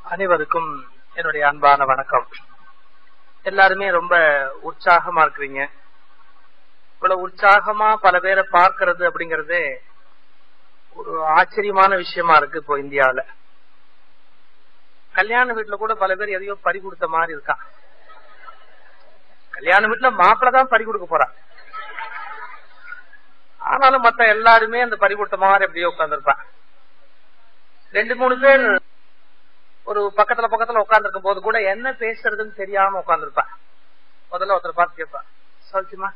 அனைவருக்கும் என்னுடைய அன்பான வணக்கம் எல்லாருமே ரொம்ப உற்சாகமா இருக்கிறீங்க இவ்வளவு உற்சாகமா பல பேரை பார்க்கறது அப்படிங்கறது ஒரு ஆச்சரியமான விஷயமா இருக்கு இப்போ இந்தியாவில கல்யாண வீட்டுல கூட பல பேர் எதையோ பறி கொடுத்த மாதிரி இருக்கான் கல்யாண வீட்டுல மாப்பிள்ள தான் பறி கொடுக்க போறான் ஆனாலும் மத்த எல்லாருமே அந்த பறி கொடுத்த மாதிரி எப்படியோ உட்காந்துருப்பான் ரெண்டு மூணு பேர் ஒரு பக்கத்துல பக்கத்துல உட்காந்துருக்கும் போது கூட என்ன பேசுறதுன்னு தெரியாம உட்காந்துருப்பான் முதல்ல ஒருத்தர் பார்த்து கேட்பான் சௌக்கியமா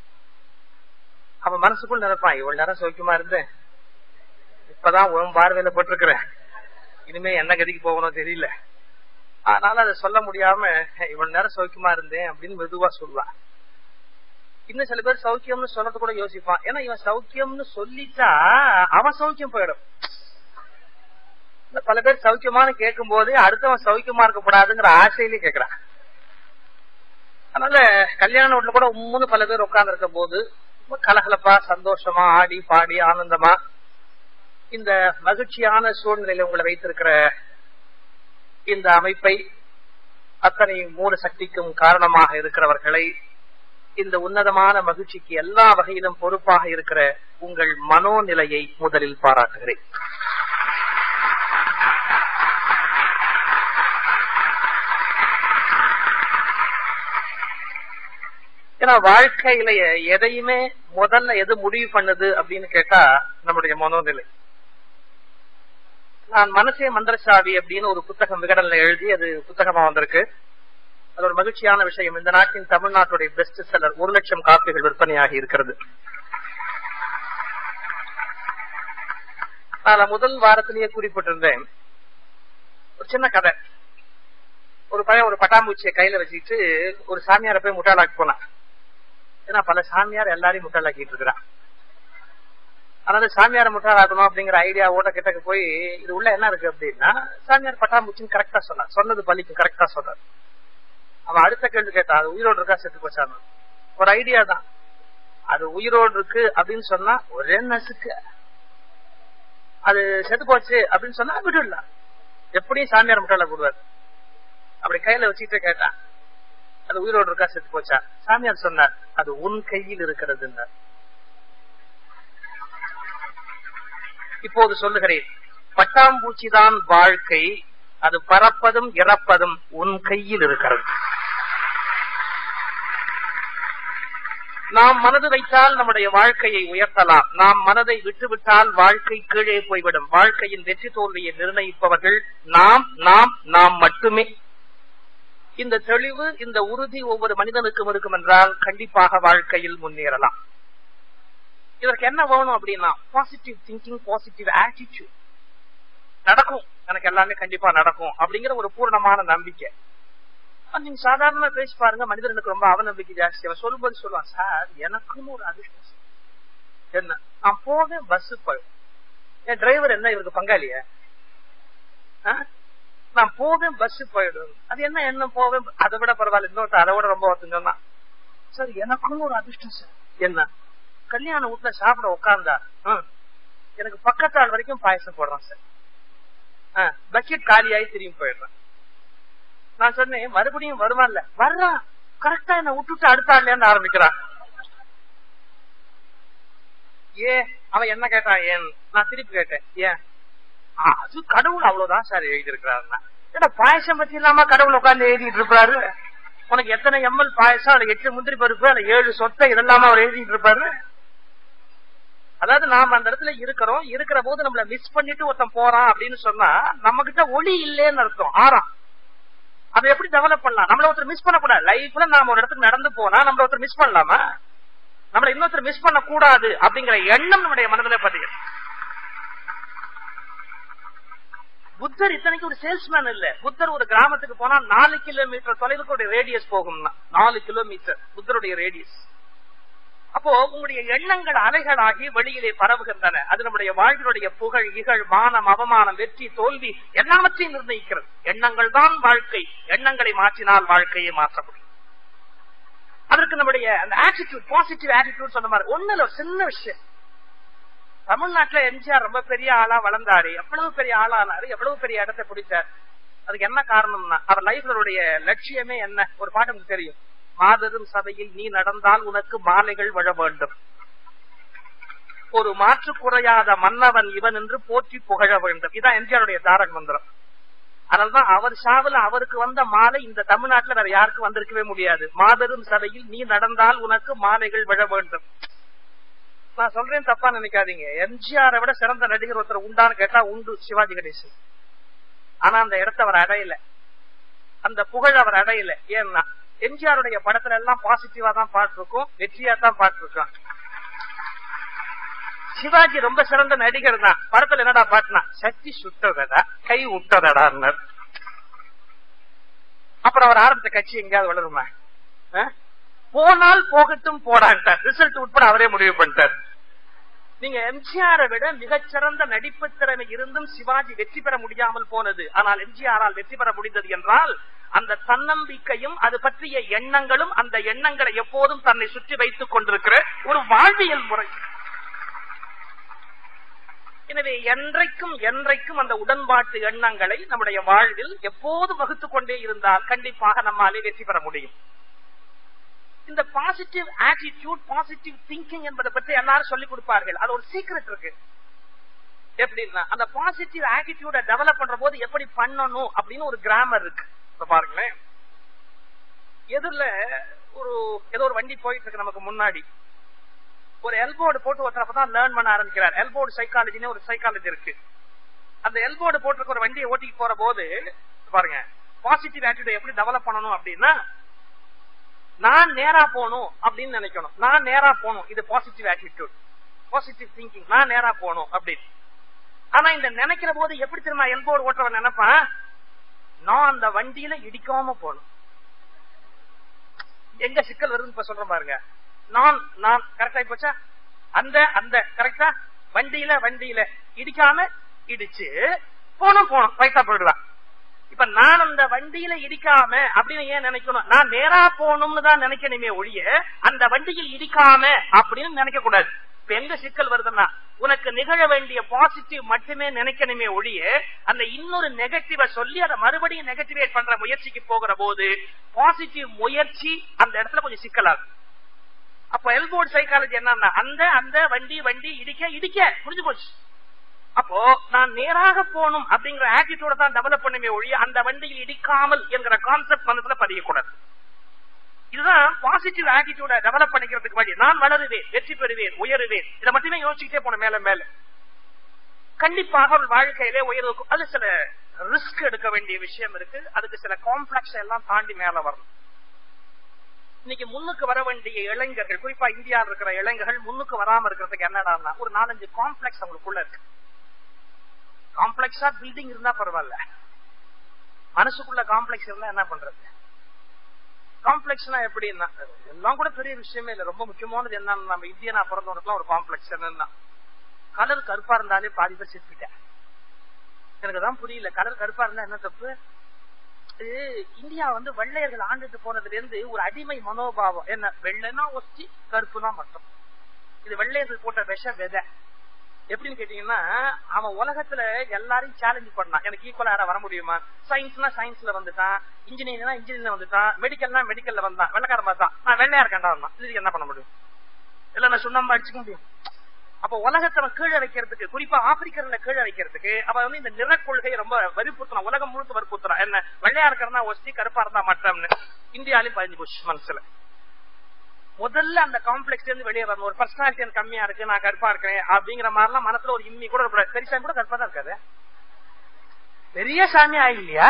அவன் மனசுக்குள் நினைப்பான் இவ்வளவு நேரம் சௌக்கியமா இருந்தேன் இப்பதான் உன் பார்வையில போட்டிருக்கிறேன் இனிமே என்ன கதிக்கு போகணும் தெரியல அதனால அதை சொல்ல முடியாம இவ்வளவு நேரம் சௌக்கியமா இருந்தேன் அப்படின்னு மெதுவா சொல்லுவான் இன்னும் சில பேர் சௌக்கியம்னு சொல்றது கூட யோசிப்பான் ஏன்னா இவன் சௌக்கியம்னு சொல்லிட்டா அவன் சௌக்கியம் போயிடும் பல பேர் சௌக்கியமானு கேட்கும் போது அடுத்தவன் சௌக்கியமா இருக்கக்கூடாதுங்கிற ஆசையிலேயே கேக்குறான் அதனால கல்யாண வீட்டுல கூட உம்முன்னு பல பேர் உட்கார்ந்து இருக்க போது ரொம்ப கலகலப்பா சந்தோஷமா ஆடி பாடி ஆனந்தமா இந்த மகிழ்ச்சியான சூழ்நிலையில உங்களை வைத்திருக்கிற இந்த அமைப்பை அத்தனை மூல சக்திக்கும் காரணமாக இருக்கிறவர்களை இந்த உன்னதமான மகிழ்ச்சிக்கு எல்லா வகையிலும் பொறுப்பாக இருக்கிற உங்கள் மனோநிலையை முதலில் பாராட்டுகிறேன் ஏன்னா வாழ்க்கையில எதையுமே முதல்ல எது முடிவு பண்ணுது அப்படின்னு கேட்டா நம்முடைய மனோநிலை நான் மனசே மந்திரசாவி அப்படின்னு ஒரு புத்தகம் விகடன்ல எழுதி அது புத்தகமா வந்திருக்கு அது ஒரு மகிழ்ச்சியான விஷயம் இந்த நாட்டின் தமிழ்நாட்டுடைய பெஸ்ட் செல்லர் ஒரு லட்சம் காப்பிகள் விற்பனையாகி இருக்கிறது நான் முதல் வாரத்திலேயே குறிப்பிட்டிருந்தேன் ஒரு சின்ன கதை ஒரு பையன் ஒரு பட்டாம்பூச்சியை கையில வச்சுட்டு ஒரு சாமியார போய் முட்டாளாக்கி போனான் ஏன்னா பல சாமியார் எல்லாரையும் முட்டாளாக்கிட்டு இருக்கிறான் அதனால சாமியார முட்டாளாக்கணும் அப்படிங்கிற ஐடியாவோட கிட்டக்கு போய் இது உள்ள என்ன இருக்கு அப்படின்னா சாமியார் பட்டாம்பூச்சின்னு கரெக்டா சொன்னான் சொன்னது பள்ளிக்கு கரெக்டா சொன்னார் அவன் அடுத்த கேள்வி கேட்டான் அது உயிரோடு இருக்கா செத்து போச்சான் ஒரு ஐடியா தான் அது உயிரோடு இருக்கு அப்படின்னு சொன்னா ஒரே நசுக்கு அது செத்து போச்சு அப்படின்னு சொன்னா விடுல எப்படியும் சாமியார் முட்டாள போடுவார் அப்படி கையில வச்சுட்டு கேட்டான் அது உயிரோடு இருக்கா செத்து போச்சா சாமியார் சொன்னார் அது உன் கையில் இருக்கிறது இப்போது சொல்லுகிறேன் பட்டாம்பூச்சி தான் வாழ்க்கை அது பறப்பதும் இறப்பதும் உன் கையில் இருக்கிறது நாம் மனது வைத்தால் நம்முடைய வாழ்க்கையை உயர்த்தலாம் நாம் மனதை விட்டுவிட்டால் வாழ்க்கை கீழே போய்விடும் வாழ்க்கையின் வெற்றி தோல்வியை நிர்ணயிப்பவர்கள் நாம் நாம் நாம் மட்டுமே இந்த தெளிவு இந்த உறுதி ஒவ்வொரு மனிதனுக்கும் இருக்கும் என்றால் கண்டிப்பாக வாழ்க்கையில் முன்னேறலாம் இதற்கு என்ன வேணும் அப்படின்னா பாசிட்டிவ் திங்கிங் பாசிட்டிவ் ஆட்டிடியூட் நடக்கும் எனக்கு எல்லாமே கண்டிப்பா நடக்கும் அப்படிங்கிற ஒரு பூர்ணமான நம்பிக்கை நீங்க சாதாரண பேசி பாருங்க மனிதனுக்கு ரொம்ப அவநம்பிக்கை ஜாஸ்தி அவன் சொல்லும்போது சொல்லுவான் சார் எனக்குன்னு ஒரு அதிர்ஷ்டம் என்ன நான் போவேன் பஸ் போய் என் டிரைவர் என்ன இவருக்கு பங்காளிய நான் போவேன் பஸ் போயிடும் அது என்ன என்ன போவேன் அதை விட பரவாயில்ல இன்னொருத்த அதை விட ரொம்ப ஒருத்தன் சொன்னான் சார் எனக்குன்னு ஒரு அதிர்ஷ்டம் சார் என்ன கல்யாண வீட்டுல சாப்பிட உட்கார்ந்தா எனக்கு பக்கத்தாள் வரைக்கும் பாயசம் போடுறான் சார் பக்கெட் காலியாகி திரும்பி போயிடுறான் நான் சொன்னேன் மறுபடியும் வருவான்ல வர்றான் கரெக்டா என்ன விட்டுட்டு அடுத்த ஆள்ல ஆரம்பிக்கிறான் ஏ அவன் என்ன கேட்டான் ஏன் நான் திருப்பி கேட்டேன் ஏன் அது கடவுள் அவ்வளவுதான் சார் எழுதி இருக்கிறாருன்னா ஏடா பாயசம் பத்தி இல்லாம கடவுள் உட்கார்ந்து எழுதிட்டு இருப்பாரு உனக்கு எத்தனை எம்எல் பாயசம் அதுல எட்டு முந்திரி பருப்பு அதுல ஏழு சொத்தை இதெல்லாம அவர் எழுதிட்டு இருப்பாரு அதாவது நாம அந்த இடத்துல இருக்கிறோம் இருக்கிற போது நம்மள மிஸ் பண்ணிட்டு ஒருத்தன் போறான் அப்படின்னு சொன்னா நம்ம கிட்ட ஒளி இல்லேன்னு அர்த்தம் ஆறாம் அதை எப்படி டெவலப் பண்ணலாம் நம்மள ஒருத்தர் மிஸ் பண்ணக்கூடாது லைஃப்ல நாம ஒரு இடத்துக்கு நடந்து போனா நம்மள ஒருத்தர் மிஸ் பண்ணலாமா நம்மள இன்னொருத்தர் மிஸ் பண்ண கூடாது அப்படிங்கிற எண்ணம் நம்முடைய மனதில் பதிகள் புத்தர் இத்தனைக்கு ஒரு சேல்ஸ்மேன் இல்ல புத்தர் ஒரு கிராமத்துக்கு போனா நாலு கிலோமீட்டர் தொலைவுக்கு ரேடியஸ் போகும்னா நாலு கிலோமீட்டர் புத்தருடைய ரேடியஸ் அப்போ உங்களுடைய எண்ணங்கள் அலைகளாகி வெளியிலே பரவுகின்றன அது நம்முடைய வாழ்வினுடைய புகழ் இகழ் மானம் அவமானம் வெற்றி தோல்வி எல்லாவற்றையும் நிர்ணயிக்கிறது எண்ணங்கள் தான் வாழ்க்கை எண்ணங்களை மாற்றினால் வாழ்க்கையை மாற்ற முடியும் அதற்கு நம்முடைய அந்த ஆட்டிடியூட் பாசிட்டிவ் ஆட்டிடியூட் சொன்ன மாதிரி ஒண்ணு இல்ல சின்ன விஷயம் தமிழ்நாட்டுல எம்ஜிஆர் ரொம்ப பெரிய ஆளா வளர்ந்தாரு எவ்வளவு பெரிய ஆளானாரு எவ்வளவு பெரிய இடத்தை பிடிச்சார் அதுக்கு என்ன காரணம்னா அவர் லைஃப்லருடைய லட்சியமே என்ன ஒரு பாட்டு உங்களுக்கு தெரியும் மாபெரும் சபையில் நீ நடந்தால் உனக்கு மாலைகள் வழ வேண்டும் ஒரு மாற்று குறையாத மன்னவன் இவன் என்று போற்றி புகழ வேண்டும் இதான் எம்ஜிஆருடைய தாரக மந்திரம் அதனால்தான் அவர் சாவுல அவருக்கு வந்த மாலை இந்த தமிழ்நாட்டுல வேற யாருக்கும் வந்திருக்கவே முடியாது மாபெரும் சபையில் நீ நடந்தால் உனக்கு மாலைகள் விழ வேண்டும் நான் சொல்றேன் தப்பா நினைக்காதீங்க எம்ஜிஆரை விட சிறந்த நடிகர் ஒருத்தர் உண்டான்னு கேட்டா உண்டு சிவாஜி கணேசன் ஆனா அந்த இடத்தை அவர் அடையல அந்த புகழ் அவர் அடையல ஏன்னா எம்ஜிஆருடைய படத்துல எல்லாம் பாசிட்டிவா தான் பாட்டு இருக்கும் வெற்றியா தான் பாட்டு இருக்கும் சிவாஜி ரொம்ப சிறந்த நடிகர் தான் படத்துல என்னடா பாட்டுனா சக்தி சுட்டதடா கை விட்டதடான்னார் அப்புறம் அவர் ஆரம்பித்த கட்சி எங்கேயாவது வளருமா ஆ? போனால் போகட்டும் போடான்ட்டார் ரிசல்ட் உட்பட அவரே முடிவு பண்ணிட்டார் நீங்க எம்ஜிஆரை விட மிகச்சிறந்த நடிப்பு திறமை இருந்தும் சிவாஜி வெற்றி பெற முடியாமல் போனது ஆனால் எம்ஜிஆரால் வெற்றி பெற முடிந்தது என்றால் அந்த தன்னம்பிக்கையும் அது பற்றிய எண்ணங்களும் அந்த எண்ணங்களை எப்போதும் தன்னை சுற்றி வைத்துக் கொண்டிருக்கிற ஒரு வாழ்வியல் முறை எனவே என்றைக்கும் என்றைக்கும் அந்த உடன்பாட்டு எண்ணங்களை நம்முடைய வாழ்வில் எப்போது வகுத்துக் கொண்டே இருந்தால் கண்டிப்பாக நம்மாலே வெற்றி பெற முடியும் இந்த பாசிட்டிவ் ஆட்டிடியூட் பாசிட்டிவ் திங்கிங் என்பதை பற்றி எல்லாரும் சொல்லிக் கொடுப்பார்கள் அது ஒரு சீக்ரெட் இருக்கு எப்படின்னா அந்த பாசிட்டிவ் ஆட்டிடியூட டெவலப் பண்ற போது எப்படி பண்ணணும் அப்படின்னு ஒரு கிராமர் இருக்கு இப்ப பாருங்களேன் எதிரில ஒரு ஏதோ ஒரு வண்டி போயிட்டு இருக்கு நமக்கு முன்னாடி ஒரு எல்போர்டு போட்டு ஒருத்தர் அப்பதான் லேர்ன் பண்ண ஆரம்பிக்கிறார் எல்போர்டு சைக்காலஜின்னு ஒரு சைக்காலஜி இருக்கு அந்த எல்போர்டு போட்டிருக்க ஒரு வண்டியை ஓட்டிட்டு போற போது பாருங்க பாசிட்டிவ் ஆட்டிடியூட் எப்படி டெவலப் பண்ணணும் அப்படின்னா நான் நேரா போகணும் அப்படின்னு நினைக்கணும் நான் நேரா போகணும் இது பாசிட்டிவ் ஆட்டிடியூட் பாசிட்டிவ் திங்கிங் நான் நேரா போகணும் அப்படின்னு ஆனா இந்த நினைக்கிற போது எப்படி தெரியுமா எல்போர்டு ஓட்டுறவன் நினைப்பான் நான் அந்த வண்டியில இடிக்காம போகணும் எங்க சிக்கல் வருதுன்னு இப்ப சொல்றேன் பாருங்க நான் நான் கரெக்டா போச்சா அந்த அந்த கரெக்டா வண்டியில வண்டியில இடிக்காம இடிச்சு போனோம் போனோம் ரைட்டா போயிடுவான் இப்ப நான் அந்த வண்டியில இடிக்காம அப்படின்னு ஏன் நினைக்கணும் நான் நேரா போகணும்னு தான் நினைக்கணுமே ஒழிய அந்த வண்டியில் இடிக்காம அப்படின்னு நினைக்க கூடாது இப்ப எங்க சிக்கல் வருதுன்னா உனக்கு நிகழ வேண்டிய பாசிட்டிவ் மட்டுமே நினைக்கணுமே ஒழிய அந்த இன்னொரு நெகட்டிவ சொல்லி அதை மறுபடியும் நெகட்டிவேட் பண்ற முயற்சிக்கு போகிற போது பாசிட்டிவ் முயற்சி அந்த இடத்துல கொஞ்சம் சிக்கலாகும் அப்ப எல்போர்டு சைக்காலஜி என்னன்னா அந்த அந்த வண்டி வண்டி இடிக்க இடிக்க முடிஞ்சு போச்சு அப்போ நான் நேராக போகணும் அப்படிங்கிற ஆட்டிடியூட தான் டெவலப் பண்ணுமே ஒழிய அந்த வண்டியில் இடிக்காமல் என்கிற கான்செப்ட் மனசுல பதியக்கூடாது இதுதான் பாசிட்டிவ் ஆட்டிடியூட டெவலப் பண்ணிக்கிறதுக்கு வழி நான் வளருவேன் வெற்றி பெறுவேன் உயருவேன் இதை மட்டுமே யோசிச்சுட்டே போன மேல மேல கண்டிப்பாக ஒரு வாழ்க்கையிலே உயர்வுக்கும் அது சில ரிஸ்க் எடுக்க வேண்டிய விஷயம் இருக்கு அதுக்கு சில காம்ப்ளெக்ஸ் எல்லாம் தாண்டி மேல வரணும் இன்னைக்கு முன்னுக்கு வர வேண்டிய இளைஞர்கள் குறிப்பா இந்தியாவில் இருக்கிற இளைஞர்கள் முன்னுக்கு வராம இருக்கிறதுக்கு என்னடான்னா ஒரு நாலஞ்சு காம்ப்ளெக்ஸ் அவங்களுக்குள்ள இருக்கு காம்ப்ளெக்ஸா பில்டிங் இருந்தா பரவாயில்ல மனசுக்குள்ள காம்ப்ளெக்ஸ் இருந்தா என்ன பண்றது காம்ப்ளெக்ஸ்னா எப்படின்னா எல்லாம் கூட பெரிய விஷயமே இல்ல ரொம்ப முக்கியமானது என்னன்னு நம்ம இந்தியனா பிறந்தவனுக்குலாம் ஒரு காம்ப்ளெக்ஸ் என்னன்னா கலர் கருப்பா இருந்தாலே பாதி பேர் செத்துட்டேன் எனக்கு தான் புரியல கலர் கருப்பா இருந்தா என்ன தப்பு இது இந்தியா வந்து வெள்ளையர்கள் ஆண்டுட்டு போனதுல இருந்து ஒரு அடிமை மனோபாவம் என்ன வெள்ளைனா ஒஸ்டி கருப்புனா மட்டும் இது வெள்ளையர்கள் போட்ட விஷ விதை எப்படின்னு கேட்டீங்கன்னா அவன் உலகத்துல எல்லாரையும் சேலஞ்ச் பண்ணான் எனக்கு ஈக்குவலா யாரா வர முடியுமா சயின்ஸ்னா சயின்ஸ்ல வந்துட்டான் இன்ஜினியரிங்னா இன்ஜினியர்ல வந்துட்டான் மெடிக்கல்னா மெடிக்கல்ல வந்தான் வெள்ளக்காரன் பார்த்தான் நான் வெள்ளையா இருக்கேன்டா இதுக்கு என்ன பண்ண முடியும் இல்ல நான் சுண்ணாம்பு அடிச்சுக்க முடியும் அப்ப உலகத்தை அவன் கீழே வைக்கிறதுக்கு குறிப்பா ஆப்பிரிக்கர்ல கீழே வைக்கிறதுக்கு அவன் வந்து இந்த நிற கொள்கையை ரொம்ப வற்புறுத்தணும் உலகம் முழுக்க வற்புறுத்தணும் என்ன வெள்ளையா இருக்கிறதா ஒஸ்தி கருப்பா இருந்தா மட்டம்னு இந்தியாலையும் பதிஞ்சு போச்சு மனசுல முதல்ல அந்த காம்ப்ளெக்ஸ் இருந்து வெளியே வரணும் ஒரு பர்சனாலிட்டி எனக்கு கம்மியா இருக்கு நான் கருப்பா இருக்கேன் அப்படிங்கிற மாதிரிலாம் மனசுல ஒரு இம்மி கூட இருக்கக்கூடாது பெரிய சாமி கூட கருப்பா தான் இருக்காது பெரிய சாமி ஆயில்லையா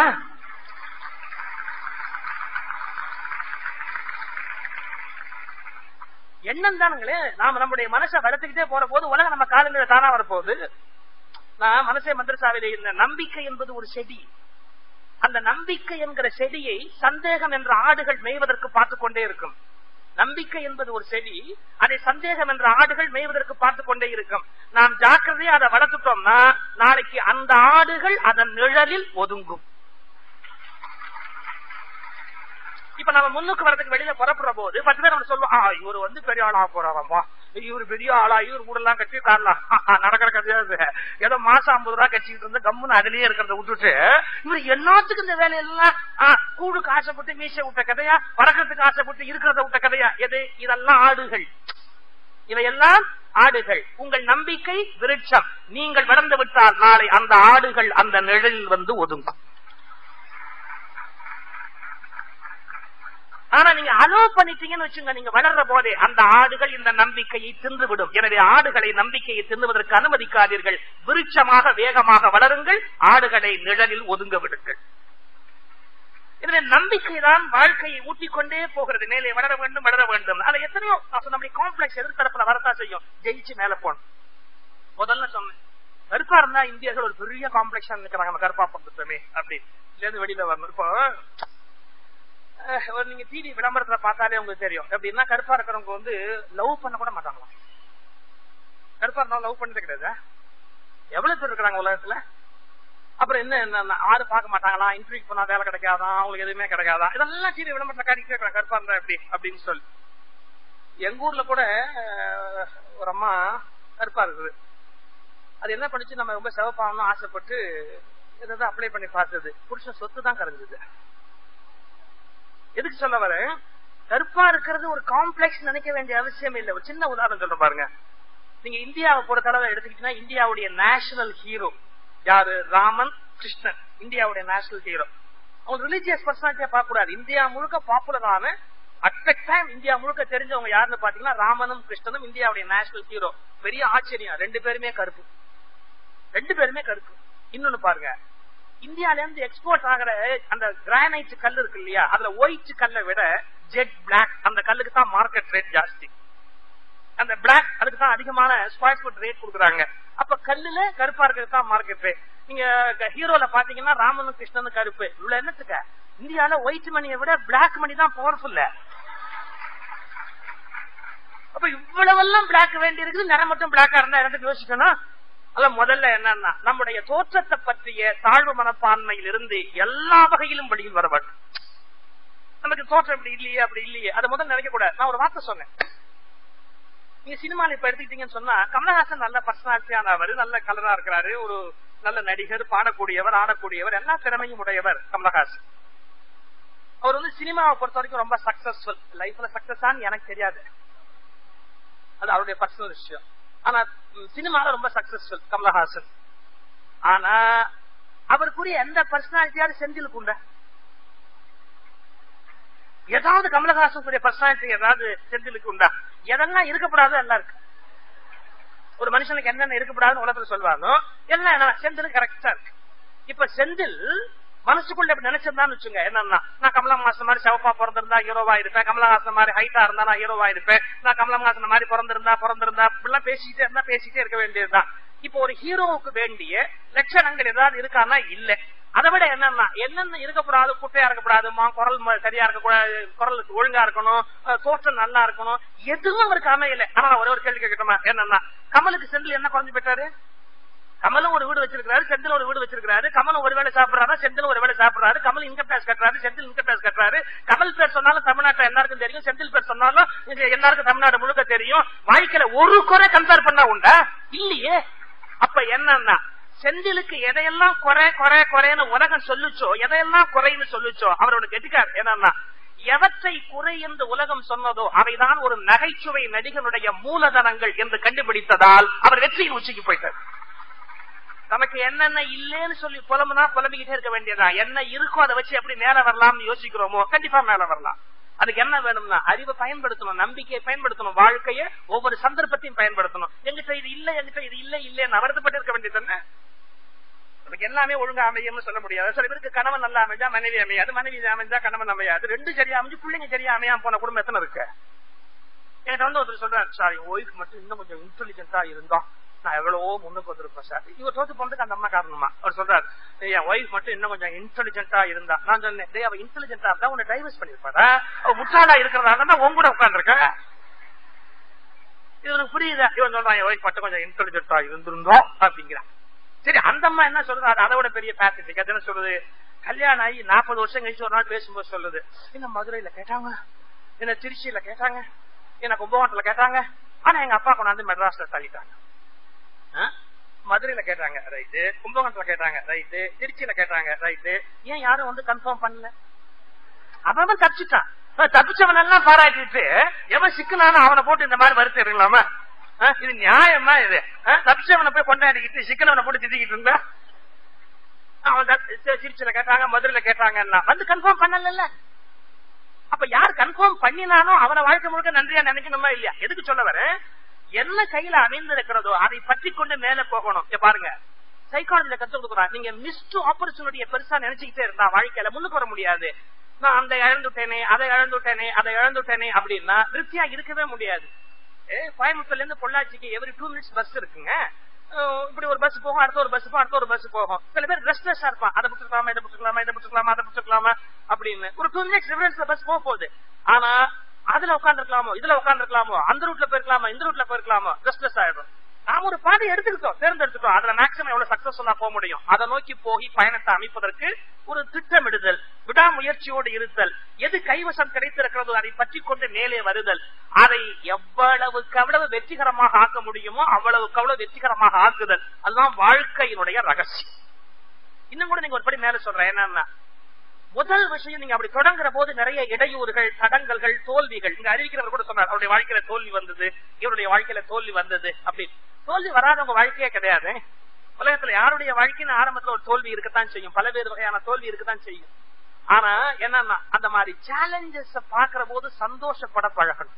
எண்ணம் தானுங்களே நாம நம்முடைய மனசை வளர்த்துக்கிட்டே போற போது உலகம் நம்ம காலங்களில் தானா வரப்போகுது நான் மனசே மந்திரசாவில இந்த நம்பிக்கை என்பது ஒரு செடி அந்த நம்பிக்கை என்கிற செடியை சந்தேகம் என்ற ஆடுகள் மேய்வதற்கு பார்த்து கொண்டே இருக்கும் நம்பிக்கை என்பது ஒரு செடி அதை சந்தேகம் என்ற ஆடுகள் மேய்வதற்கு பார்த்து கொண்டே இருக்கும் நாம் ஜாக்கிரதையா அதை வளர்த்துட்டோம்னா நாளைக்கு அந்த ஆடுகள் அதன் நிழலில் ஒதுங்கும் இப்ப நம்ம முன்னுக்கு வரதுக்கு வெளியில புறப்படுற போது பத்து பேர் நம்ம சொல்லுவோம் ஆ இவர் வந்து பெரிய ஆளா போறாராம்பா இவரு பெரிய ஆளா இவர் கூட எல்லாம் கட்சி காரலாம் நடக்கிற கதையாது ஏதோ மாசம் ஐம்பது ரூபா கட்சிக்கிட்டு இருந்து கம்முன்னு அதுலயே இருக்கிறத விட்டுட்டு இவர் எல்லாத்துக்கும் இந்த வேலையெல்லாம் ஆ, கூடுக்கு ஆசைப்பட்டு மீச விட்ட கதையா பறக்கிறதுக்கு ஆசைப்பட்டு இருக்கிறத விட்ட கதையா எது இதெல்லாம் ஆடுகள் இவையெல்லாம் ஆடுகள் உங்கள் நம்பிக்கை விருட்சம் நீங்கள் வளர்ந்து விட்டால் நாளை அந்த ஆடுகள் அந்த நிழலில் வந்து ஒதுங்கும் ஆனா நீங்க அலோ பண்ணிட்டீங்கன்னு வச்சுங்க நீங்க வளர்ற போதே அந்த ஆடுகள் இந்த நம்பிக்கையை தின்று விடும் எனவே ஆடுகளை நம்பிக்கையை தின்னுவதற்கு அனுமதிக்காதீர்கள் விருட்சமாக வேகமாக வளருங்கள் ஆடுகளை நிழலில் ஒதுங்க விடுங்கள் எனவே நம்பிக்கை தான் வாழ்க்கையை ஊட்டிக்கொண்டே போகிறது மேலே வளர வேண்டும் வளர வேண்டும் அது எத்தனையோ நான் சொன்ன காம்ப்ளெக்ஸ் எதிர்த்தரப்புல வரத்தான் செய்யும் ஜெயிச்சு மேல போகணும் முதல்ல சொன்னேன் கருப்பா இருந்தா இந்தியர்கள் ஒரு பெரிய காம்ப்ளெக்ஸா நினைக்கிறாங்க நம்ம கருப்பா பண்றதுமே அப்படி இதுல இருந்து வெளியில வரணும் இப்போ அஹ், ஒரு நீங்க டிவி விளம்பரத்துல பார்த்தாலே உங்களுக்கு தெரியும் எப்படின்னா கருப்பா இருக்கிறவங்க வந்து லவ் பண்ண கூட மாட்டாங்களாம் கருப்பா இருந்தாலும் லவ் பண்ணது கிடையாது எவ்வளவு பேர் இருக்கிறாங்க உலகத்துல அப்புறம் என்ன என்ன ஆறு பார்க்க மாட்டாங்களா இன்டர்வியூ பண்ணா வேலை கிடைக்காதான் அவங்களுக்கு எதுவுமே கிடைக்காதா இதெல்லாம் டிவி விளம்பரத்துல காட்டிக்கிட்டே இருக்கிறாங்க கருப்பா இருந்தா எப்படி அப்படின்னு சொல்லி எங்க ஊர்ல கூட அஹ், ஒரு அம்மா கருப்பா இருக்குது அது என்ன பண்ணுச்சு நம்ம ரொம்ப சிவப்பாகணும் ஆசைப்பட்டு ஏதாவது அப்ளை பண்ணி பார்த்தது புருஷன் சொத்து தான் கரைஞ்சது எதுக்கு சொல்ல வரேன் கருப்பா இருக்கிறது ஒரு காம்ப்ளெக்ஸ் நினைக்க வேண்டிய அவசியம் இல்லை ஒரு சின்ன உதாரணம் சொல்ற பாருங்க நீங்க இந்தியாவை பொறுத்த அளவு எடுத்துக்கிட்டீங்கன்னா இந்தியாவுடைய நேஷனல் ஹீரோ யாரு ராமன் கிருஷ்ணன் இந்தியாவுடைய நேஷனல் ஹீரோ அவங்க ரிலீஜியஸ் பர்சனாலிட்டியா பார்க்க கூடாது இந்தியா முழுக்க பாப்புலரான அட் டைம் இந்தியா முழுக்க தெரிஞ்சவங்க யாருன்னு பாத்தீங்கன்னா ராமனும் கிருஷ்ணனும் இந்தியாவுடைய நேஷனல் ஹீரோ பெரிய ஆச்சரியம் ரெண்டு பேருமே கருப்பு ரெண்டு பேருமே கருப்பு இன்னொன்னு பாருங்க இந்தியால இருந்து எக்ஸ்போர்ட் ஆகிற அந்த கிரானைட் கல் இருக்கு இல்லையா அதுல ஒயிட் கல்லை விட ஜெட் பிளாக் அந்த கல்லுக்கு தான் மார்க்கெட் ரேட் ஜாஸ்தி அந்த பிளாக் அதுக்கு தான் அதிகமான ஸ்கொயர் ஃபுட் ரேட் கொடுக்குறாங்க அப்ப கல்லுல கருப்பா இருக்கிறது தான் மார்க்கெட் ரேட் நீங்க ஹீரோல பாத்தீங்கன்னா ராமனும் கிருஷ்ணனும் கருப்பு இவ்வளவு என்னத்துக்க இந்தியால ஒயிட் மணியை விட பிளாக் மணி தான் பவர்ஃபுல் அப்ப இவ்வளவெல்லாம் பிளாக் வேண்டி இருக்குது நிறம் மட்டும் பிளாக்கா இருந்தா எனக்கு யோசிக்கணும் அத முதல்ல என்னன்னா நம்முடைய தோற்றத்தை பற்றிய தாழ்வு மனப்பான்மையில் இருந்து எல்லா வகையிலும் வெளியில் வர வேண்டும் நமக்கு தோற்றம் இப்படி இல்லையே அப்படி இல்லையே அதை முதல்ல நினைக்க கூடாது நான் ஒரு வார்த்தை சொன்னேன் நீங்க சினிமால இப்ப எடுத்துக்கிட்டீங்கன்னு சொன்னா கமலஹாசன் நல்ல பர்சனாலிட்டியானவர் நல்ல கலரா இருக்கிறாரு ஒரு நல்ல நடிகர் பாடக்கூடியவர் ஆடக்கூடியவர் எல்லா திறமையும் உடையவர் கமலஹாசன் அவர் வந்து சினிமாவை பொறுத்த வரைக்கும் ரொம்ப சக்சஸ்ஃபுல் லைஃப்ல சக்சஸ் ஆன்னு எனக்கு தெரியாது அது அவருடைய பர்சனல் விஷயம் ஆனா ம், சினிமால ரொம்ப சக்சஸ்ஃபுல் கமலஹாசன் ஆனா அவருக்குரிய எந்த பர்சனாலிட்டியாவது செந்திலுக்கு உண்டா ஏதாவது கமலஹாசனுடைய பர்சனாலிட்டி ஏதாவது செந்திலுக்கு உண்டா எதெல்லாம் இருக்கப்படாதோ எல்லாம் இருக்கு ஒரு மனுஷனுக்கு என்னென்ன இருக்கப்படாதுன்னு உலகத்துல சொல்லுவாங்க எல்லாம் என்ன செந்தில் கரெக்டா இருக்கு இப்ப செந்தில் மனசுக்குள்ள இப்படி நினைச்சிருந்தான்னு வச்சுங்க என்னன்னா நான் கமலஹாசன் மாதிரி சிவப்பா பிறந்திருந்தா ஹீரோவா இருப்பேன் கமலஹாசன் மாதிரி ஹைட்டா இருந்தா நான் ஹீரோவா இருப்பேன் நான் கமலஹாசன் மாதிரி பிறந்திருந்தா பிறந்திருந்தா இப்படிலாம் பேசிக்கிட்டே இருந்தா பேசிக்கிட்டே இருக்க வேண்டியதுதான் இப்போ ஒரு ஹீரோவுக்கு வேண்டிய லட்சணங்கள் ஏதாவது இருக்கான்னா இல்ல அதை விட என்னன்னா என்னென்ன இருக்கக்கூடாது குட்டையா இருக்கக்கூடாதுமா குரல் ம- சரியா இருக்கக்கூடாது குரலுக்கு ஒழுங்கா இருக்கணும் அஹ் தோற்றம் நல்லா இருக்கணும் எதுவும் அவருக்கு அமையல ஆனா நான் ஒரே ஒரு கேள்வி கேட்கட்டுமா என்னன்னா கமலுக்கு செந்தில் என்ன குறைஞ்சு போயிட்டாரு கமலும் ஒரு வீடு வச்சிருக்காரு செந்தில் ஒரு வீடு வச்சிருக்காரு கமலும் ஒரு வேளை சாப்பிடுறாரு செந்தில் ஒரு வேளை சாப்பிடுறாரு கமல் இன்கம் டேக்ஸ் கட்டுறாரு செந்தில் இன்கம் டேக்ஸ் கட்டுறாரு கமல் பேர் சொன்னாலும் தமிழ்நாட்டுல எல்லாருக்கும் தெரியும் செந்தில் பேர் சொன்னாலும் இங்க எல்லாருக்கும் தமிழ்நாடு முழுக்க தெரியும் வாழ்க்கையில ஒரு குறை கம்பேர் பண்ணா உண்டா இல்லையே அப்ப என்னன்னா செந்திலுக்கு எதையெல்லாம் குறை குறை குறைன்னு உலகம் சொல்லுச்சோ எதையெல்லாம் குறைன்னு சொல்லுச்சோ அவரோட கெட்டிக்கார் என்னன்னா எவற்றை குறை என்று உலகம் சொன்னதோ அவைதான் ஒரு நகைச்சுவை நடிகனுடைய மூலதனங்கள் என்று கண்டுபிடித்ததால் அவர் வெற்றியின் உச்சிக்கு போயிட்டார் நமக்கு என்னென்ன இல்லேன்னு சொல்லி புலம்புனா புலம்பிக்கிட்டே இருக்க வேண்டியதா என்ன இருக்கோ அதை வச்சு எப்படி மேல வரலாம்னு யோசிக்கிறோமோ கண்டிப்பா மேல வரலாம் அதுக்கு என்ன வேணும்னா அறிவை பயன்படுத்தணும் நம்பிக்கையை பயன்படுத்தணும் வாழ்க்கைய ஒவ்வொரு சந்தர்ப்பத்தையும் பயன்படுத்தணும் எங்கிட்ட இது இல்ல எங்கிட்ட இது இல்ல இல்லன்னு வருத்தப்பட்டு இருக்க வேண்டியது என்ன அதுக்கு எல்லாமே ஒழுங்கா அமையும்னு சொல்ல முடியாது சில பேருக்கு கணவன் நல்லா அமைஞ்சா மனைவி அமையாது மனைவி அமைஞ்சா கணவன் அமையாது ரெண்டும் சரியா அமைஞ்சு பிள்ளைங்க சரியா அமையாம போன குடும்பம் எத்தனை இருக்கு என்கிட்ட வந்து ஒருத்தர் சொல்றாரு சார் என் ஒய்ஃப் மட்டும் இன்னும் கொஞ்சம் இன்டெலிஜென்டா இருந்தோம் நான் எவ்வளவோ முன்னுக்கு வந்திருப்பேன் சார் இவர் தோத்து போனதுக்கு அந்த அம்மா காரணமா அவர் சொல்றாரு "ஏய், என் ஒய்ஃப் மட்டும் இன்னும் கொஞ்சம் இன்டெலிஜென்டா இருந்தா நான் சொன்னேன் "டேய், அவ இன்டெலிஜென்டா இருந்தா உன்னை டைவர்ஸ் பண்ணிருப்பாடா அவ முட்டாளா இருக்கிறதா இருந்தா உன் கூட உட்காந்துருக்க இவனுக்கு புரியுதா இவன் சொல்றான் என் ஒய்ஃப் மட்டும் கொஞ்சம் இன்டெலிஜென்டா இருந்திருந்தோம் அப்படிங்கிறான் சரி அந்த அம்மா என்ன சொல்றது அது அதை விட பெரிய பேசிட்டிக் அது என்ன சொல்றது கல்யாணம் ஆகி நாற்பது வருஷம் கழிச்சு ஒரு நாள் பேசும்போது சொல்லுது என்ன மதுரையில கேட்டாங்க என்ன திருச்சியில கேட்டாங்க என்ன கும்பகோணத்துல கேட்டாங்க ஆனா எங்க அப்பா கொண்டாந்து மெட்ராஸ்ல தள்ளிட்டாங்க ஆ? மதுரையில கேட்டாங்க ரைட்டு கும்பகோணத்துல கேட்டாங்க ரைட்டு திருச்சியில கேட்டாங்க ரைட்டு ஏன் யாரும் வந்து கன்ஃபார்ம் பண்ணல அவன் தப்பிச்சுட்டான் அஹ் தப்பிச்சவன் எல்லாம் பாராட்டிட்டு எவன் சிக்கனான அவனை போட்டு இந்த மாதிரி வருத்திடலாமா அஹ் இது நியாயமா இது அஹ் தப்பிச்சவனை போய் கொண்டாடிக்கிட்டு சிக்கனவனை போட்டு திட்டிக்கிட்டு இருந்தா அவன் தப்~ சி- திருச்சியில கேட்டாங்க மதுரையில கேட்டாங்கன்னா வந்து கன்ஃபார்ம் பண்ணல அப்ப யார் கன்ஃபார்ம் பண்ணினானோ அவனை வாழ்க்கை முழுக்க நன்றியா நினைக்கணுமா இல்லையா எதுக்கு சொல்ல வரேன் என்ன கையில அமைந்திருக்கிறதோ அதை பற்றி கொண்டு மேல போகணும் இங்க பாருங்க சைக்காலஜில கத்து கொடுக்குறான் நீங்க மிஸ்டு ஆப்பர்ச்சுனிட்டியை பெருசா நினைச்சுக்கிட்டே இருந்தா வாழ்க்கையில முன்னுக்கு வர முடியாது நான் அந்த இழந்துட்டேனே அதை இழந்துட்டேனே அதை இழந்துட்டேனே அப்படின்னா திருப்தியா இருக்கவே முடியாது ஏ, கோயம்புத்தூர்ல இருந்து பொள்ளாச்சிக்கு எவ்ரி டூ மினிட்ஸ் பஸ் இருக்குங்க அஹ் இப்படி ஒரு பஸ் போகும் அடுத்த ஒரு பஸ் போகும் அடுத்த ஒரு பஸ் போகும் சில பேர் ரெஸ்ட்லெஸ்ஸா இருப்பான் அதை பிடிச்சிக்கலாமா இதை பிடிச்சிக்கலாமா இதை பிடிச்சிக்கலாமா அதை பிடிச்சிக்கலாமா அப்படின்னு ஒரு டூ மினிட்ஸ் டிஃபரன்ஸ்ல பஸ் போக போகுது ஆனா அதுல உட்காந்துருக்கலாமோ இதுல உட்காந்துருக்கலாமோ அந்த ரூட்ல போயிருக்கலாமா இந்த ரூட்ல போயிருக்கலாமோ ரெஸ்ட்லெஸ் ஆயிடும் நாம ஒரு பாதை எடுத்துக்கிட்டோம் தேர்ந்தெடுத்துட்டோம் அதுல மேக்ஸிமம் எவ்வளவு சக்சஸ்ஃபுல்லா போக முடியும் அதை நோக்கி போய் பயணத்தை அமைப்பதற்கு ஒரு திட்டமிடுதல் விடாமுயற்சியோடு இருத்தல் எது கைவசம் கிடைத்திருக்கிறதோ அதை பற்றி கொண்டு மேலே வருதல் அதை எவ்வளவுக்கு எவ்வளவு வெற்றிகரமாக ஆக்க முடியுமோ அவ்வளவுக்கு அவ்வளவு வெற்றிகரமாக ஆக்குதல் அதுதான் வாழ்க்கையினுடைய ரகசியம் இன்னும் கூட நீங்க ஒரு படி மேல சொல்றேன் என்னன்னா முதல் விஷயம் நீங்க அப்படி தொடங்குற போது நிறைய இடையூறுகள் தடங்கல்கள் தோல்விகள் இங்க அறிவிக்கிறவர் கூட சொன்னார் அவருடைய வாழ்க்கையில தோல்வி வந்தது இவருடைய வாழ்க்கையில தோல்வி வந்தது அப்படி தோல்வி வராதவங்க வாழ்க்கையே கிடையாது உலகத்துல யாருடைய வாழ்க்கைன்னு ஆரம்பத்துல ஒரு தோல்வி இருக்கத்தான் செய்யும் பல்வேறு வகையான தோல்வி இருக்கத்தான் செய்யும் ஆனா என்னன்னா அந்த மாதிரி சேலஞ்சஸ் பாக்குற போது சந்தோஷப்பட பழகணும்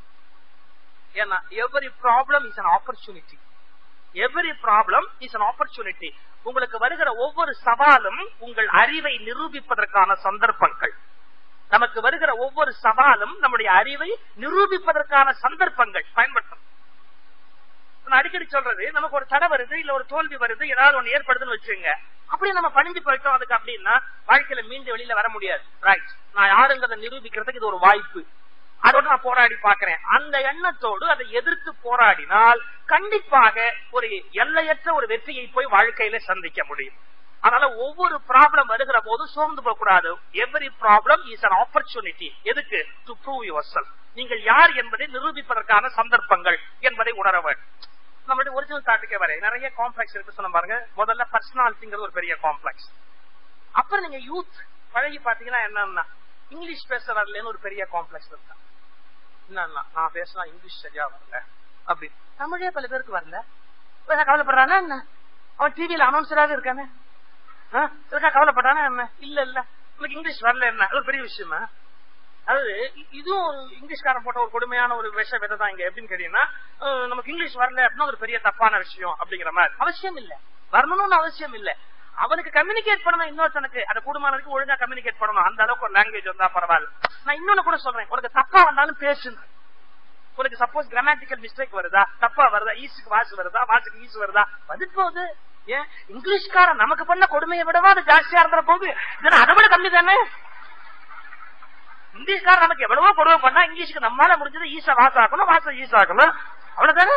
ஏன்னா every problem is an opportunity every problem is an opportunity உங்களுக்கு வருகிற ஒவ்வொரு சவாலும் உங்கள் அறிவை நிரூபிப்பதற்கான சந்தர்ப்பங்கள் நமக்கு வருகிற ஒவ்வொரு சவாலும் நம்முடைய அறிவை நிரூபிப்பதற்கான சந்தர்ப்பங்கள் பயன்படுத்தணும் நான் அடிக்கடி சொல்றது நமக்கு ஒரு தடை வருது இல்ல ஒரு தோல்வி வருது ஏதாவது ஒண்ணு ஏற்படுதுன்னு வச்சுங்க அப்படியே நம்ம பணிஞ்சு போயிட்டோம் அதுக்கு அப்படின்னா வாழ்க்கையில மீண்டு வெளியில வர முடியாது ரைட் நான் யாருங்கிறத நிரூபிக்கிறதுக்கு இது ஒரு வாய்ப்பு அதோட நான் போராடி பாக்குறேன் அந்த எண்ணத்தோடு அதை எதிர்த்து போராடினால் கண்டிப்பாக ஒரு எல்லையற்ற ஒரு வெற்றியை போய் வாழ்க்கையில சந்திக்க முடியும் அதனால ஒவ்வொரு ப்ராப்ளம் வருகிற போது சோர்ந்து போக கூடாது every problem is an opportunity எதுக்கு டு ப்ரூவ் யுவர் செல்ஃப் நீங்கள் யார் என்பதை நிரூபிப்பதற்கான சந்தர்ப்பங்கள் என்பதை உணர வேண்டும் நம்மளுடைய ஒரிஜினல் தாட்டுக்கே வர நிறைய காம்ப்ளெக்ஸ் இருக்கு சொன்ன பாருங்க முதல்ல பர்சனாலிட்டிங்கிறது ஒரு பெரிய காம்ப்ளெக்ஸ் அப்புறம் நீங்க யூத் பழகி பாத்தீங்கன்னா என்னன்னா இங்கிலீஷ் பேச வரலன்னு ஒரு பெரிய காம்ப்ளெக்ஸ் இருக்கு என்னன்னா நான் பேசினா இங்கிலீஷ் சரியா வரல அப்படி தமிழே பல பேருக்கு வரல இவன் கவலைப்படுறானா என்ன அவன் டிவியில அனௌன்சராக இருக்கானே ஆ? இதுக்கா கவலைப்பட்டானா என்ன இல்ல இல்ல உனக்கு இங்கிலீஷ் வரல என்ன அது ஒரு பெரிய விஷயமா அதாவது இ- இதுவும் ஒரு இங்கிலீஷ்காரன் போட்ட ஒரு கொடுமையான ஒரு விஷ விதை தான் இங்க எப்படின்னு கேட்டீங்கன்னா அஹ், நமக்கு இங்கிலீஷ் வரல அப்படின்னா ஒரு பெரிய தப்பான விஷயம் அப்படிங்கிற மாதிரி அவசியம் இல்ல வரணும்னு அவசியம் இல்ல அவனுக்கு கம்யூனிகேட் பண்ணணும் இன்னொருத்தனுக்கு அந்த குடும்பத்துக்கு ஒழுங்கா கம்யூனிகேட் பண்ணணும் அந்த அளவுக்கு ஒரு லாங்குவேஜ் வந்தா பரவாயில்ல நான் இன்னொன்னு கூட சொல்றேன் உனக்கு தப்பா வந்தாலும் பேசுங்க உனக்கு சப்போஸ் கிராமட்டிக்கல் மிஸ்டேக் வருதா தப்பா வருதா ஈஸுக்கு வாசு வருதா வாசுக்கு ஈசு வருதா வந்துட்டு போகுது ஏன் இங்கிலீஷ்காரன் நமக்கு பண்ண கொடுமையை விடவா அது ஜாஸ்தியா இருந்த போகுது இதுனா அதை விட கம்மி தானே இங்கிலீஷ்காரன் நமக்கு எவ்வளவோ கொடுமை பண்ணா இங்கிலீஷ்க்கு நம்மளால முடிஞ்சது ஈஸா வாசாக்கணும் வாச ஈஸாக்கணும் அவ்வளவுதானே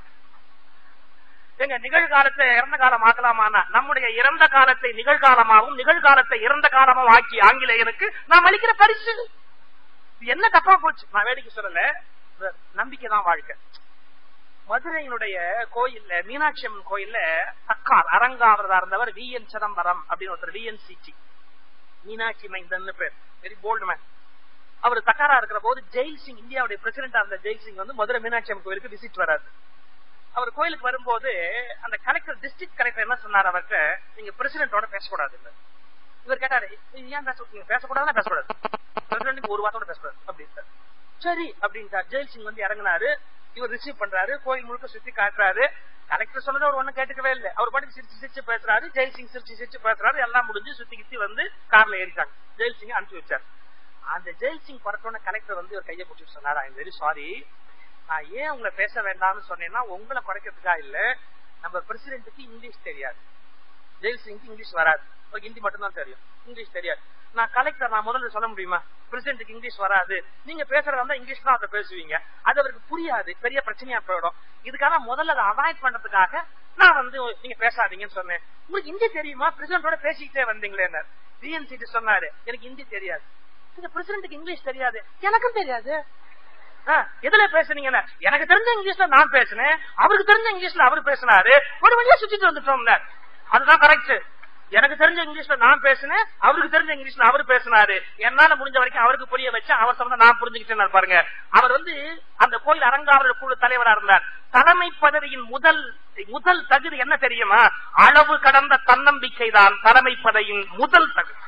எங்க நிகழ்காலத்தை இறந்த காலம் ஆக்கலாமானா நம்முடைய இறந்த காலத்தை நிகழ்காலமாகவும் நிகழ்காலத்தை இறந்த காலமாகவும் ஆக்கி ஆங்கிலேயனுக்கு நாம் அளிக்கிற பரிசு இது என்ன தப்பா போச்சு நான் வேடிக்கை சொல்லல நம்பிக்கை தான் வாழ்க்கை மதுரையினுடைய கோயில்ல மீனாட்சி அம்மன் கோயில்ல தக்கார் அரங்காவரதா இருந்தவர் வி என் சிதம்பரம் அப்படின்னு ஒருத்தர் வி என் சிடி மீனாட்சி மைந்தன் பேர் வெரி போல்டு மேன் அவர் தக்காரா இருக்கிற போது ஜெயில் சிங் இந்தியாவுடைய பிரசிடண்டா இருந்த ஜெயில் சிங் வந்து மதுரை மீனாட்சி அம்மன் கோயிலுக்கு விசிட் வராது அவர் கோயிலுக்கு வரும்போது அந்த கலெக்டர் டிஸ்ட்ரிக்ட் கலெக்டர் என்ன சொன்னார் அவர்கிட்ட நீங்க பிரசிடென்டோட பேசக்கூடாது இல்ல இவர் கேட்டாரு "இது ஏன் பேச நீங்க பேசக்கூடாதுன்னா பேசக்கூடாது பிரசிடென்ட் ஒரு வார்த்தோட பேசக்கூடாது அப்படின்ட்டார் சரி அப்படின்ட்டார் ஜெயில் சிங் வந்து இறங்குனாரு இவர் ரிசீவ் பண்றாரு கோயில் முழுக்க சுத்தி காட்டுறாரு கலெக்டர் சொன்னது அவர் ஒண்ணும் கேட்டுக்கவே இல்லை அவர் பாட்டுக்கு சிரிச்சு சிரிச்சு பேசுறாரு ஜெயில் சிங் சிரிச்சு சிரிச்சு பேசுறாரு எல்லாம் முடிஞ்சு சுத்தி கித்தி வந்து கார்ல ஏறிட்டாங்க ஜெயில் சிங் அனுப்பிச்சு வச்சார் அந்த ஜெயில் சிங் பரட்டோன கலெக்டர் வந்து ஒரு கையை பிடிச்சி சொன்னார் ஐ வெரி சாரி நான் ஏன் உங்களை பேச வேண்டாம்னு சொன்னேன்னா உங்களை குறைக்கிறதுக்கா இல்ல நம்ம பிரசிடென்ட்டுக்கு இங்கிலீஷ் தெரியாது ஜெயில் சிங்க்கு இங்கிலீஷ் வராது அவருக்கு ஹிந்தி மட்டும்தான் தெரியும் இங்கிலீஷ் தெரியாது நான் கலெக்டர் நான் முதல்ல சொல்ல முடியுமா பிரசிடென்ட்டுக்கு இங்கிலீஷ் வராது நீங்க பேசுறதா இருந்தா இங்கிலீஷ் தான் அதை பேசுவீங்க அது அவருக்கு புரியாது பெரிய பிரச்சனையா போயிடும் இதுக்காக முதல்ல அதை அவாய்ட் பண்றதுக்காக நான் வந்து நீங்க பேசாதீங்கன்னு சொன்னேன் உங்களுக்கு ஹிந்தி தெரியுமா பிரசிடென்டோட பேசிக்கிட்டே வந்தீங்களே டிஎன்சிட்டு சொன்னாரு எனக்கு ஹிந்தி தெரியாது இந்த பிரசிடென்ட்டுக்கு இங்கிலீஷ் தெரியாது எனக்கும் தெரியாது ஆ, எதுல பேசுனீங்கன்னா எனக்கு தெரிஞ்ச இங்கிலீஷ்ல நான் பேசினேன் அவருக்கு தெரிஞ்ச இங்கிலீஷ்ல அவர் பேசினாரு ஒரு வழியா சுத்திட்டு வந்துட்டோம்ல அதுதான் கரெக்ட் எனக்கு தெரிஞ்ச இங்கிலீஷ்ல நான் பேசினேன் அவருக்கு தெரிஞ்ச இங்கிலீஷ்ல அவர் பேசினாரு என்னால முடிஞ்ச வரைக்கும் அவருக்கு புரிய வச்சு அவர் சொன்ன நான் புரிஞ்சுக்கிட்டேன் பாருங்க அவர் வந்து அந்த கோயில் அலங்காரர் குழு தலைவரா இருந்தார் தலைமை பதவியின் முதல் முதல் தகுதி என்ன தெரியுமா அளவு கடந்த தன்னம்பிக்கை தான் தலைமை பதவியின் முதல் தகுதி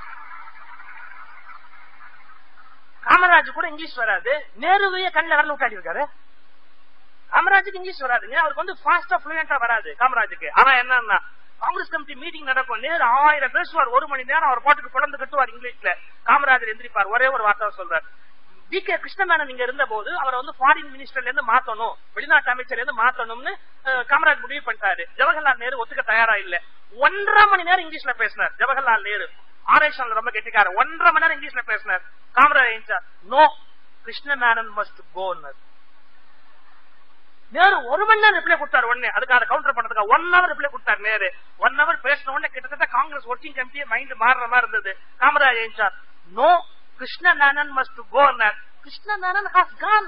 காமராஜ் கூட இங்கிலீஷ் வராது நேருவையே கண்ணில் வரல விட்டாடி இருக்காரு காமராஜுக்கு இங்கிலீஷ் வராதுங்க அவருக்கு வந்து ஃபாஸ்டா ஃபிளூயண்டா வராது காமராஜுக்கு ஆனா என்னன்னா காங்கிரஸ் கமிட்டி மீட்டிங் நடக்கும் நேரு ஆயிரம் பேசுவார் ஒரு மணி நேரம் அவர் பாட்டுக்கு குழந்தை கட்டுவார் இங்கிலீஷ்ல காமராஜர் எந்திரிப்பார் ஒரே ஒரு வார்த்தை சொல்றார் டி கே கிருஷ்ணமேனன் இங்க இருந்த போது அவரை வந்து ஃபாரின் மினிஸ்டர்ல இருந்து மாத்தணும் வெளிநாட்டு அமைச்சர்ல இருந்து மாத்தணும்னு அஹ், காமராஜ் முடிவு பண்ணிட்டாரு ஜவஹர்லால் நேரு ஒத்துக்க தயாரா இல்ல ஒன்றரை மணி நேரம் இங்கிலீஷ்ல பேசினார் ஜவஹர்லால் நேரு ஆரேஷன் ரொம்ப கெட்டிக்காரு ஒன்றரை மணி நேரம் இங்கிலீஷ்ல பேசினார் Kamaraj no Krishna Menon must go now Nehru ஒரு மணி நேரம் ரிப்ளை கொடுத்தாரு உடனே அதுக்காக கவுண்டர் பண்ணதுக்கு ஒன் ஹவர் ரிப்ளை கொடுத்தாரு நேரு ஒன் ஹவர் பேசின உடனே கிட்டத்தட்ட காங்கிரஸ் ஒர்க்கிங் கமிட்டியே மைண்ட் மாறுற மாதிரி இருந்தது Kamaraj sir no Krishna Menon must go Krishna Menon has gone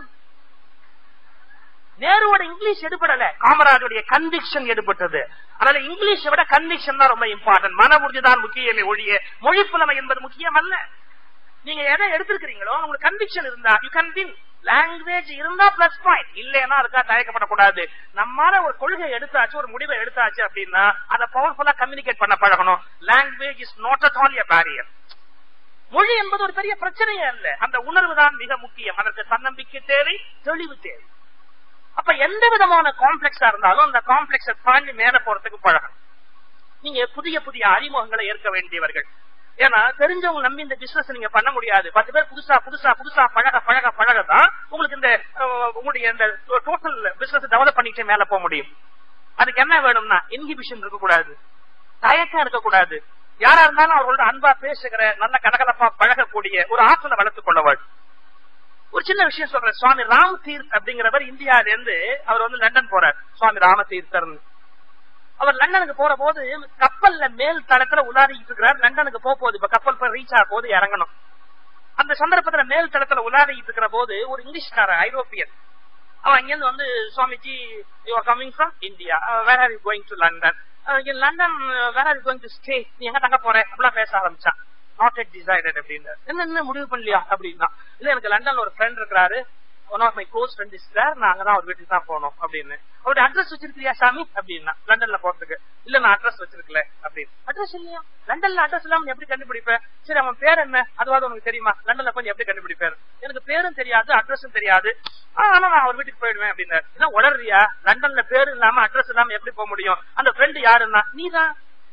நேருவோட இங்கிலீஷ் எடுபடல காமராஜுடைய கன்விக்ஷன் எடுபட்டது அதனால இங்கிலீஷை விட கன்விக்ஷன் தான் ரொம்ப இம்பார்ட்டன்ட் மன உறுதிதான் முக்கியமே ஒழிய மொழி புலமை என்பது முக்கியம் அல்ல நீங்க எதை எடுத்திருக்கிறீங்களோ உங்களுக்கு கன்விக்ஷன் இருந்தா யூ கேன் வின் லாங்குவேஜ் இருந்தா பிளஸ் பாயிண்ட் இல்லைன்னா அதுக்காக தயக்கப்படக்கூடாது நம்மால ஒரு கொள்கை எடுத்தாச்சு ஒரு முடிவை எடுத்தாச்சு அப்படின்னா அதை பவர்ஃபுல்லா கம்யூனிகேட் பண்ண பழகணும் language is not at all a barrier மொழி என்பது ஒரு பெரிய பிரச்சனையே அல்ல அந்த உணர்வு தான் மிக முக்கியம் அதற்கு தன்னம்பிக்கை தேவை தெளிவு தேவை அப்ப எந்த விதமான காம்ப்ளெக்ஸா இருந்தாலும் அந்த காம்ப்ளெக்ஸை தாண்டி மேல போறதுக்கு பழகணும் நீங்க புதிய புதிய அறிமுகங்களை ஏற்க வேண்டியவர்கள் ஏன்னா தெரிஞ்சவங்க நம்பி இந்த பிசினஸ் நீங்க பண்ண முடியாது பத்து பேர் புதுசா புதுசா புதுசா பழக பழக பழக தான் உங்களுக்கு இந்த அஹ், உங்களுடைய இந்த டோட்டல் பிசினஸ் டெவலப் பண்ணிட்டு மேல போக முடியும் அதுக்கு என்ன வேணும்னா இன்ஹிபிஷன் இருக்கக்கூடாது தயக்கம் இருக்கக்கூடாது யாரா இருந்தாலும் அவர்களோட அன்பா பேசுகிற நல்ல கலகலப்பா பழகக்கூடிய ஒரு ஆற்றலை வளர்த்துக் கொள்ள வேண்டும் ஒரு சின்ன விஷயம் சொல்றேன் சுவாமி ராம் தீர்த் அப்படிங்கிறவர் இந்தியால இருந்து அவர் வந்து லண்டன் போறார் சுவாமி ராம தீர்த்தர் அவர் லண்டனுக்கு போற போது கப்பல்ல மேல் தளத்துல உலாடிட்டு இருக்கிறார் லண்டனுக்கு போக போகுது இப்ப கப்பல் போய் ரீச் ஆக போது இறங்கணும் அந்த சந்தர்ப்பத்துல மேல் தளத்துல உலாடிட்டு இருக்கிற போது ஒரு இங்கிலீஷ்கார ஐரோப்பியன் அவன் இங்கிருந்து வந்து Swamiji you are coming from India where are you going to London in London where are you going to stay நீ எங்க தங்க போற அப்படிலாம் பேச ஆரம்பிச்சான் நாட் எட் டிசைடட் அப்படின்னு என்ன என்ன முடிவு பண்ணலையா அப்படின்னா இல்ல எனக்கு லண்டன்ல ஒரு ஃப்ரெண்ட் இருக்கிறாரு one of my close friend is sir நான் அங்கதான் அவர் வீட்டுக்கு தான் போகணும் அப்படின்னு அவருடைய அட்ரஸ் வச்சிருக்கிறியா சாமி அப்படின்னா லண்டன்ல போறதுக்கு இல்ல நான் அட்ரஸ் வச்சிருக்கல அப்படின்னு அட்ரஸ் இல்லையா லண்டன்ல அட்ரஸ் இல்லாம நீ எப்படி கண்டுபிடிப்பேன் சரி அவன் பேர் என்ன அதுவாது உனக்கு தெரியுமா லண்டன்ல போய் நீ எப்படி கண்டுபிடிப்பாரு எனக்கு பேரும் தெரியாது அட்ரஸும் தெரியாது ஆ, ஆனா நான் அவர் வீட்டுக்கு போயிடுவேன் அப்படின்னாரு என்ன உளறியா லண்டன்ல பேரு இல்லாம அட்ரஸ் இல்லாம எப்படி போக முடியும் அந்த ஃப்ரெண்ட் யாருன்னா நீதான்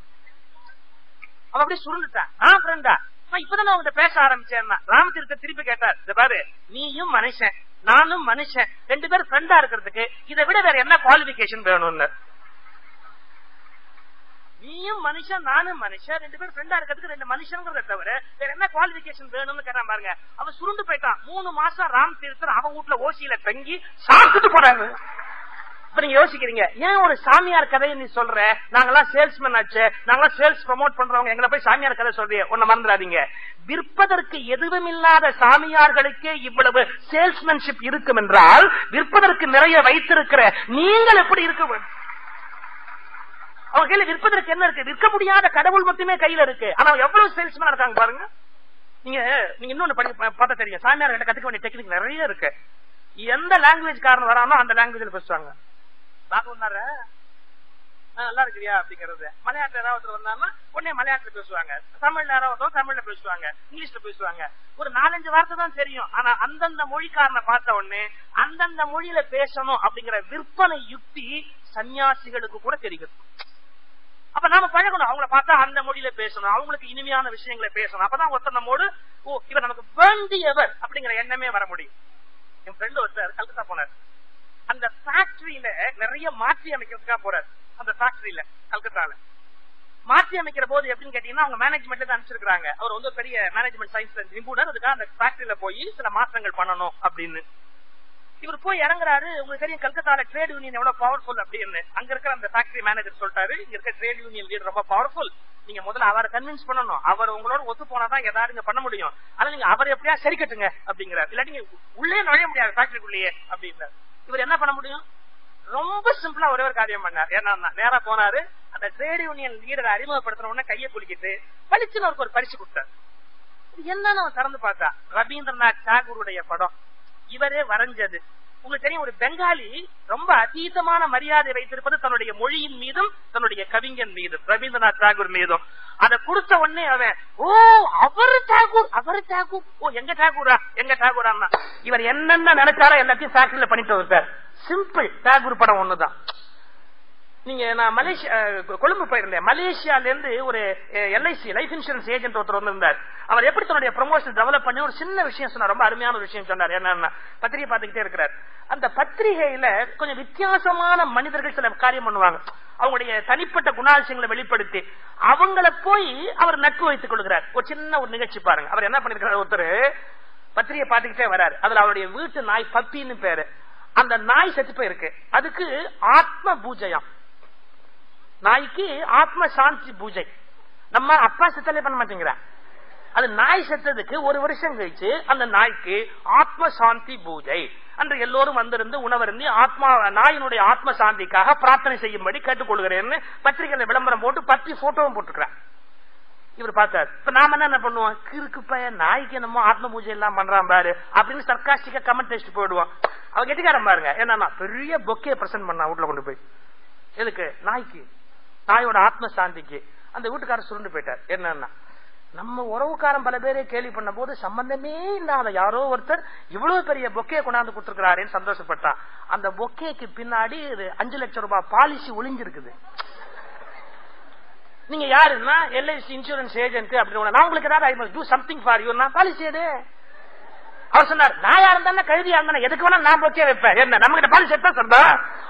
அவன் அப்படியே சுருண்டுட்டான் ஆ ஃப்ரெண்டா இப்பதான் நான் உங்ககிட்ட பேச ஆரம்பிச்சேன் ராமதீர்த்த திருப்பி கேட்டார் இந்த பாரு நீயும் மனுஷன் நானும் மனுஷன் ரெண்டு பேரும் ஃப்ரெண்டா இருக்கிறதுக்கு இதை விட வேற என்ன குவாலிபிகேஷன் வேணும்னு நீயும் மனுஷன் நானும் மனுஷன் ரெண்டு பேரும் ஃப்ரெண்டா இருக்கிறதுக்கு ரெண்டு மனுஷங்கிறத தவிர வேற என்ன குவாலிபிகேஷன் வேணும்னு கேட்டான் பாருங்க அவன் சுருண்டு போயிட்டான் மூணு மாசம் ராம் தீர்த்தர் அவன் வீட்டுல ஓசியில தங்கி சாப்பிட்டுட்டு போறாங்க இப்ப நீங்க யோசிக்கிறீங்க ஏன் ஒரு சாமியார் கதையை நீ சொல்ற நாங்கெல்லாம் சேல்ஸ்மேன் ஆச்சு நாங்கெல்லாம் சேல்ஸ் ப்ரமோட் பண்றவங்க எங்களை போய் சாமியார் கதை சொல்றீங்க ஒண்ணு மறந்துடாதீங்க விற்பதற்கு எதுவும் இல்லாத சாமியார்களுக்கே இவ்வளவு சேல்ஸ்மேன்ஷிப் இருக்கும் என்றால் விற்பதற்கு நிறைய வைத்திருக்கிற நீங்கள் எப்படி இருக்க வேண்டும் அவங்க கையில விற்பதற்கு என்ன இருக்கு விற்க முடியாத கடவுள் மட்டுமே கையில இருக்கு ஆனா எவ்வளவு சேல்ஸ்மேன் இருக்காங்க பாருங்க நீங்க நீங்க இன்னொன்னு படி பார்த்தா தெரியும் சாமியார் கிட்ட கத்துக்க வேண்டிய டெக்னிக் நிறைய இருக்கு எந்த லாங்குவேஜ் காரன் வரானோ அந்த லாங்குவேஜ்ல பேசுவாங்க பாக்குனார நல்லா இருக்கிறியா அப்படிங்கறது மலையாளத்துல யாராவது ஒருத்தர் வந்தாங்கன்னா உடனே மலையாளத்துல பேசுவாங்க தமிழ்ல யாராவது ஒருத்தர் தமிழ்ல பேசுவாங்க இங்கிலீஷ்ல பேசுவாங்க ஒரு நாலஞ்சு வார்த்தை தான் தெரியும் ஆனா அந்தந்த மொழிக்காரனை பார்த்த உடனே அந்தந்த மொழியில பேசணும் அப்படிங்கிற விற்பனை யுக்தி சன்னியாசிகளுக்கு கூட தெரிகிறது அப்ப நாம பழகணும் அவங்கள பார்த்தா அந்த மொழியில பேசணும் அவங்களுக்கு இனிமையான விஷயங்களை பேசணும் அப்பதான் ஒருத்தர் நம்மோடு ஓ இவர் நமக்கு வேண்டியவர் அப்படிங்கிற எண்ணமே வர முடியும் என் ஃப்ரெண்டு ஒருத்தர் கல்கத்தா போனார் அந்த ஃபேக்டரியில நிறைய மாற்றி அமைக்கிறதுக்காக போறாரு அந்த ஃபேக்டரியில கல்கத்தால மாற்றி அமைக்கிற போது எப்படின்னு கேட்டீங்கன்னா அவங்க மேனேஜ்மெண்ட்ல தான் அனுப்பிச்சிருக்காங்க அவர் வந்து ஒரு பெரிய மேனேஜ்மெண்ட் சயின்ஸ் நிபுணர் அதுக்காக அந்த ஃபேக்டரியில போய் சில மாற்றங்கள் பண்ணணும் அப்படின்னு இவர் போய் இறங்குறாரு உங்களுக்கு தெரியும் கல்கத்தால ட்ரேட் யூனியன் எவ்வளவு பவர்ஃபுல் அப்படின்னு அங்க இருக்கிற அந்த ஃபேக்டரி மேனேஜர் சொல்லிட்டாரு இங்க இருக்க ட்ரேட் யூனியன் லீடர் ரொம்ப பவர்ஃபுல் நீங்க முதல்ல அவரை கன்வின்ஸ் பண்ணணும் அவர் உங்களோட ஒத்து போனாதான் ஏதாவது இங்க பண்ண முடியும் ஆனா நீங்க அவர் எப்படியா சரி கட்டுங்க அப்படிங்கிறார் இல்லாட்டி நீங்க உள்ளே நுழைய முடியாது ஃபேக்டரிக்குள்ளேயே அப்படின்னார் இவர் என்ன பண்ண முடியும் ரொம்ப சிம்பிளா ஒரே ஒரு காரியம் பண்ணார் ஏன்னா நேரா போனாரு அந்த ட்ரேட் யூனியன் லீடரை அறிமுகப்படுத்தின உடனே கையை குலுக்கிட்டு பளிச்சுன்னு அவருக்கு ஒரு பரிசு கொடுத்தார் இது என்னன்னு அவன் திறந்து பார்த்தா ரவீந்திரநாத் தாகூருடைய படம் இவரே வரைஞ்சது உங்களுக்கு தெரியும் ஒரு பெங்காலி ரொம்ப அதீதமான மரியாதை வைத்திருப்பது தன்னுடைய மொழியின் மீதும் தன்னுடைய கவிஞன் மீதும் ரவீந்திரநாத் தாகூர் மீதும் அதை கொடுத்த உடனே அவன் ஓ அவரு தாகூர் அவரு தாகூர் ஓ எங்க தாகூரா எங்க தாகூரா இவர் என்னென்ன நினைச்சாரோ எல்லாத்தையும் ஃபேக்டரியில பண்ணிட்டு வருவார் சிம்பிள் தாகூர் படம் ஒண்ணுதான் நீங்க நான் மலேசியா அஹ், கொழும்பு போயிருந்தேன் மலேசியால இருந்து ஒரு எல்ஐசி லைஃப் இன்சூரன்ஸ் ஏஜென்ட் ஒருத்தர் வந்திருந்தார் அவர் எப்படி தன்னுடைய ப்ரமோஷன் டெவலப் பண்ணி ஒரு சின்ன விஷயம் சொன்னார் ரொம்ப அருமையான ஒரு விஷயம் சொன்னார் என்னன்னா பத்திரிகை பார்த்துக்கிட்டே இருக்கிறார் அந்த பத்திரிகையில கொஞ்சம் வித்தியாசமான மனிதர்கள் சில காரியம் பண்ணுவாங்க அவங்களுடைய தனிப்பட்ட குணாதிசயங்களை வெளிப்படுத்தி அவங்கள போய் அவர் நட்பு வைத்துக் கொள்கிறார் ஒரு சின்ன ஒரு நிகழ்ச்சி பாருங்க அவர் என்ன பண்ணிருக்கிறார் ஒருத்தர் பத்திரிகை பார்த்துக்கிட்டே வராரு அதுல அவருடைய வீட்டு நாய் பப்பின்னு பேரு அந்த நாய் செத்து போயிருக்கு அதுக்கு ஆத்ம பூஜையாம் நாய்க்கு ஆத்ம சாந்தி பூஜை நம்ம அப்பா செத்தலே பண்ண மாட்டேங்கிறா அது நாய் செத்ததுக்கு ஒரு வருஷம் கழிச்சு அந்த நாய்க்கு ஆத்ம சாந்தி பூஜை அன்று எல்லோரும் வந்திருந்து உணவருந்தி ஆத்மா நாயினுடைய ஆத்ம சாந்திக்காக பிரார்த்தனை செய்யும்படி கேட்டுக்கொள்கிறேன்னு பத்திரிகையில விளம்பரம் போட்டு பத்தி போட்டோவும் போட்டுக்கிறார் இவர் பார்த்தார் இப்ப நாம என்ன பண்ணுவோம் கிறுக்கு பையன் நாய்க்கு என்னமோ ஆத்ம பூஜை எல்லாம் பண்றான் பாரு அப்படின்னு சர்க்காஸ்டிக்கா கமெண்ட் டெஸ்ட் போயிடுவான் அவன் கெட்டிக்காரன் பாருங்க என்னன்னா பெரிய பொக்கே பிரசன்ட் பண்ணா வீட்டுல கொண்டு போய் எதுக்கு நாய்க்கு நாயோட ஆத்ம சாந்திக்கு அந்த வீட்டுக்காரர் சுருண்டு போயிட்டார் என்னன்னா நம்ம உறவுக்காரன் பல பேரே கேள்வி பண்ண போது சம்பந்தமே இல்லாத யாரோ ஒருத்தர் இவ்வளவு பெரிய பொக்கையை கொண்டாந்து கொடுத்திருக்கிறாரேன்னு சந்தோஷப்பட்டான் அந்த பொக்கேக்கு பின்னாடி ஒரு அஞ்சு லட்சம் ரூபாய் பாலிசி ஒளிஞ்சிருக்குது நீங்க யாருன்னா எல்ஐசி இன்சூரன்ஸ் ஏஜென்ட் அப்படின்னு நான் உங்களுக்கு ஏதாவது I must do something for you நான் பாலிசி எது அவர் சொன்னார் நான் யார் இருந்தா கழுதியா இருந்தா எதுக்கு வேணா நான் பொக்கே வைப்பேன் என்ன நம்ம கிட்ட பாலிசி எடுத்தா சொல்றா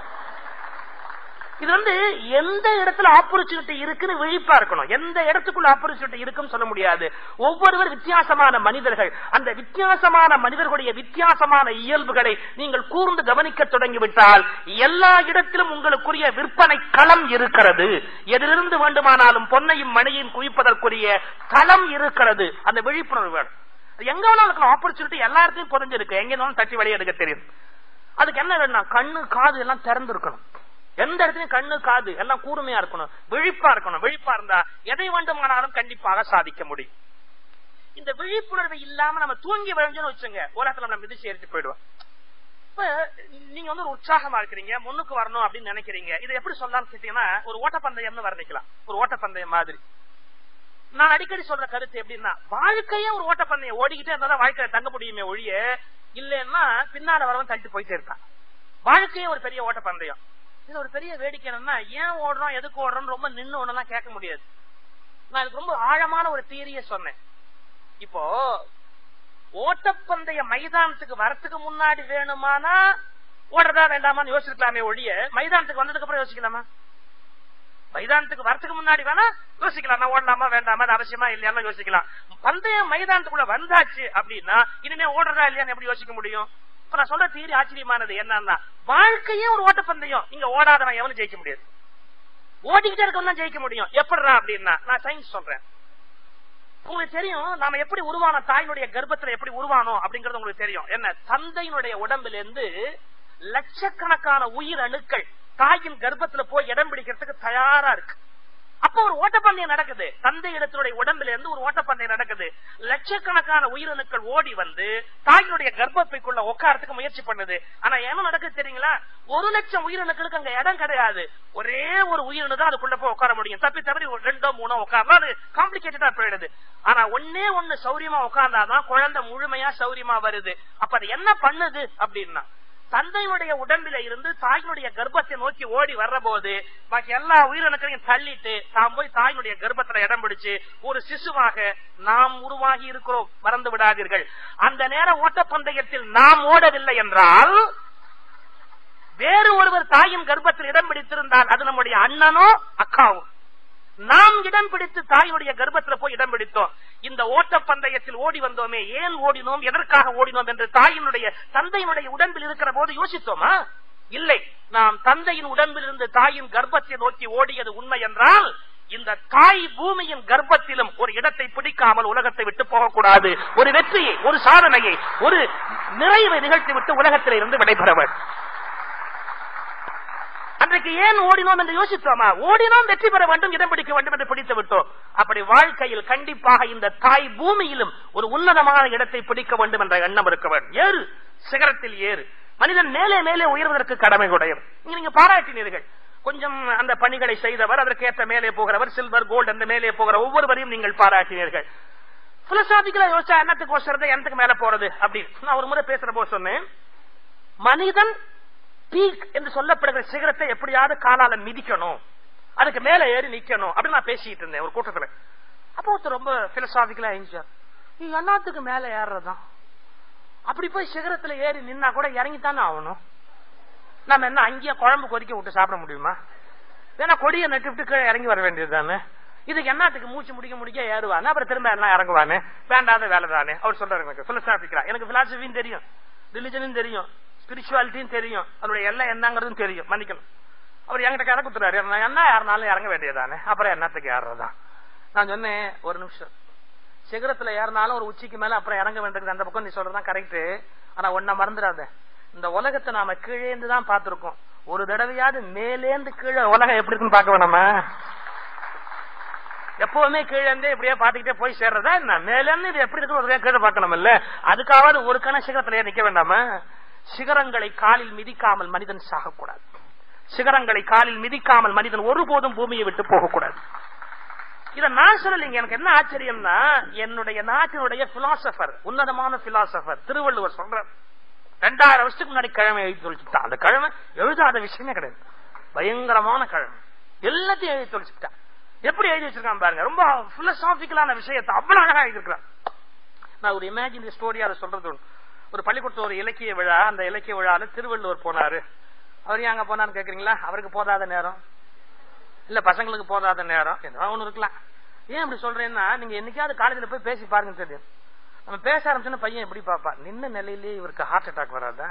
இது வந்து எந்த இடத்துல ஆப்பர்ச்சுனிட்டி இருக்குன்னு விழிப்பா இருக்கணும் எந்த இடத்துக்குள்ள ஆப்பர்ச்சுனிட்டி இருக்குன்னு சொல்ல முடியாது ஒவ்வொருவர் வித்தியாசமான மனிதர்கள் அந்த வித்தியாசமான மனிதர்களுடைய வித்தியாசமான இயல்புகளை நீங்கள் கூர்ந்து கவனிக்க தொடங்கிவிட்டால் எல்லா இடத்திலும் உங்களுக்குரிய விற்பனை களம் இருக்கிறது எதிலிருந்து வேண்டுமானாலும் பொன்னையும் மணியையும் குவிப்பதற்குரிய களம் இருக்கிறது அந்த விழிப்புணர்வு வேணும் அது எங்க வேணாலும் இருக்கலாம் ஆப்பர்ச்சுனிட்டி எல்லா இடத்தையும் புரிஞ்சிருக்கு எங்க வேணாலும் தட்டி வழி எடுக்க தெரியும் அதுக்கு என்ன வேணும்னா கண்ணு காது எல்லாம் திறந்து இருக்கணும் எந்த இடத்துலயும் கண்ணு காது எல்லாம் கூர்மையா இருக்கணும் விழிப்பா இருக்கணும் விழிப்பா இருந்தா எதை வேண்டுமானாலும் கண்டிப்பாக சாதிக்க முடியும் இந்த விழிப்புணர்வு இல்லாம நம்ம தூங்கி விழுஞ்சோன்னு வச்சுங்க உலகத்துல நம்ம மிதிச்சு ஏறிட்டு போயிடுவோம் இப்ப நீங்க வந்து ஒரு உற்சாகமா இருக்கிறீங்க முன்னுக்கு வரணும் அப்படின்னு நினைக்கிறீங்க இதை எப்படி சொல்லலாம்னு கேட்டீங்கன்னா ஒரு ஓட்டப்பந்தயம்னு வர்ணிக்கலாம் ஒரு ஓட்டப்பந்தயம் மாதிரி நான் அடிக்கடி சொல்ற கருத்து எப்படின்னா வாழ்க்கையே ஒரு ஓட்டப்பந்தயம் ஓடிக்கிட்டே இருந்தா தான் வாழ்க்கையில தங்க முடியுமே ஒழிய இல்லைன்னா பின்னால வரவன் தள்ளிட்டு போயிட்டே இருக்கான் வாழ்க்கையே ஒரு பெரிய ஓட்டப்பந்தயம் இது ஒரு பெரிய வேடிக்கை என்னன்னா ஏன் ஓடுறோம் எதுக்கு ஓடுறோம் ரொம்ப நின்னு ஒண்ணெல்லாம் கேட்க முடியாது நான் இதுக்கு ரொம்ப ஆழமான ஒரு தீரிய சொன்னேன் இப்போ ஓட்டப்பந்தய மைதானத்துக்கு வரத்துக்கு முன்னாடி வேணுமானா ஓடுறதா வேண்டாமான்னு யோசிக்கலாமே ஒழிய மைதானத்துக்கு வந்ததுக்கு அப்புறம் யோசிக்கலாமா மைதானத்துக்கு வரத்துக்கு முன்னாடி வேணா யோசிக்கலாம் நான் ஓடலாமா வேண்டாமா அது அவசியமா இல்லையான்னு யோசிக்கலாம் பந்தய மைதானத்துக்குள்ள வந்தாச்சு அப்படின்னா இனிமே ஓடுறதா இல்லையான்னு எப்படி யோசிக்க முடியும் இப்ப நான் சொல்ற தீரி ஆச்சரியமானது என்னன்னா வாழ்க்கையே ஒரு ஓட்டப்பந்தயம் இங்க ஓடாதவன் எவனும் ஜெயிக்க முடியாது ஓடிக்கிட்டே இருக்கவன் தான் ஜெயிக்க முடியும் எப்படிடா அப்படின்னா நான் சயின்ஸ் சொல்றேன் உங்களுக்கு தெரியும் நாம எப்படி உருவான தாயினுடைய கர்ப்பத்துல எப்படி உருவானோம் அப்படிங்கறது உங்களுக்கு தெரியும் என்ன தந்தையினுடைய உடம்புல இருந்து லட்சக்கணக்கான உயிர் அணுக்கள் தாயின் கர்ப்பத்துல போய் இடம் பிடிக்கிறதுக்கு தயாரா இருக்கு அப்ப ஒரு ஓட்டப்பந்தயம் நடக்குது தந்தை இடத்தினுடைய உடம்புல இருந்து ஒரு ஓட்டப்பந்தயம் நடக்குது லட்சக்கணக்கான உயிரணுக்கள் ஓடி வந்து தாயினுடைய கர்ப்பப்பைக்குள்ள உட்காரத்துக்கு முயற்சி பண்ணுது ஆனா என்ன நடக்குது தெரியுங்களா ஒரு லட்சம் உயிரணுக்களுக்கு அங்க இடம் கிடையாது ஒரே ஒரு உயிரணு தான் அதுக்குள்ள போய் உட்கார முடியும் தப்பி தவறி ஒரு ரெண்டோ மூணோ உட்காரலாம் அது காம்ப்ளிகேட்டடா போயிடுது ஆனா ஒன்னே ஒண்ணு சௌரியமா உட்கார்ந்தாதான் குழந்தை முழுமையா சௌரியமா வருது அப்ப அது என்ன பண்ணுது அப்படின்னா தந்தையுடைய உடம்பில இருந்து தாயினுடைய கர்ப்பத்தை நோக்கி ஓடி வர்ற போது பாக்கி எல்லா உயிரினங்களையும் தள்ளிட்டு தாம் போய் தாயினுடைய கர்ப்பத்துல இடம் பிடிச்சு ஒரு சிசுவாக நாம் உருவாகி இருக்கிறோம் மறந்து விடாதீர்கள் அந்த நேர ஓட்டப்பந்தயத்தில் நாம் ஓடவில்லை என்றால் வேறு ஒருவர் தாயின் கர்ப்பத்தில் இடம் பிடித்திருந்தால் அது நம்முடைய அண்ணனோ அக்காவும் நாம் இடம் பிடித்து தாயுடைய கர்ப்பத்துல போய் இடம் பிடித்தோம் இந்த ஓட்டப்பந்தயத்தில் ஓடி வந்தோமே ஏன் ஓடினோம் எதற்காக ஓடினோம் என்று தாயினுடைய தந்தையினுடைய உடம்பில் இருக்கிற போது யோசித்தோமா இல்லை நாம் தந்தையின் உடம்பில் இருந்து தாயின் கர்ப்பத்தை நோக்கி ஓடியது உண்மை என்றால் இந்த தாய் பூமியின் கர்ப்பத்திலும் ஒரு இடத்தை பிடிக்காமல் உலகத்தை விட்டு போகக்கூடாது ஒரு வெற்றியை ஒரு சாதனையை ஒரு நிறைவை நிகழ்த்தி விட்டு உலகத்தில் இருந்து விடைபெற வேண்டும் அன்றைக்கு ஏன் ஓடினோம் என்று யோசித்தோமா ஓடினோம் வெற்றி பெற வேண்டும் இடம் பிடிக்க வேண்டும் என்று பிடித்து விட்டோம் அப்படி வாழ்க்கையில் கண்டிப்பாக இந்த தாய் பூமியிலும் ஒரு உன்னதமான இடத்தை பிடிக்க வேண்டும் என்ற எண்ணம் இருக்க வேண்டும் ஏறு சிகரத்தில் ஏறு மனிதன் மேலே மேலே உயர்வதற்கு கடமை உடையவர் இங்க நீங்க பாராட்டினீர்கள் கொஞ்சம் அந்த பணிகளை செய்தவர் அதற்கேற்ற மேலே போகிறவர் சில்வர் கோல்டு அந்த மேலே போகிற ஒவ்வொருவரையும் நீங்கள் பாராட்டினீர்கள் பிலசாபிக்கலா யோசிச்சா என்னத்துக்கு வசறது என்னத்துக்கு மேல போறது அப்படின்னு நான் ஒரு முறை பேசுற போது சொன்னேன் மனிதன் பீக் என்று சொல்லப்படுகிற சிகரத்தை எப்படியாவது காலால மிதிக்கணும் அதுக்கு மேல ஏறி நிக்கணும் அப்படின்னு நான் பேசிட்டு இருந்தேன் ஒரு கூட்டத்துல அப்போ ஒருத்தர் ரொம்ப பிலசாபிக்கலா எழுந்தார் நீ எல்லாத்துக்கு மேல ஏறுறதான் அப்படி போய் சிகரத்துல ஏறி நின்னா கூட இறங்கித்தானே ஆகணும் நம்ம என்ன அங்கேயே குழம்பு கொதிக்க விட்டு சாப்பிட முடியுமா ஏன்னா கொடியை நட்டுவிட்டு கீழே இறங்கி வர வேண்டியது தானே இதுக்கு என்னத்துக்கு மூச்சு முடிக்க முடிக்க ஏறுவானே அப்புறம் திரும்ப எல்லாம் இறங்குவானே வேண்டாத வேலை தானே அவர் சொல்றாரு எனக்கு பிலசாபிக்கிறா எனக்கு பிலாசபியும் தெரியும் ரிலிஜனும் தெரியும் ஸ்பிரிச்சுவாலிட்டியும் தெரியும் அதனுடைய எல்லாம் என்னங்கிறதும் தெரியும் மன்னிக்கணும் அவர் என்கிட்ட கதை குத்துறாரு நான் என்ன யாருனாலும் இறங்க வேண்டியதானே அப்புறம் என்னத்துக்கு ஏறுறதான் நான் சொன்னேன் ஒரு நிமிஷம் சிகரத்துல ஏறினாலும் ஒரு உச்சிக்கு மேல அப்புறம் இறங்க வேண்டியது அந்த பக்கம் நீ சொல்றதுதான் கரெக்ட் ஆனா ஒன்ன மறந்துடாத இந்த உலகத்தை நாம கீழேந்து தான் பார்த்திருக்கோம் ஒரு தடவையாவது மேலேந்து கீழே உலகம் எப்படி இருக்குன்னு பார்க்க வேணாமா எப்பவுமே கீழே இருந்தே இப்படியே பாத்துக்கிட்டே போய் சேர்றதா என்ன மேல இருந்து இது எப்படி இருக்கு ஒரு தடவை கீழே பார்க்கணும் இல்ல அதுக்காவது ஒரு கண சிகரத்திலேயே நிக்க வேண்டாமா சிகரங்களை காலில் மிதிக்காமல் மனிதன் சாகக்கூடாது சிகரங்களை காலில் மிதிக்காமல் மனிதன் ஒருபோதும் பூமியை விட்டு போகக்கூடாது இத நான் சொல்லலைங்க எனக்கு என்ன ஆச்சரியம்னா என்னுடைய நாட்டினுடைய பிலாசபர் உன்னதமான பிலாசபர் திருவள்ளுவர் சொல்ற ரெண்டாயிரம் வருஷத்துக்கு முன்னாடி கிழமை எழுதி தொழிச்சுட்டான் அந்த கிழமை எழுதாத விஷயமே கிடையாது பயங்கரமான கிழமை எல்லாத்தையும் எழுதி தொழிச்சுட்டான் எப்படி எழுதி வச்சிருக்கான் பாருங்க ரொம்ப பிலசாபிக்கலான விஷயத்தை அவ்வளவு அழகா எழுதிருக்கான் நான் ஒரு இமேஜின் ஸ்டோரி அதை சொல்றது உண்டு. ஒரு பள்ளிக்கூடத்துல ஒரு இலக்கிய விழா அந்த இலக்கிய விழால திருவள்ளுவர் போனாரு அவர் ஏன் அங்க போனான்னு கேக்குறீங்களா அவருக்கு போதாத நேரம் இல்ல பசங்களுக்கு போதாத நேரம் என்ன ஒண்ணு இருக்கலாம் ஏன் அப்படி சொல்றேன்னா நீங்க என்னைக்காவது காலேஜ்ல போய் பேசி பாருங்க தெரியும் நம்ம பேச ஆரம்பிச்சோன்னா பையன் எப்படி பாப்பா நின்ன நிலையிலேயே இவருக்கு ஹார்ட் அட்டாக் வராதா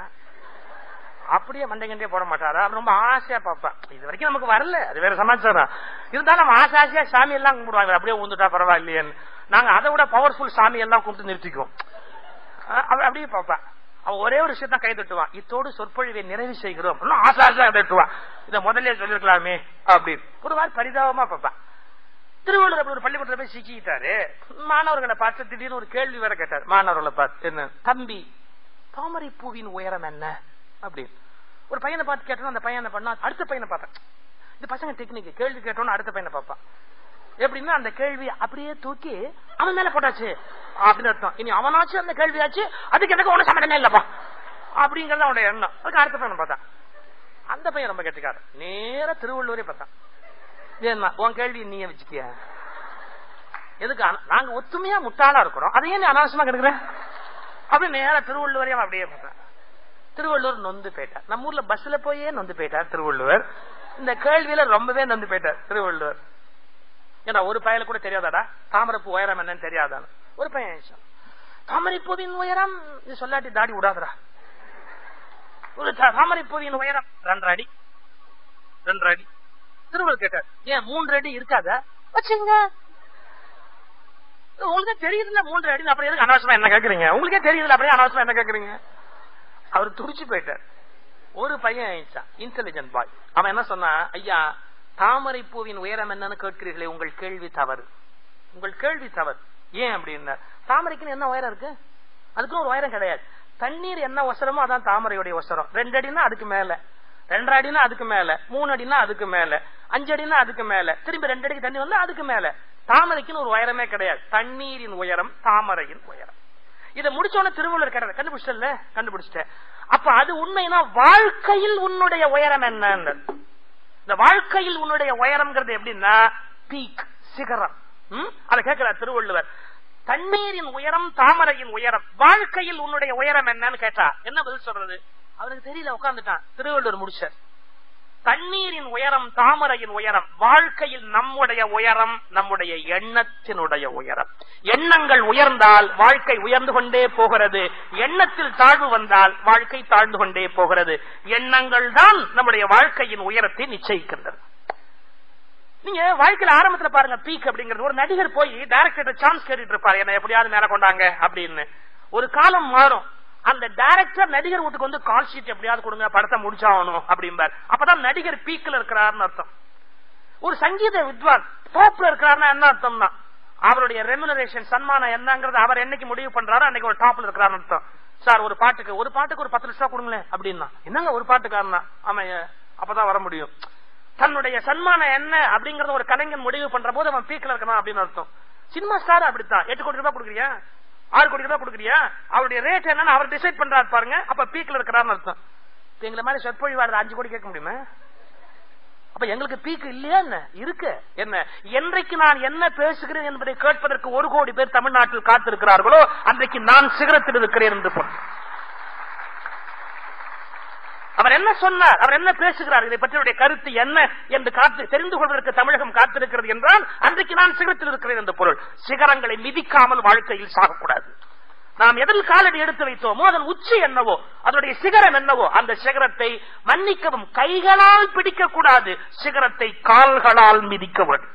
அப்படியே மண்டைகண்டே போட மாட்டாரா அவர் ரொம்ப ஆசையா பாப்பா இது வரைக்கும் நமக்கு வரல அது வேற சமாச்சாரம் இருந்தாலும் நம்ம ஆசை ஆசையா சாமி எல்லாம் கும்பிடுவாங்க அப்படியே ஊந்துட்டா பரவாயில்லையேன்னு நாங்க அதை விட பவர்ஃபுல் சாமி எல்லாம் கூப்பிட்டு நிறுத்திக்குவோம் அஹ் அவ அப்படியே பாப்பா அவன் ஒரே ஒரு விஷயத்தான் கை தட்டுவான் இத்தோடு சொற்பொழிவை நிறைவு செய்கிறோம் இன்னும் ஆசை ஆசையா தட்டுவான் இதை முதல்ல சொல்லிருக்கலாமே அப்படின்னு ஒரு மாதிரி பரிதாபமா பாப்பான் திருவள்ளுவர் அப்படி ஒரு பள்ளிக்கூடத்துல போய் சிக்கிட்டாரு மாணவர்களை பார்த்து திடீர்னு ஒரு கேள்வி வேற கேட்டார் மாணவர்களை பார்த்து என்ன தம்பி தாமரை பூவின் உயரம் என்ன அப்படின்னு ஒரு பையனை பார்த்து கேட்டோம் அந்த பையன் என்ன பண்ணா அடுத்த பையனை பார்த்தான் இந்த பசங்க டெக்னிக் கேள்வி கேட்டோன்னு அடுத்த பையனை பார்ப்பான் எப்படின்னா அந்த கேள்வி அப்படியே தூக்கி அவன் மேல போட்டாச்சு அப்படின்னு அர்த்தம் இனி அவனாச்சு அந்த கேள்வியாச்சு அதுக்கு எனக்கு ஒண்ணு சம்மந்தமே இல்லப்பா அப்படிங்கறது அவனுடைய எண்ணம் அதுக்கு அடுத்த பையனை பார்த்தான் அந்த பையன் ரொம்ப கெட்டுக்காரு நேர திருவள்ளுவரே பார்த்தான் ஏன்னா உன் கேள்வி நீயே வச்சுக்கிய எதுக்கு அன- நாங்க ஒத்துமையா முட்டாளா இருக்கிறோம் அதையே நீ அனாவசியமா கெடுக்கிற அப்படி நேர திருவள்ளுவரையும் அப்படியே பார்த்தேன் திருவள்ளுவர் நொந்து போயிட்டார் நம்ம ஊர்ல பஸ்ல போயே நொந்து போயிட்டார் திருவள்ளுவர் இந்த கேள்வியில ரொம்பவே நொந்து போயிட்டார் திருவள்ளுவர் ஏன்னா ஒரு பயல கூட தெரியாதாடா தாமரைப்பூ உயரம் என்னன்னு தெரியாதான்னு ஒரு பையன் எழுந்தான். தாமரைப்பூவின் உயரம் இது சொல்லாட்டி தாடி விடாதடா ஒரு த- தாமரைப்பூவின் உயரம் ரெண்டரை அடி ரெண்டரை அடி திருவள்ளுவர் கேட்டார் ஏன் மூன்று அடி இருக்காதா வச்சுங்க உங்களுக்கே தெரியுதுல்ல மூன்று அடி அப்புறம் எதுக்கு அனாவசியமா என்ன கேக்குறீங்க உங்களுக்கே தெரியுதுல்ல அப்படியே அனாவசியமா என்ன கேக்குறீங்க அவர் துடிச்சு போயிட்டார் ஒரு பையன் ஆயிடுச்சான் இன்டெலிஜென்ட் பாய் அவன் என்ன சொன்னா ஐயா தாமரை பூவின் உயரம் என்னன்னு கேட்கிறீர்களே உங்கள் கேள்வி தவறு உங்கள் கேள்வி தவறு ஏன் அப்படின்னா தாமரைக்குன்னு என்ன உயரம் இருக்கு அதுக்கும் ஒரு உயரம் கிடையாது தண்ணீர் என்ன ஒசரமோ அதான் தாமரையுடைய ஒசரம் ரெண்டு அடினா அதுக்கு மேல ரெண்டரை அடினா அதுக்கு மேல மூணு அடினா அதுக்கு மேல அஞ்சு அடினா அதுக்கு மேல திரும்பி ரெண்டு அடிக்கு தண்ணி வந்து அதுக்கு மேல தாமரைக்குன்னு ஒரு உயரமே கிடையாது தண்ணீரின் உயரம் தாமரையின் உயரம் இதை முடிச்சோட திருவள்ளுவர் கேட்டார் கண்டுபிடிச்சல கண்டுபிடிச்சிட்டேன் அப்ப அது உண்மைனா வாழ்க்கையில் உன்னுடைய உயரம் என்ன இந்த வாழ்க்கையில் உன்னுடைய உயரம்ங்கிறது எப்படின்னா பீக் சிகரம் ம்? அதை கேட்கிறார் திருவள்ளுவர் தண்ணீரின் உயரம் தாமரையின் உயரம் வாழ்க்கையில் உன்னுடைய உயரம் என்னன்னு கேட்டா என்ன பதில் சொல்றது அவனுக்கு தெரியல உட்கார்ந்துட்டான் திருவள்ளுவர் முடிச்சார் தண்ணீரின் உயரம் தாமரையின் உயரம் வாழ்க்கையில் நம்முடைய உயரம் நம்முடைய எண்ணத்தினுடைய உயரம் எண்ணங்கள் உயர்ந்தால் வாழ்க்கை உயர்ந்து கொண்டே போகிறது எண்ணத்தில் தாழ்வு வந்தால் வாழ்க்கை தாழ்ந்து கொண்டே போகிறது எண்ணங்கள் தான் நம்முடைய வாழ்க்கையின் உயரத்தை நிச்சயிக்கின்றது நீங்க வாழ்க்கையில ஆரம்பத்துல பாருங்க பீக் அப்படிங்கிறது ஒரு நடிகர் போய் டைரக்டர் சான்ஸ் கேட்டுட்டு இருப்பாரு என்ன எப்படியாவது மேல கொண்டாங்க அப்படின்னு ஒரு காலம் மாறும் அந்த டைரக்டர் நடிகர் வீட்டுக்கு வந்து கால் ஷீட் எப்படியாவது கொடுங்க படத்தை முடிச்சாகணும் அப்படிம்பார் அப்பதான் நடிகர் பீக்ல இருக்கிறாருன்னு அர்த்தம் ஒரு சங்கீத வித்வான் டாப்ல இருக்கிறாருன்னா என்ன அர்த்தம்னா அவருடைய ரெமுனரேஷன் சன்மானம் என்னங்கிறது அவர் என்னைக்கு முடிவு பண்றாரோ அன்னைக்கு ஒரு டாப்ல இருக்கிறாருன்னு அர்த்தம் சார் ஒரு பாட்டுக்கு ஒரு பாட்டுக்கு ஒரு பத்து லட்சம் கொடுங்களேன் அப்படின்னா என்னங்க ஒரு பாட்டுக்காரனா ஆமா அப்பதான் வர முடியும் தன்னுடைய சன்மானம் என்ன அப்படிங்கறத ஒரு கலைஞன் முடிவு பண்ற போது அவன் பீக்ல இருக்கணும் அப்படின்னு அர்த்தம் சினிமா ஸ்டார் அப்படித்தான் எட்டு கோடி ரூபாய் கொடுக்குறியா ஆறு கோடி ரூபாய் கொடுக்குறியா அவருடைய ரேட் என்னன்னு அவர் டிசைட் பண்றாரு பாருங்க அப்ப பீக்ல இருக்கிறான்னு அர்த்தம் இப்ப எங்களை மாதிரி சொற்பொழிவாளர் அஞ்சு கோடி கேட்க முடியுமா அப்ப எங்களுக்கு பீக்கு இல்லையா என்ன இருக்கு என்ன என்றைக்கு நான் என்ன பேசுகிறேன் என்பதை கேட்பதற்கு ஒரு கோடி பேர் தமிழ்நாட்டில் காத்திருக்கிறார்களோ அன்றைக்கு நான் சிகரத்தில் இருக்கிறேன் என்று பொருள் அவர் என்ன சொன்னார் அவர் என்ன பேசுகிறார் இதை பற்றிய கருத்து என்ன என்று காத்து தெரிந்து கொள்வதற்கு தமிழகம் காத்திருக்கிறது என்றால் அன்றைக்கு நான் சிகரத்தில் இருக்கிறேன் என்று பொருள் சிகரங்களை மிதிக்காமல் வாழ்க்கையில் சாகக்கூடாது நாம் எதில் காலடி எடுத்து வைத்தோமோ அதன் உச்சி என்னவோ அதனுடைய சிகரம் என்னவோ அந்த சிகரத்தை மன்னிக்கவும் கைகளால் பிடிக்க கூடாது சிகரத்தை கால்களால் மிதிக்க வேண்டும்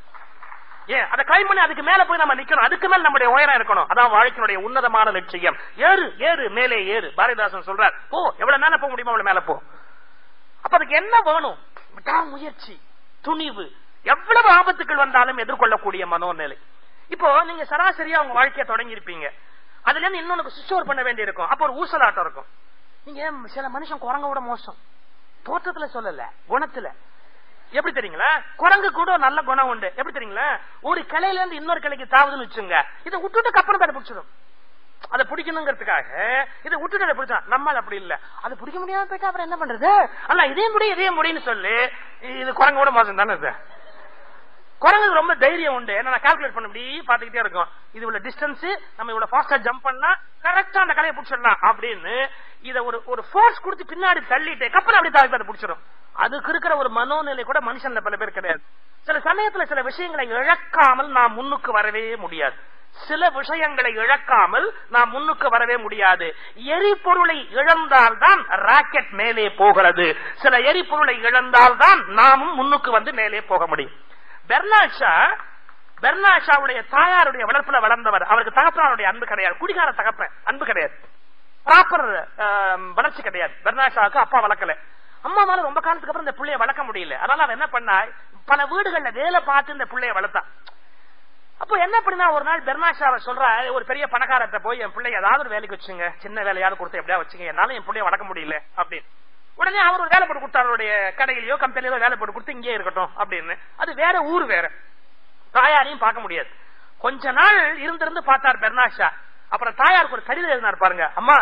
ஏன் அதை கை பண்ணி அதுக்கு மேல போய் நம்ம நிக்கணும் அதுக்கு மேல நம்முடைய உயரம் இருக்கணும் அதான் வாழ்க்கையினுடைய உன்னதமான லட்சியம் ஏறு ஏறு மேலே ஏறு பாரதிதாசன் சொல்றார் போ எவ்வளவு மேல போக முடியுமோ அவ்வளவு மேல போ அப்ப அதுக்கு என்ன வேணும் முயற்சி துணிவு எவ்வளவு ஆபத்துக்கள் வந்தாலும் எதிர்கொள்ளக்கூடிய மனோநிலை இப்போ நீங்க சராசரியா உங்க வாழ்க்கையை தொடங்கி இருப்பீங்க அதுல இருந்து இன்னொன்னு சுவிச் ஓவர் பண்ண வேண்டி இருக்கும் அப்ப ஒரு ஊசலாட்டம் இருக்கும் நீங்க சில மனுஷன் குரங்க விட மோசம் தோற்றத்துல சொல்லல குணத்துல எப்படி தெரியுங்களா குரங்கு கூட நல்ல குணம் உண்டு எப்படி தெரியுங்களா ஒரு கிளையில இருந்து இன்னொரு கிளைக்கு தாவுதுன்னு வச்சுங்க இதை விட்டுட்டு அப்புறம் அதை பிடிச்சிடும் அதை பிடிக்கணுங்கிறதுக்காக இதை விட்டுட்டு அதை பிடிச்சா நம்மால் அப்படி இல்ல அதை பிடிக்க முடியாம போயிட்டா அப்புறம் என்ன பண்றது அல்ல இதையும் முடியும் இதையும் முடியும்னு சொல்லி இது குரங்கு கூட மோசம் தானே இது குரங்குக்கு ரொம்ப தைரியம் உண்டு ஏன்னா கால்குலேட் பண்ண முடியும் பாத்துக்கிட்டே இருக்கும் இது உள்ள டிஸ்டன்ஸ் நம்ம இவ்வளவு ஃபாஸ்டா ஜம்ப் பண்ணா கரெக்டா அந்த கலையை பிடிச்சிடலாம் அப்படின்னு இத ஒரு ஒரு ஃபோர்ஸ் கொடுத்து பின்னாடி தள்ளிட்டு கப்பல் அப்படி தாக்கி அதை பிடிச்சிடும் அதுக்கு இருக்கிற ஒரு மனோநிலை கூட மனுஷன்ல பல பேர் கிடையாது சில சமயத்துல சில விஷயங்களை இழக்காமல் நாம் முன்னுக்கு வரவே முடியாது சில விஷயங்களை இழக்காமல் நாம் முன்னுக்கு வரவே முடியாது எரிபொருளை இழந்தால்தான் ராக்கெட் மேலே போகிறது சில எரிபொருளை இழந்தால்தான் நாமும் முன்னுக்கு வந்து மேலே போக முடியும் பெர்னாஷா பெர்னாஷாவுடைய தாயாருடைய வளர்ப்புல வளர்ந்தவர் அவருக்கு தகப்பனாருடைய அன்பு கிடையாது குடிகார தகப்பன் அன்பு கிடையாது ப்ராப்பர் வளர்ச்சி கிடையாது பெர்னாஷாவுக்கு அப்பா வளர்க்கல அம்மா மேல ரொம்ப காலத்துக்கு அப்புறம் இந்த பிள்ளைய வளர்க்க முடியல அதனால அவன் என்ன பண்ணா பல வீடுகள்ல வேலை பார்த்து இந்த பிள்ளைய வளர்த்தான் அப்போ என்ன பண்ணா ஒரு நாள் பெர்னாஷாவை சொல்ற ஒரு பெரிய பணக்காரத்தை போய் என் பிள்ளை ஏதாவது ஒரு வேலைக்கு வச்சுங்க சின்ன வேலையாவது கொடுத்து எப்படியா வச்சுங்க என்னால என் பிள்ளைய வளர்க்க முடியல அப்படின்னு உடனே அவர் ஒரு வேலை போட்டு கொடுத்தாரு அவருடைய கடையிலயோ கம்பெனிலயோ வேலை போட்டு கொடுத்து இங்கே இருக்கட்டும் அப்படின்னு அது வேற ஊர் வேற தாயாரையும் பார்க்க முடியாது கொஞ்ச நாள் இருந்திருந்து பார்த்தார் பெர்னாஷா அப்புறம் தாயாருக்கு ஒரு கடிதம் எழுதினார் பாருங்க அம்மா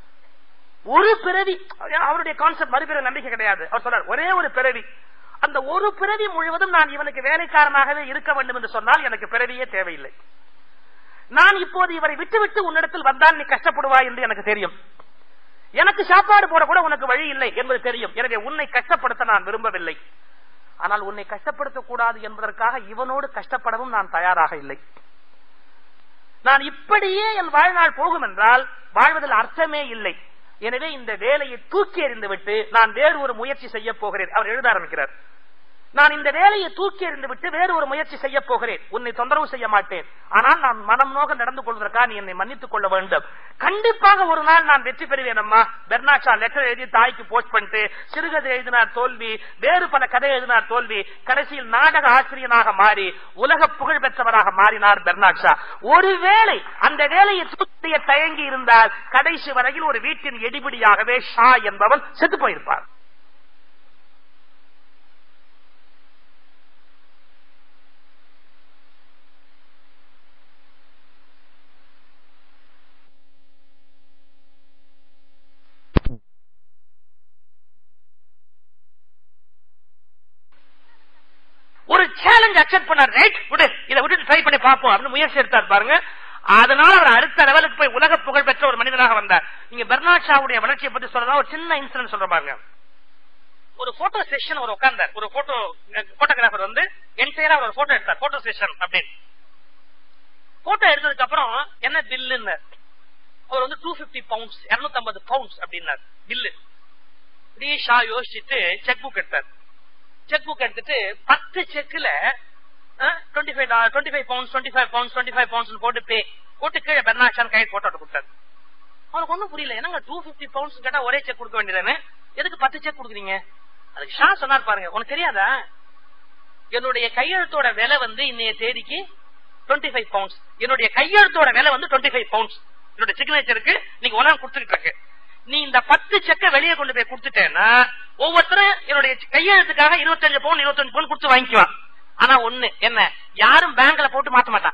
ஒரு பிறவி அவருடைய கான்செப்ட் மறுபிற நம்பிக்கை கிடையாது அவர் சொன்னார் ஒரே ஒரு பிறவி அந்த ஒரு பிறவி முழுவதும் நான் இவனுக்கு வேலைக்காரனாகவே இருக்க வேண்டும் என்று சொன்னால் எனக்கு பிறவியே தேவையில்லை நான் இப்போது இவரை விட்டுவிட்டு உன்னிடத்தில் வந்தால் நீ கஷ்டப்படுவாய் என்று எனக்கு தெரியும் எனக்கு சாப்பாடு போட கூட உனக்கு வழி இல்லை என்பது தெரியும் எனவே உன்னை கஷ்டப்படுத்த நான் விரும்பவில்லை ஆனால் உன்னை கஷ்டப்படுத்தக் கூடாது என்பதற்காக இவனோடு கஷ்டப்படவும் நான் தயாராக இல்லை நான் இப்படியே என் வாழ்நாள் போகும் என்றால் வாழ்வதில் அர்த்தமே இல்லை எனவே இந்த வேலையை தூக்கி எறிந்து விட்டு நான் வேறு ஒரு முயற்சி செய்ய போகிறேன் அவர் எழுத ஆரம்பிக்கிறார் நான் இந்த வேலையை தூக்கி எறிந்து விட்டு வேறு ஒரு முயற்சி செய்ய போகிறேன் உன்னை தொந்தரவு செய்ய மாட்டேன் ஆனால் நான் மனம் நோக நடந்து கொள்வதற்காக நீ என்னை மன்னித்துக் கொள்ள வேண்டும் கண்டிப்பாக ஒரு நாள் நான் வெற்றி பெறுவேன் அம்மா பெர்னாஷா லெட்டர் எழுதி தாய்க்கு போஸ்ட் பண்ணிட்டு சிறுகதை எழுதினார் தோல்வி வேறு பல கதை எழுதினார் தோல்வி கடைசியில் நாடக ஆசிரியனாக மாறி உலக புகழ் பெற்றவராக மாறினார் பெர்னாஷா ஒருவேளை அந்த வேலையை தூக்கிய தயங்கி இருந்தால் கடைசி வரையில் ஒரு வீட்டின் எடிபிடியாகவே ஷா என்பவன் செத்து போயிருப்பார் ஒரு சேலஞ்ச் அக்செப்ட் பண்ணார் ரைட் விடு இதை விட்டு ட்ரை பண்ணி பார்ப்போம் அப்படின்னு முயற்சி எடுத்தார் பாருங்க அதனால அவர் அடுத்த லெவலுக்கு போய் உலக புகழ் பெற்ற ஒரு மனிதனாக வந்தார் நீங்க பெர்னாஷாவுடைய வளர்ச்சியை பத்தி சொல்றதா ஒரு சின்ன இன்சிடென்ட் சொல்ற பாருங்க ஒரு போட்டோ செஷன் ஒரு உட்கார்ந்தார் ஒரு போட்டோ போட்டோகிராஃபர் வந்து என்டையரா ஒரு போட்டோ எடுத்தார் போட்டோ செஷன் அப்படின்னு போட்டோ எடுத்ததுக்கு அப்புறம் என்ன பில்லுன்னு அவர் வந்து டூ பிப்டி பவுண்ட்ஸ் இருநூத்தி ஐம்பது பவுண்ட்ஸ் அப்படின்னார் பில்லு இப்படியே ஷா யோசிச்சுட்டு செக் புக் எடுத்தார் செக் புக் எடுத்துட்டு பத்து செக்ல twenty five twenty five pounds twenty five pounds twenty five pounds போட்டு பே போட்டு கீழே பெர்னாஷான் கையில் போட்டோ கொடுத்தாரு அவனுக்கு ஒண்ணும் புரியல என்னங்க டூ பிப்டி பவுண்ட்ஸ் கேட்டா ஒரே செக் கொடுக்க வேண்டியதானே எதுக்கு பத்து செக் கொடுக்குறீங்க அதுக்கு ஷா சொன்னார் பாருங்க உனக்கு தெரியாதா என்னுடைய கையெழுத்தோட விலை வந்து இன்னைய தேதிக்கு டுவெண்ட்டி ஃபைவ் பவுண்ட்ஸ் என்னுடைய கையெழுத்தோட விலை வந்து டுவெண்ட்டி ஃபைவ் பவுண்ட்ஸ் என்னோட சிக்னேச்சருக்கு நீங்க உலகம் கொடுத்துக்கிட்டு இருக்கு நீ இந்த பத்து செக்க வெளியே கொண்டு போய் கொடுத்துட்டேன்னா ஒவ்வொருத்தரும் என்னுடைய கையெழுத்துக்காக இருபத்தஞ்சு பவுன் இருபத்தஞ்சு பவுன் கொடுத்து வாங்கிக்குவான் ஆனா ஒண்ணு என்ன யாரும் பேங்க்ல போட்டு மாத்த மாட்டான்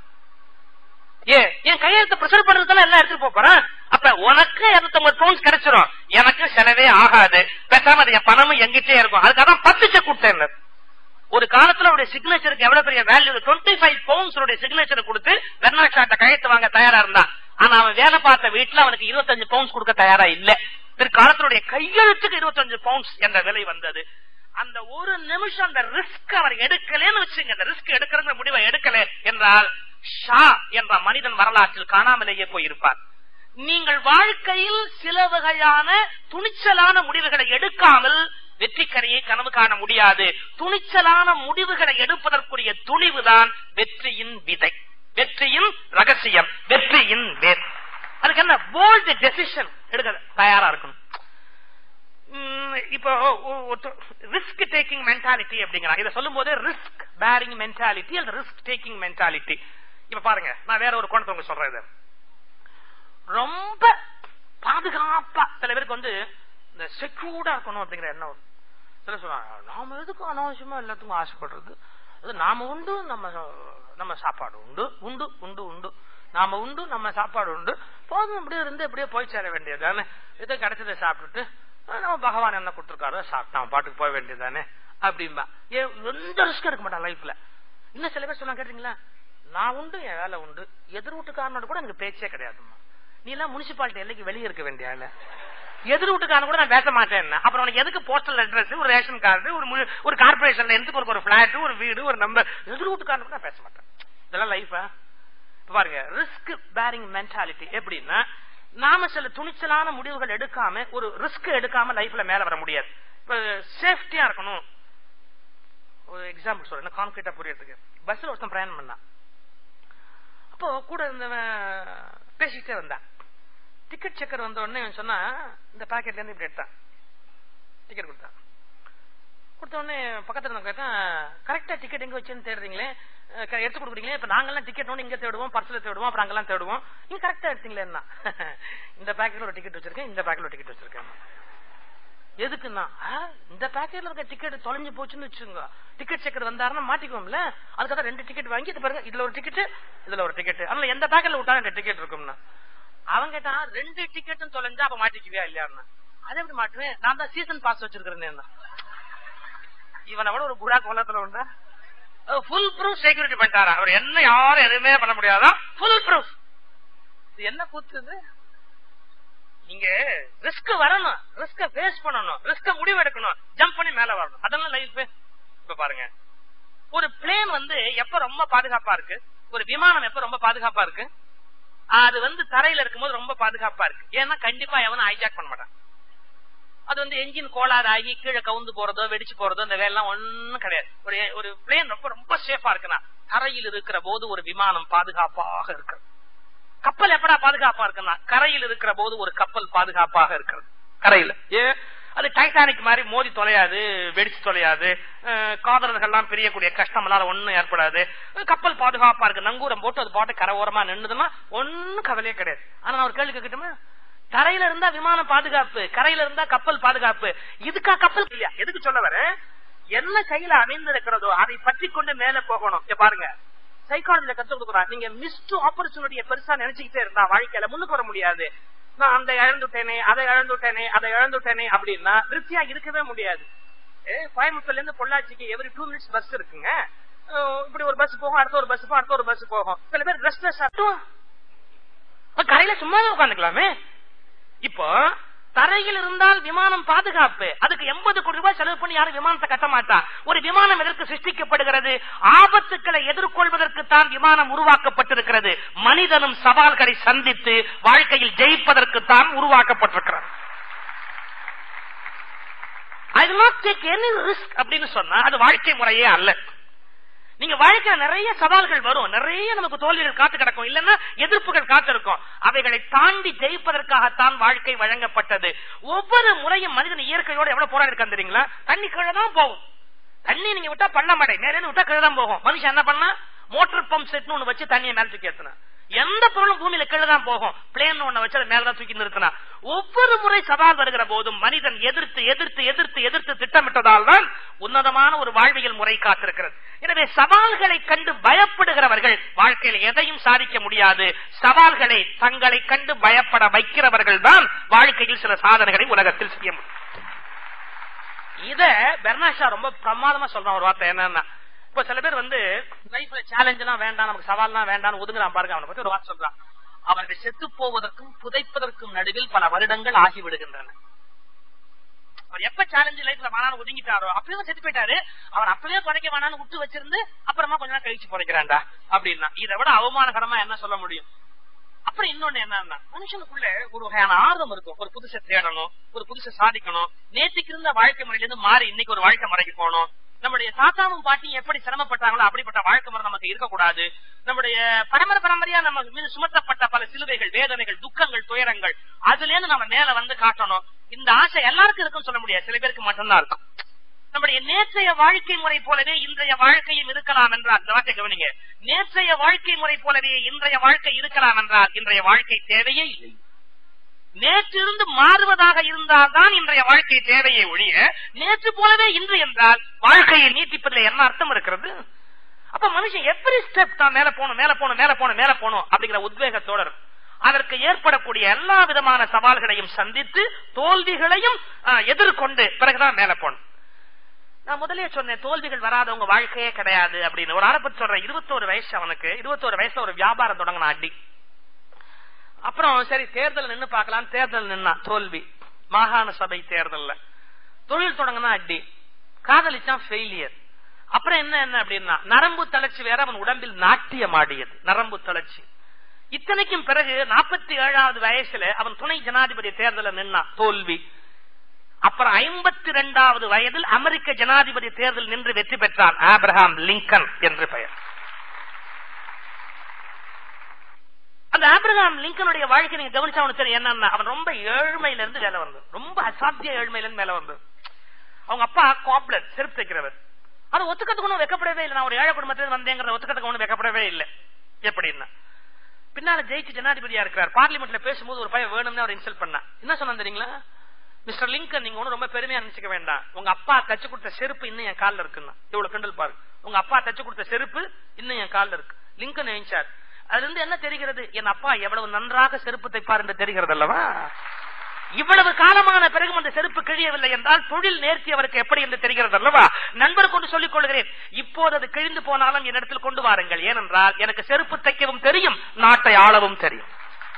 ஏ என் கையெழுத்து பிரசர் பண்றதுல எல்லாம் எடுத்துட்டு போப் போறேன் அப்ப உனக்கு இருநூத்தம்பது பவுண்ட்ஸ் கிடைச்சிரும் எனக்கு செலவே ஆகாது பேசாம அது என் பணமும் எங்கிட்டே இருக்கும் அதுக்காக தான் பத்து செக் கொடுத்தேன் ஒரு காலத்துல அவருடைய சிக்னேச்சருக்கு எவ்வளவு பெரிய value twenty five pounds signature கொடுத்து வெர்னாக்ஷாட்ட கையெழுத்து வாங்க தயாரா இருந்தான் ஆனா அவன் வேலை பார்த்த வீட்டுல அவனுக்கு இருபத்தஞ்சு பவுண்ட்ஸ் கொடுக்க தயாரா இல்ல பிற்காலத்தினுடைய கையெழுத்துக்கு இருபத்தஞ்சு பவுண்ட்ஸ் என்ற விலை வந்தது அந்த ஒரு நிமிஷம் அந்த ரிஸ்க் அவர் எடுக்கலன்னு வச்சுங்க அந்த ரிஸ்க் எடுக்கிற முடிவை எடுக்கல என்றால் ஷா என்ற மனிதன் வரலாற்றில் காணாமலேயே போயிருப்பார் நீங்கள் வாழ்க்கையில் சில வகையான துணிச்சலான முடிவுகளை எடுக்காமல் வெற்றிக்கரையை கனவு காண முடியாது துணிச்சலான முடிவுகளை எடுப்பதற்குரிய துணிவுதான் வெற்றியின் விதை வெற்றியின் ரகசியம் வெற்றியின் வேர் அதுக்கு என்ன போல்டு டெசிஷன் எடுக்க தயாரா இருக்கணும் இப்போ ரிஸ்க் டேக்கிங் மென்டாலிட்டி அப்படிங்கிறாங்க இதை சொல்லும் போது ரிஸ்க் பேரிங் மென்டாலிட்டி அல்லது ரிஸ்க் டேக்கிங் மென்டாலிட்டி இப்ப பாருங்க நான் வேற ஒரு கோணத்தை உங்களுக்கு சொல்றேன் இது ரொம்ப பாதுகாப்பா சில பேருக்கு வந்து இந்த செக்யூர்டா இருக்கணும் அப்படிங்கிற எண்ணம் வரும். சில சொல்லுவாங்க நாம எதுக்கு அனாவசியமா எல்லாத்துக்கும் ஆசைப்படுறது அது நாம உண்டு நம்ம நம்ம சாப்பாடு உண்டு உண்டு உண்டு உண்டு நாம உண்டு நம்ம சாப்பாடு உண்டு போதும் அப்படியே இருந்து அப்படியே போய் சேர வேண்டியது தானே எதோ கிடைச்சதை சாப்பிட்டுட்டு நம்ம பகவான் என்ன கொடுத்துருக்காரோ சாப்பிட்டான் பாட்டுக்கு போக வேண்டியது தானே அப்படிம்பா ஏன் எந்த ரிஸ்க் எடுக்க மாட்டான் லைஃப்ல இன்னும் சில பேர் சொன்னா கேட்டீங்களா நான் உண்டு என் வேலை உண்டு எதிர் வீட்டுக்காரனோட கூட எனக்கு பேச்சே கிடையாதுமா நீ எல்லாம் முனிசிபாலிட்டி எல்லைக்கு வெளியே இருக்க வேண்டிய ஆளு எதிர் வீட்டுக்காரன் கூட நான் பேச மாட்டேன் அப்புறம் உனக்கு எதுக்கு போஸ்டல் அட்ரஸ் ஒரு ரேஷன் கார்டு ஒரு மு- ஒரு கார்பரேஷன்ல எந்த ஒரு பிளாட் ஒரு வீடு ஒரு நம்பர் எதிர் வீட்டுக்காரன் கூட நான் பேச மாட்டேன் இதெல்லாம் லைஃபா பாருங்க ரிஸ்க் பேரிங் மென்டாலிட்டி எப்படின்னா நாம சில துணிச்சலான முடிவுகள் எடுக்காம ஒரு ரிஸ்க் எடுக்காம லைஃப்ல மேல வர முடியாது இப்ப சேஃப்டியா இருக்கணும் ஒரு எக்ஸாம்பிள் சொல்றேன் கான்கிரீட்டா புரியறதுக்கு பஸ்ல ஒருத்தன் பிரயாணம் பண்ணான் அப்போ கூட இருந்தவன் பேசிக்கிட்டே வந்தான் டிக்கெட் செக்கர் வந்த உடனே இவன் சொன்னா இந்த பாக்கெட்ல இருந்து இப்படி எடுத்தான் டிக்கெட் கொடுத்தான் கொடுத்த உடனே பக்கத்துல இருந்தவன் கேட்டான் கரெக்டா டிக்கெட் எங்க வச்சுன்னு தேடுறீங்களே அஹ் க- எடுத்து கொடுக்குறீங்களே இப்ப நாங்கெல்லாம் டிக்கெட் ஒன்று இங்க தேடுவோம் பர்ஸ்ல தேடுவோம் அப்புறம் அங்கெல்லாம் தேடுவோம் நீங்க கரெக்டா எடுத்தீங்களேன்னா இந்த பாக்கெட்ல ஒரு டிக்கெட் வச்சிருக்கேன் இந்த பாக்கெட்ல ஒரு டிக்கெட் வச்சிருக்கேன் எதுக்குன்னா ஆ, இந்த பேக்கெட்ல இருக்க டிக்கெட் தொலைஞ்சு போச்சுன்னு வச்சுங்க டிக்கெட் செக்கர் வந்தாருன்னா மாட்டிக்குவோம்ல அதுக்காக ரெண்டு டிக்கெட் வாங்கி இது பாருங்க இதுல ஒரு டிக்கெட் இதுல ஒரு டிக்கெட் அதனால எந்த பேக்கெட்ல விட்டாலும் ரெண்டு டிக்கெட் இருக்கும்னா அவன் கேட்டான் ரெண்டு டிக்கெட்டும் தொலைஞ்சா அப்ப மாட்டிக்குவியா இல்லையான்னு அதை எப்படி மாட்டுவேன் நான் தான் சீசன் பாஸ் வச்சிருக்கிறேன் இவனை விட ஒரு புறா கோலத்துல உண்டா ஃபுல் ப்ரூஃப் செக்யூரிட்டி பண்ணிட்டாரா அவர் என்ன யாரும் எதுவுமே பண்ண முடியாதா ஃபுல் ப்ரூஃப் இது என்ன கூத்துது நீங்க ரிஸ்க் வரணும் ரிஸ்க ஃபேஸ் பண்ணணும் ரிஸ்க முடிவு எடுக்கணும் ஜம்ப் பண்ணி மேல வரணும் அதெல்லாம் லைஃப் இப்ப பாருங்க ஒரு பிளேன் வந்து எப்ப ரொம்ப பாதுகாப்பா இருக்கு ஒரு விமானம் எப்ப ரொம்ப பாதுகாப்பா இருக்கு அது வந்து தரையில இருக்கும்போது ரொம்ப பாதுகாப்பா இருக்கு ஏன்னா கண்டிப்பா எவனும் ஹைஜாக் பண்ண மாட்டான் அது வந்து என்ஜின் கோளாறு ஆகி கீழே கவுந்து போறதோ வெடிச்சு போறதோ இந்த வேலைலாம் ஒண்ணும் கிடையாது ஒரு ஒரு பிளேன் ரொம்ப ரொம்ப சேஃபா இருக்குன்னா தரையில் இருக்கிற போது ஒரு விமானம் பாதுகாப்பாக இருக்கு கப்பல் எப்படா பாதுகாப்பா இருக்குன்னா கரையில் இருக்கிற போது ஒரு கப்பல் பாதுகாப்பாக இருக்கிறது கரையில ஏ அது டைட்டானிக் மாதிரி மோதி தொலையாது வெடிச்சு தொலையாது அஹ், காதலர்கள்லாம் பிரியக்கூடிய கஷ்டமெல்லாம் ஒண்ணும் ஏற்படாது அஹ், கப்பல் பாதுகாப்பா இருக்கு நங்கூரம் போட்டு அது பாட்டு கரை ஓரமா நின்றுதுன்னா ஒன்னும் கவலையே கிடையாது ஆனா நான் ஒரு கேள்வி கேட்கட்டுமா தரையில இருந்தா விமானம் பாதுகாப்பு கரையில இருந்தா கப்பல் பாதுகாப்பு இதுக்கா கப்பல் இல்லையா எதுக்கு சொல்ல வரேன் என்ன கையில அமைந்திருக்கிறதோ அதை பற்றி கொண்டு மேல போகணும் இங்க பாருங்க சைக்காலஜில கத்து கொடுக்குறான் நீங்க மிஸ்டு ஆப்பர்ச்சுனிட்டியை பெருசா நினைச்சுக்கிட்டே இருந்தா வாழ்க்கையில முன்னுக்கு வர முடியாது நான் அந்த இழந்துட்டேனே அதை இழந்துட்டேனே அதை இழந்துட்டேனே அப்படின்னா திருப்தியா இருக்கவே முடியாது ஏ, கோயம்புத்தூர்ல இருந்து பொள்ளாச்சிக்கு எவ்ரி டூ மினிட்ஸ் பஸ் இருக்குங்க அஹ் இப்படி ஒரு பஸ் போகும் அடுத்த ஒரு பஸ் போகும் அடுத்த ஒரு பஸ் போகும் சில பேர் ரெஸ்ட்லெஸ் கரையில சும்மாவே உட்காந்துக்கலாமே இப்போ தரையில் இருந்தால் விமானம் பாதுகாப்பு அதுக்கு எண்பது கோடி ரூபாய் செலவு பண்ணி யாரும் விமானத்தை கட்ட மாட்டா ஒரு விமானம் எதற்கு சிருஷ்டிக்கப்படுகிறது ஆபத்துக்களை எதிர்கொள்வதற்கு தான் விமானம் உருவாக்கப்பட்டிருக்கிறது மனிதனும் சவால்களை சந்தித்து வாழ்க்கையில் ஜெயிப்பதற்கு தான் உருவாக்கப்பட்டிருக்கிறது I not take any risk அப்படின்னு சொன்னா அது வாழ்க்கை முறையே அல்ல நீங்க வாழ்க்கையில நிறைய சவால்கள் வரும் நிறைய நமக்கு தோல்விகள் காத்து கிடக்கும் இல்லன்னா எதிர்ப்புகள் காத்திருக்கும் அவைகளை தாண்டி ஜெயிப்பதற்காகத்தான் வாழ்க்கை வழங்கப்பட்டது ஒவ்வொரு முறையும் மனிதன் இயற்கையோட எவ்வளவு போராடி இருக்கான் தெரியுங்களா தண்ணி கீழே தான் போகும் தண்ணி நீங்க விட்டா பள்ளமடை மேல இருந்து விட்டா கீழே தான் போகும் மனுஷன் என்ன பண்ணா மோட்டார் பம்ப் செட்னு ஒண்ணு வச்சு தண்ணியை மேல தூக்கி ஏத்தினா எந்த பொருளும் பூமியில கீழே தான் போகும் பிளேன் ஒண்ணு வச்சு அதை மேலதான் தூக்கி நிறுத்தினா ஒவ்வொரு முறை சவால் வருகிற போதும் மனிதன் எதிர்த்து எதிர்த்து எதிர்த்து எதிர்த்து திட்டமிட்டதால் தான் உன்னதமான ஒரு வாழ்வியல் முறை காத்திருக்கிறது எனவே சவால்களை கண்டு பயப்படுகிறவர்கள் வாழ்க்கையில் எதையும் சாதிக்க முடியாது சவால்களை தங்களை கண்டு பயப்பட வைக்கிறவர்கள் தான் வாழ்க்கையில் சில சாதனைகளை உலகத்தில் செய்ய முடியும் இத பெர்னாஷா ரொம்ப பிரமாதமா சொல்றான் ஒரு வார்த்தை என்னன்னா இப்ப சில பேர் வந்து லைஃப்ல சேலஞ்ச் எல்லாம் வேண்டாம் நமக்கு சவால் எல்லாம் வேண்டாம் ஒதுங்குறான் பாருங்க அவனை பத்தி ஒரு வார்த்தை சொல்றான் அவர்கள் செத்து போவதற்கும் புதைப்பதற்கும் நடுவில் பல வருடங்கள் ஆகிவிடுகின்றன அவர் எப்ப சேலஞ்சு லைஃப்ல வேணான்னு ஒதுங்கிட்டாரோ அப்பவே செத்து போயிட்டாரு அவர் அப்பவே புதைக்க வேணான்னு விட்டு வச்சிருந்து அப்புறமா கொஞ்ச நாள் கழிச்சு புதைக்கிறான்டா அப்படின்னா இதை விட அவமானகரமா என்ன சொல்ல முடியும் அப்புறம் இன்னொன்னு என்னன்னா மனுஷனுக்குள்ள ஒரு வகையான ஆர்வம் இருக்கும் ஒரு புதுசை தேடணும் ஒரு புதுசை சாதிக்கணும் நேற்றுக்கு இருந்த வாழ்க்கை முறையில இருந்து மாறி இன்னைக்கு ஒரு வாழ்க்கை முறைக்கு போகணும் நம்முடைய தாத்தாவும் பாட்டியும் எப்படி சிரமப்பட்டாங்களோ அப்படிப்பட்ட வாழ்க்கை முறை நமக்கு இருக்கக்கூடாது நம்முடைய பரம்பரை பரம்பரையா நம்ம மீது சுமத்தப்பட்ட பல சிலுவைகள் வேதனைகள் துக்கங்கள் துயரங்கள் அதுல இருந்து நம்ம மேல வந்து காட்டணும் இந்த ஆசை எல்லாருக்கும் இருக்குன்னு சொல்ல முடியாது சில பேருக்கு மட்டும்தான் இருக்கும் நம்முடைய நேற்றைய வாழ்க்கை முறை போலவே இன்றைய வாழ்க்கையும் இருக்கலாம் என்றால் இந்த வார்த்தை கவனிங்க நேற்றைய வாழ்க்கை முறை போலவே இன்றைய வாழ்க்கை இருக்கலாம் என்றால் இன்றைய வாழ்க்கை தேவையே இல்லை நேற்றிருந்து மாறுவதாக இருந்தால்தான் இன்றைய வாழ்க்கை தேவையை ஒழிய நேற்று போலவே இன்று என்றால் வாழ்க்கையை நீட்டிப்பதில் என்ன அர்த்தம் இருக்கிறது அப்ப மனுஷன் எவ்ரி ஸ்டெப் தான் மேல போகணும் மேல போகணும் மேல போகணும் மேல போகணும் அப்படிங்கிற உத்வேகத்தோட இருக்கும் அதற்கு ஏற்படக்கூடிய எல்லா விதமான சவால்களையும் சந்தித்து தோல்விகளையும் எதிர்கொண்டு பிறகுதான் மேல போகணும் நான் முதலே சொன்னேன் தோல்விகள் வராதவங்க வாழ்க்கையே கிடையாது அப்படின்னு ஒரு ஆளை பத்தி சொல்றேன் இருபத்தோரு வயசு அவனுக்கு இருபத்தோரு வயசுல ஒரு வியாபாரம் தொடங்கின அடி அப்புறம் சரி தேர்தல் நின்னு பார்க்கலாம் தேர்தல் நின்னா தோல்வி மாகாண சபை தேர்தல்ல தொழில் தொடங்கினா அடி காதலிச்சான் ஃபெயிலியர் அப்புறம் என்ன என்ன அப்படின்னா நரம்பு தளர்ச்சி வேற அவன் உடம்பில் நாட்டியம் ஆடியது நரம்பு தளர்ச்சி இத்தனைக்கும் பிறகு நாற்பத்தி ஏழாவது வயசுல அவன் துணை ஜனாதிபதி தேர்தலில் நின்னா தோல்வி அப்புறம் ஐம்பத்தி இரண்டாவது வயதில் அமெரிக்க ஜனாதிபதி தேர்தல் நின்று வெற்றி பெற்றான் ஆப்ரஹாம் லிங்கன் என்று பெயர் அந்த ஆப்ரஹாம் லிங்கனுடைய வாழ்க்கை நீங்க கவனிச்சா அவனுக்கு தெரியும் என்னன்னா அவன் ரொம்ப ஏழ்மையில இருந்து வேலை வந்தது ரொம்ப அசாத்திய ஏழ்மையில இருந்து மேல வந்தது அவங்க அப்பா காப்லர் செருப்பு தைக்கிறவர் அது ஒத்துக்கிறதுக்கு ஒன்றும் வெக்கப்படவே இல்லை நான் ஒரு ஏழை குடும்பத்திலிருந்து வந்தேங்கிறத ஒத்துக்கிறதுக்கு ஒன்றும் வெக்கப்படவே இல்லை எப்படின்னா பின்னால ஜெயிச்சு ஜனாதிபதியா இருக்கிறார் பார்லிமெண்ட்ல பேசும்போது ஒரு பையன் வேணும்னு அவர் இன்சல்ட் பண்ணா என்ன சொன்னா தெரியுங்களா மிஸ்டர் லிங்கன் நீங்க ஒன்னும் ரொம்ப பெருமையா நினைச்சுக்க வேண்டாம் உங்க அப்பா தச்சு கொடுத்த செருப்பு இன்னும் என் காலில் இருக்குன்னா இவ்வளவு கிண்டல் பாருங்க உங்க அப்பா தச்சு கொடுத்த செருப்பு இன்னும் என் காலில் இருக்கு லிங்கன் எழுந்தார் அதுல இருந்து என்ன தெரிகிறது என் அப்பா எவ்வளவு நன்றாக செருப்பு தைப்பார் என்று தெரிகிறது அல்லவா இவ்வளவு காலமான பிறகும் அந்த செருப்பு கிழியவில்லை என்றால் தொழில் நேர்த்தி அவருக்கு எப்படி என்று தெரிகிறது அல்லவா நண்பர் கொண்டு சொல்லிக் கொள்கிறேன் இப்போது அது கிழிந்து போனாலும் என்னிடத்தில் கொண்டு வாருங்கள் ஏனென்றால் எனக்கு செருப்பு தைக்கவும் தெரியும் நாட்டை ஆளவும் தெரியும்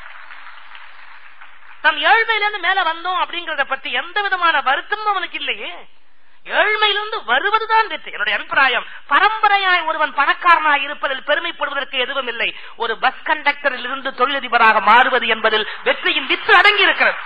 நம் ஏழ்மையிலிருந்து மேல வந்தோம் அப்படிங்கறத பத்தி எந்த விதமான வருத்தமும் அவனுக்கு இல்லையே ஏழ்மையிலிருந்து வருவதுதான் வெற்றி என்னுடைய அபிப்பிராயம் பரம்பரையாய் ஒருவன் பணக்காரனாய் இருப்பதில் பெருமைப்படுவதற்கு எதுவும் இல்லை ஒரு பஸ் கண்டக்டரில் இருந்து தொழிலதிபராக மாறுவது என்பதில் வெற்றியின் வித்து அடங்கி இருக்கிறது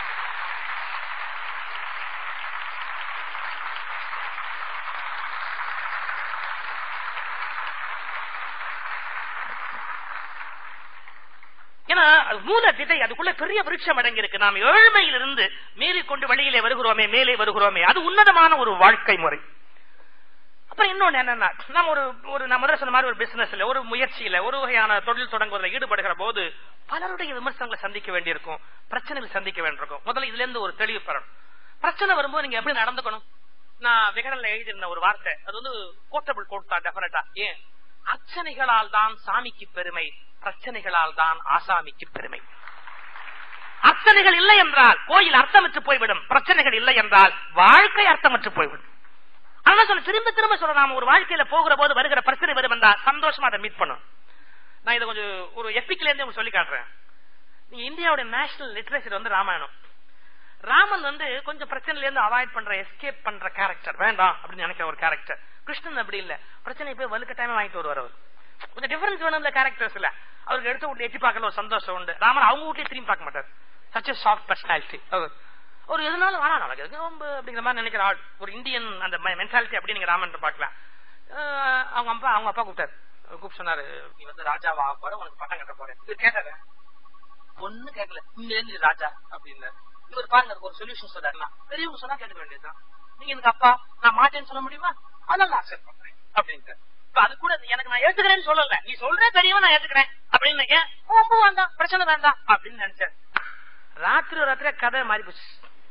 ஏன்னா மூல விதை அதுக்குள்ள பெரிய விருட்சம் அடங்கி இருக்கு நாம் ஏழ்மையிலிருந்து மீறி கொண்டு வெளியிலே வருகிறோமே மேலே வருகிறோமே அது உன்னதமான ஒரு வாழ்க்கை முறை அப்புறம் இன்னொன்னு என்னன்னா நம்ம ஒரு ஒரு நான் முதல்ல சொன்ன மாதிரி ஒரு பிசினஸ்ல ஒரு முயற்சியில ஒரு வகையான தொழில் தொடங்குவதில் ஈடுபடுகிற போது பலருடைய விமர்சனங்களை சந்திக்க வேண்டியிருக்கும் பிரச்சனைகள் சந்திக்க வேண்டியிருக்கும் முதல்ல இதுல இருந்து ஒரு தெளிவு பெறணும் பிரச்சனை வரும்போது நீங்க எப்படி நடந்துக்கணும் நான் விகடன்ல எழுதியிருந்த ஒரு வார்த்தை அது வந்து கோட்டபிள் கோட் தான் டெஃபினட்டா ஏன் அர்ச்சனைகளால் தான் சாமிக்கு பெருமை பிரச்சனைகளால் தான் ஆசாமிக்கு பெருமை அர்ச்சனைகள் இல்லை என்றால் கோயில் அர்த்தமற்று போய்விடும் பிரச்சனைகள் இல்லை என்றால் வாழ்க்கை அர்த்தமற்று போய்விடும் அதனால சொல்ல திரும்ப திரும்ப சொல்ல நாம ஒரு வாழ்க்கையில போகிற போது வருகிற பிரச்சனை வரும் என்றால் சந்தோஷமா அதை மீட் பண்ணும் நான் இதை கொஞ்சம் ஒரு எப்பிக்ல இருந்து சொல்லி காட்டுறேன் நீங்க இந்தியாவுடைய நேஷனல் லிட்ரேச்சர் வந்து ராமாயணம் ராமன் வந்து கொஞ்சம் பிரச்சனையில இருந்து அவாய்ட் பண்ற எஸ்கேப் பண்ற கேரக்டர் வேண்டாம் அப்படின்னு நினைக்கிற ஒரு கேரக்டர் கிருஷ்ணன் அப்படி இல்ல பிரச்சனை போய் வலுக்கட்டாயமா வாங்கிட்டு வருவார் அவர் கொஞ்சம் டிஃபரன்ஸ் வேணும் இந்த கேரக்டர்ஸ்ல அவருக்கு எடுத்து வீட்டுல எட்டி பார்க்கல ஒரு சந்தோஷம் உண்டு ராமன் அவங்க வீட்லயே திரும்பி பார்க்க மாட்டார் சச் சாஃப்ட் பர்சனாலிட்டி அவர் ஒரு எதுனாலும் வேணா நமக்கு எதுக்கு ரொம்ப அப்படிங்கிற மாதிரி நினைக்கிற ஆள் ஒரு இந்தியன் அந்த மென்டாலிட்டி அப்படி நீங்க ராமன் பார்க்கலாம் அஹ் அவங்க அப்பா அவங்க அப்பா கூப்பிட்டாரு கூப்பிட்டு சொன்னாரு நீ வந்து ராஜாவா ஆக போற உனக்கு பட்டம் கட்ட போறேன் இது கேட்டாரு ஒண்ணு கேட்கல இங்க இருந்து ராஜா அப்படின்னு இவர் பாருங்க அதுக்கு ஒரு சொல்யூஷன் சொல்றாருன்னா பெரியவங்க சொன்னா கேட்க வேண்டியதுதான் நீங்க எனக்கு அப்பா நான் மாட்டேன்னு சொல்ல முடியுமா அதனால நான் அக்செப்ட் பண்றேன் அப்படின்ட்டு இப்ப அது கூட எனக்கு நான் ஏத்துக்கிறேன்னு சொல்லல நீ சொல்ற பெரியவன் நான் ஏத்துக்கிறேன் அப்படின்னு நினைக்கிறேன் ரொம்ப வேண்டாம் பிரச்சனை வேண்டாம் அப்படின்னு நினைச்சேன் ராத்திரி ஒரு ராத்திரி கதை மாறி போச்சு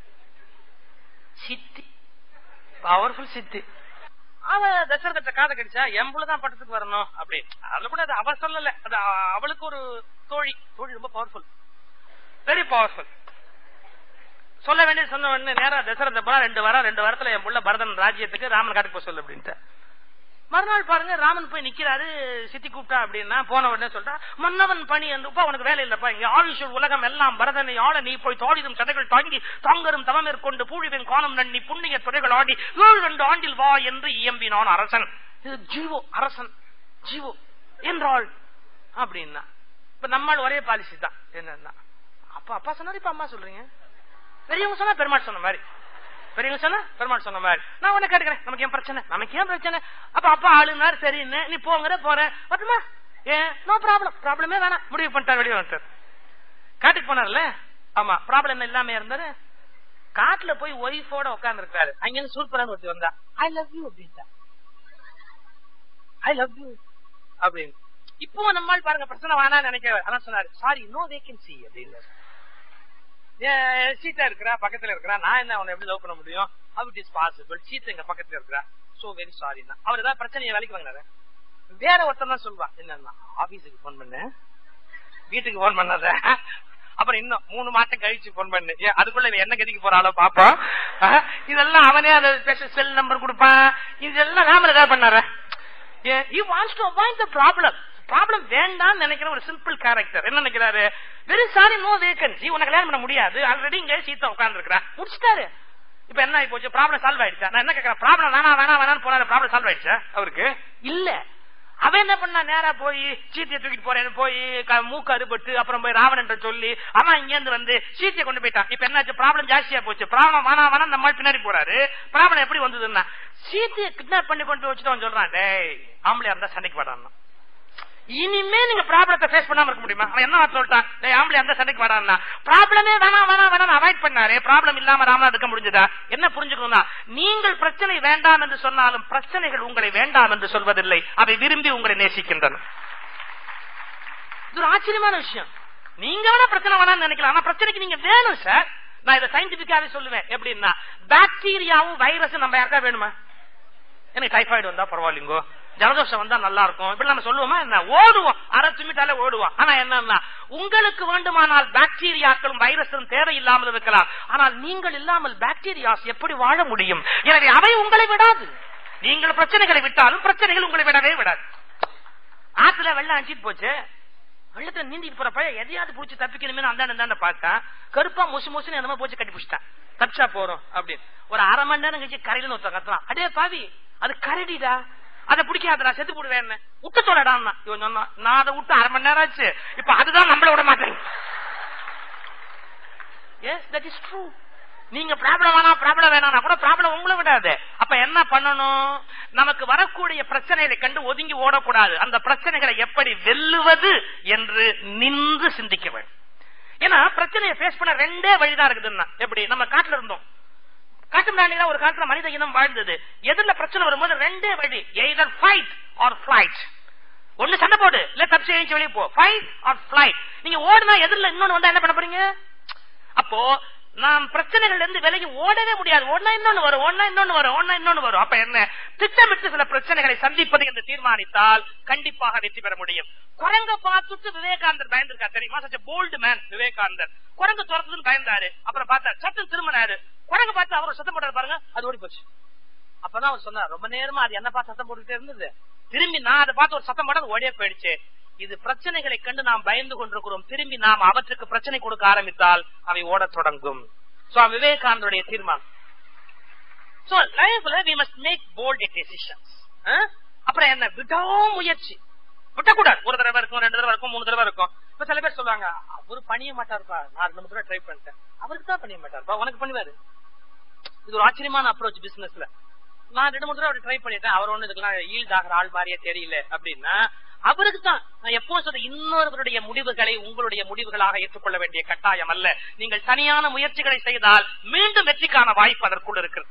சித்தி பவர்ஃபுல் சித்தி அவ தசரதத்தை காதை கடிச்சா எம்புலதான் பட்டத்துக்கு வரணும் அப்படி அதுல கூட அது அவ சொல்லல அது அ- அவளுக்கு ஒரு தோழி தோழி ரொம்ப பவர்ஃபுல் வெரி பவர்ஃபுல் சொல்ல வேண்டியது சொன்ன உடனே நேரா தசரத போனா ரெண்டு வாரம் ரெண்டு வாரத்துல என் புள்ள பரதன் ராஜ்யத்துக்கு ராமன் காட்டுக்கு போக சொல்லு அப்படின்ட்டு மறுநாள் பாருங்க ராமன் போய் நிக்கிறாரு சித்தி கூப்பிட்டா அப்படின்னா போன உடனே சொல்றா மன்னவன் பணி என்றுப்பா உனக்கு வேலை இல்லப்பா இங்க ஆயுஷ் உலகம் எல்லாம் பரதனை ஆள நீ போய் தோழிதும் சதைகள் தாங்கி தாங்கரும் தவம் மேற்கொண்டு பூழிவன் கோணம் நன்னி புண்ணிய துறைகள் ஆடி ஏழு ரெண்டு ஆண்டில் வா என்று இயம்பினான் அரசன் இது ஜீவோ அரசன் ஜீவோ என்றாள் அப்படின்னா இப்ப நம்மால் ஒரே பாலிசி தான் என்னன்னா அப்பா அப்பா சொன்னாரு இப்ப அம்மா சொல்றீங்க பெரியவங்க சொன்னா பெருமாள் சொன்ன மாதிரி பெரியவங்க சொன்னா பெருமாள் சொன்ன மாதிரி நான் உன்ன கேட்டுக்கிறேன் நமக்கு ஏன் பிரச்சனை நமக்கு ஏன் பிரச்சனை அப்ப அப்பா ஆளுனாரு சரின்னு நீ போங்கிற போற வரட்டுமா ஏன் நோ ப்ராப்ளம் ப்ராப்ளமே வேணாம் முடிவு பண்ணிட்டார் வெளியே வந்துட்டார் காட்டுக்கு போனார்ல ஆமா ப்ராப்ளம் இல்லாம இருந்தாரு காட்டுல போய் ஒய்ஃபோட உட்கார்ந்து இருக்காரு அங்க இருந்து சூப்பரான ஒருத்தி வந்தா ஐ லவ் யூ அப்படின்ட்டா ஐ லவ் யூ அப்படின்னு இப்போ நம்மால் பாருங்க பிரச்சனை வேணாம்னு நினைக்க அதான் சொன்னாரு சாரி நோ வேகன்சி அப்படின்னு சீட்டா இருக்கிறா பக்கத்துல இருக்கிறா நான் என்ன அவனை எப்படி லவ் பண்ண முடியும் how it is possible சீத்த எங்க பக்கத்துல இருக்கிறா சோ வெரி சாரி அவர் ஏதாவது பிரச்சனையை வேலைக்கு வாங்கினாரு வேற ஒருத்தன் தான் சொல்லுவான் என்னன்னா ஆபீஸுக்கு போன் பண்ண வீட்டுக்கு போன் பண்ணாத அப்புறம் இன்னும் மூணு மாசம் கழிச்சு போன் பண்ணு ஏன் அதுக்குள்ள இவன் என்ன கதிக்கு போறாளோ பாப்போம் அஹ், இதெல்லாம் அவனே அந்த ஸ்பெஷல் செல் நம்பர் கொடுப்பான் இதெல்லாம் நாம ஏதாவது பண்ணார you wants to avoid the problem problem வேண்டாம்னு நினைக்கிற ஒரு சிம்பிள் கேரக்டர் என்ன நினைக்கிறாரு வெரி சாரி நோ வேகன்சி உனக்கு கல்யாணம் பண்ண முடியாது ஆல்ரெடி இங்க சீத்தா உட்கார்ந்து இருக்கிறா முடிச்சிட்டாரு இப்ப என்ன ஆகி போச்சு ப்ராப்ளம் சால்வ் ஆயிடுச்சா நான் என்ன கேட்கறேன் ப்ராப்ளம் வேணா வேணா வேணாம்னு போனாரு ப்ராப்ளம் சால்வ் ஆயிடுச்சா அவருக்கு இல்ல அவன் என்ன பண்ணா நேரா போய் சீத்தையை தூக்கிட்டு போறேன்னு போய் க- மூக்கு அறுபட்டு அப்புறம் போய் ராவணன் சொல்லி அவன் இங்க இருந்து வந்து சீத்தையை கொண்டு போயிட்டான் இப்ப என்னாச்சு ப்ராப்ளம் ஜாஸ்தியா போச்சு ப்ராப்ளம் வேணா வேணா நம்ம ஆள் பின்னாடி போறாரு ப்ராப்ளம் எப்படி வந்ததுன்னா சீத்தையை கிட்னாப் பண்ணி கொண்டு வச்சுட்டு அவன் சொல்றான் டேய் ஆம்பளையா இருந்தா சண்டைக்கு வாடான்னா இனிமே நீங்க ப்ராப்ளத்தை ஃபேஸ் பண்ணாம இருக்க முடியுமா அவன் என்ன சொல்லிட்டான் டேய் ஆம்பளை அந்த சண்டைக்கு வாடான்னா ப்ராப்ளமே வேணாம் வேணாம் வேணாம் அவாய்ட் பண்ணாரு ப்ராப்ளம் இல்லாம ராமனா இருக்க முடிஞ்சதா என்ன புரிஞ்சுக்கணும்னா நீங்கள் பிரச்சனை வேண்டாம் என்று சொன்னாலும் பிரச்சனைகள் உங்களை வேண்டாம் என்று சொல்வதில்லை அவை விரும்பி உங்களை நேசிக்கின்றன இது ஒரு ஆச்சரியமான விஷயம் நீங்க வேணா பிரச்சனை வேணாம்னு நினைக்கலாம் ஆனா பிரச்சனைக்கு நீங்க வேணும் சார் நான் இதை சயின்டிபிக்காவே சொல்லுவேன் எப்படின்னா பாக்டீரியாவும் வைரஸும் நம்ம யாருக்கா வேணுமா எனக்கு டைபாய்டு வந்தா பரவாயில்லைங்கோ ஜலதோஷம் வந்தா நல்லா இருக்கும் இப்படி நம்ம சொல்லுவோமா என்ன ஓடுவோம் அரை துமிட்டாலே ஓடுவோம் ஆனா என்னன்னா உங்களுக்கு வேண்டுமானால் பாக்டீரியாக்களும் வைரஸும் தேவையில்லாமல் இருக்கலாம் ஆனால் நீங்கள் இல்லாமல் பாக்டீரியாஸ் எப்படி வாழ முடியும் எனவே அவை உங்களை விடாது நீங்கள் பிரச்சனைகளை விட்டாலும் பிரச்சனைகள் உங்களை விடவே விடாது ஆத்துல வெள்ளம் அடிச்சிட்டு போச்சு வெள்ளத்துல நீந்திட்டு போற பையன் எதையாவது பூச்சி தப்பிக்கணுமே அந்த அந்த பார்த்தா கருப்பா முசு முசுன்னு என்னமோ பூச்சி கட்டி பிடிச்சிட்டான் தப்பிச்சா போறோம் அப்படின்னு ஒரு அரை மணி நேரம் கழிச்சு கரையில ஒருத்தன் கத்துறான் அடே பாவி அது கரடிடா அதை பிடிக்காதடா செத்து போடுவேன் விட்டு சொல்லடா இவன் சொன்னான் நான் அதை விட்டு அரை மணி நேரம் ஆச்சு இப்ப அதுதான் நம்மள விட மாட்டேன் எஸ் தட் இஸ் ட்ரூ நீங்க ப்ராப்ளம் வேணாம் ப்ராப்ளம் வேணாம்னா கூட ப்ராப்ளம் உங்களை விடாது அப்ப என்ன பண்ணணும் நமக்கு வரக்கூடிய பிரச்சனைகளை கண்டு ஒதுங்கி ஓடக்கூடாது அந்த பிரச்சனைகளை எப்படி வெல்லுவது என்று நின்று சிந்திக்க வேண்டும் ஏன்னா பிரச்சனையை ஃபேஸ் பண்ண ரெண்டே வழிதான் இருக்குதுன்னா எப்படி நம்ம காட்டுல இருந்தோம் காட்டு பிராணிகளா ஒரு காட்டுல மனித இனம் வாழ்ந்தது எதிரில பிரச்சனை வரும்போது ரெண்டே வழி எய்தர் ஃபைட் ஆர் ஃபிளைட் ஒண்ணு சண்டை போடு இல்ல தப்பிச்சு எழுந்து வெளியே போ ஃபைட் ஆர் ஃபிளைட் நீங்க ஓடுனா எதிரில இன்னொன்னு வந்தா என்ன பண்ண போறீங்க அப்போ நாம் பிரச்சனைகள் இருந்து விலகி ஓடவே முடியாது ஒன்னா இன்னொன்னு வரும் ஒன்னா இன்னொன்னு வரும் ஒன்னா இன்னொன்னு வரும் அப்ப என்ன திட்டமிட்டு சில பிரச்சனைகளை சந்திப்பது என்று தீர்மானித்தால் கண்டிப்பாக வெற்றி பெற முடியும் குரங்க பார்த்துட்டு விவேகானந்தர் பயந்திருக்கா தெரியுமா சச்ச போல்டு மேன் விவேகானந்தர் குரங்கு துரத்துன்னு பயந்தாரு அப்புறம் பார்த்தா சத்தம் திரும்பினாரு குரங்கு பார்த்து அவர் சத்தம் போட்டாரு பாருங்க அது ஓடி போச்சு அப்பதான் அவர் சொன்னார் ரொம்ப நேரமா அது என்ன பார்த்து சத்தம் போட்டுட்டே இருந்தது திரும்பி நான் அதை பார்த்து ஒரு சத்தம் போட அது ஓடியே போயிடுச்சு இது பிரச்சனைகளை கண்டு நாம் பயந்து கொண்டிருக்கிறோம் திரும்பி நாம் அவற்றுக்கு பிரச்சனை கொடுக்க ஆரம்பித்தால் அவை ஓடத் தொடங்கும் சுவாமி விவேகானந்தருடைய தீர்மானம் சோ லைஃப்ல we must make bold decisions அப்புறம் என்ன விடாமுயற்சி விட்டக்கூடாது ஒரு தடவை இருக்கும் ரெண்டு தடவை இருக்கும் மூணு தடவை இருக்கும் இப்ப சில பேர் சொல்லுவாங்க அவரு பணிய மாட்டாருப்பா நான் ரெண்டு மூணு தடவை ட்ரை பண்ணிட்டேன் அவருக்கு தான் பணிய மாட்டாருப்பா உனக்கு பண்ணுவாரு இது ஒரு ஆச்சரியமான அப்ரோச் பிசினஸ்ல நான் ரெண்டு மூணு தடவை ட்ரை பண்ணிட்டேன் அவர் ஒண்ணு இதுக்கெல்லாம் ஈல்ட் ஆகிற ஆள் மாதிரியே தெரியல அப்படின்னா அவருக்கு தான் நான் எப்பவும் சொல்ற இன்னொருவருடைய முடிவுகளை உங்களுடைய முடிவுகளாக ஏற்றுக்கொள்ள வேண்டிய கட்டாயம் அல்ல நீங்கள் தனியான முயற்சிகளை செய்தால் மீண்டும் வெற்றிக்கான வாய்ப்பு அதற்குள் இருக்கிறது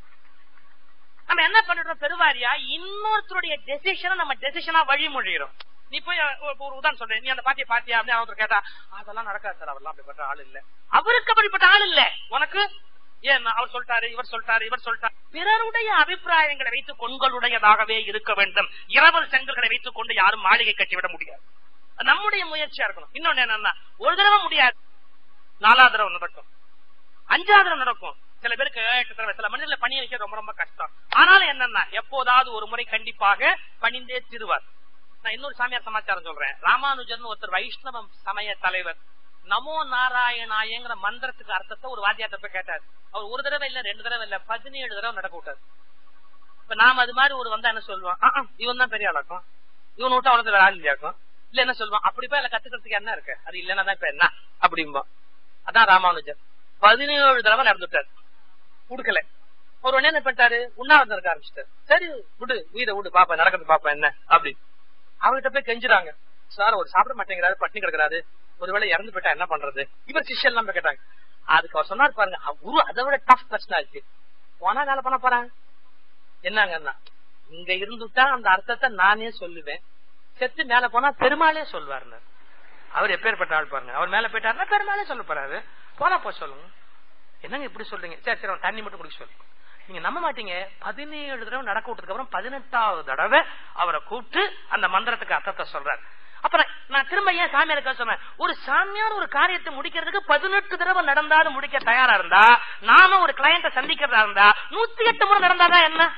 நம்ம என்ன பண்ணிடுறோம் பெருவாரியா இன்னொருத்தருடைய டெசிஷனை நம்ம டெசிஷனா வழிமொழிகிறோம் நீ போய் அஹ், ஒரு ஒரு உதாரணம் சொல்றேன் நீ அந்த பாட்டியை பாத்தியா அப்படின்னு அவன் கேட்டா அதெல்லாம் நடக்காது சார் அவர்லாம் அப்படிப்பட்ட ஆள் இல்ல அவருக்கு அப்படிப்பட்ட ஆள் இல்ல உனக்கு ஏன் அவர் சொல்லிட்டாரு இவர் சொல்லிட்டாரு இவர் சொல்லிட்டாரு பிறருடைய அபிப்பிராயங்களை வைத்து உங்களுடையதாகவே இருக்க வேண்டும் இரவல் செங்கல்களை வைத்துக் கொண்டு யாரும் மாளிகை கட்டிவிட முடியாது அது நம்முடைய முயற்சியா இருக்கணும் இன்னொன்னு என்னன்னா ஒரு தடவை முடியாது நாலாவது தடவை நடக்கும் அஞ்சாவது தடவை நடக்கும் சில பேருக்கு எட்டு தடவை சில மனிதர்களை பணிய வைக்க ரொம்ப ரொம்ப கஷ்டம் ஆனாலும் என்னன்னா எப்போதாவது ஒரு முறை கண்டிப்பாக பணிந்தே திருவார் நான் இன்னொரு சாமியார் சமாச்சாரம் சொல்றேன் ராமானுஜர்னு ஒருத்தர் வைஷ்ணவ சமய தலைவர் நமோ நாராயணாயங்கிற மந்திரத்துக்கு அர்த்தத்தை ஒரு வாத்தியார்ட்ட போய் கேட்டார் அவர் ஒரு தடவை இல்ல ரெண்டு தடவை இல்ல பதினேழு தடவை நடக்க விட்டார் இப்ப நாம அது மாதிரி ஒரு வந்தா என்ன சொல்லுவோம் "ஆ, ஆ, இவன் தான் பெரிய ஆளாக்கும் இவன் விட்டு அவ்வளவு வேற ஆள் இல்லையாக்கும் இல்ல என்ன சொல்லுவான் அப்படி போய் அதுல கத்துக்கிறதுக்கு என்ன இருக்கு அது இல்லன்னா தான் இப்ப என்ன அப்படிம்போம் அதான் ராமானுஜர் பதினேழு தடவை நடந்துட்டார் கொடுக்கல அவர் உடனே என்ன பண்ணிட்டாரு உண்ணாவிரதம் இருக்க ஆரம்பிச்சிட்டாரு சரி விடு உயிரை விடு பாப்பா நடக்கிறது பாப்பா என்ன அப்படி அவர்கிட்ட போய் கெஞ்சுறாங்க சார் ஒரு சாப்பிட மாட்டேங்கிறாரு பட்டினி கிடக்குறாரு ஒருவேளை இறந்து போயிட்டா என்ன பண்றது இவர் சிஷ்யன் எல்லாம் போய் கேட்டாங்க அதுக்கு அவர் சொன்னார் பாருங்க அவர் குரு அதை விட டஃப் பர்சனாலிட்டி போனா வேலை பண்ண போறாங்க என்னங்கன்னா இங்க இருந்துட்டா அந்த அர்த்தத்தை நானே சொல்லுவேன் செத்து மேல போனா பெருமாளே சொல்வாருன்னு அவர் எப்பேற்பட்ட ஆள் பாருங்க அவர் மேல போயிட்டாருன்னா பெருமாளே சொல்ல போறாரு போனா போ சொல்லுங்க என்னங்க இப்படி சொல்றீங்க சரி சரி அவன் தண்ணி மட்டும் குடிக்க சொல்லுங்க நீங்க நம்ப மாட்டீங்க பதினேழு தடவை நடக்க விட்டதுக்கு அப்புறம் பதினெட்டாவது தடவை அவரை கூப்பிட்டு அந்த மந்திரத்துக்கு அர்த்தத்தை சொல்றாரு அப்புறம் நான் திரும்ப ஏன் சாமியாருக்கா சொன்னேன் ஒரு சாமியார் ஒரு காரியத்தை முடிக்கிறதுக்கு பதினெட்டு தடவை நடந்தாலும் முடிக்க தயாரா இருந்தா நாம ஒரு கிளையண்ட சந்திக்கிறதா இருந்தா நூத்தி எட்டு முறை நடந்தாதான் என்ன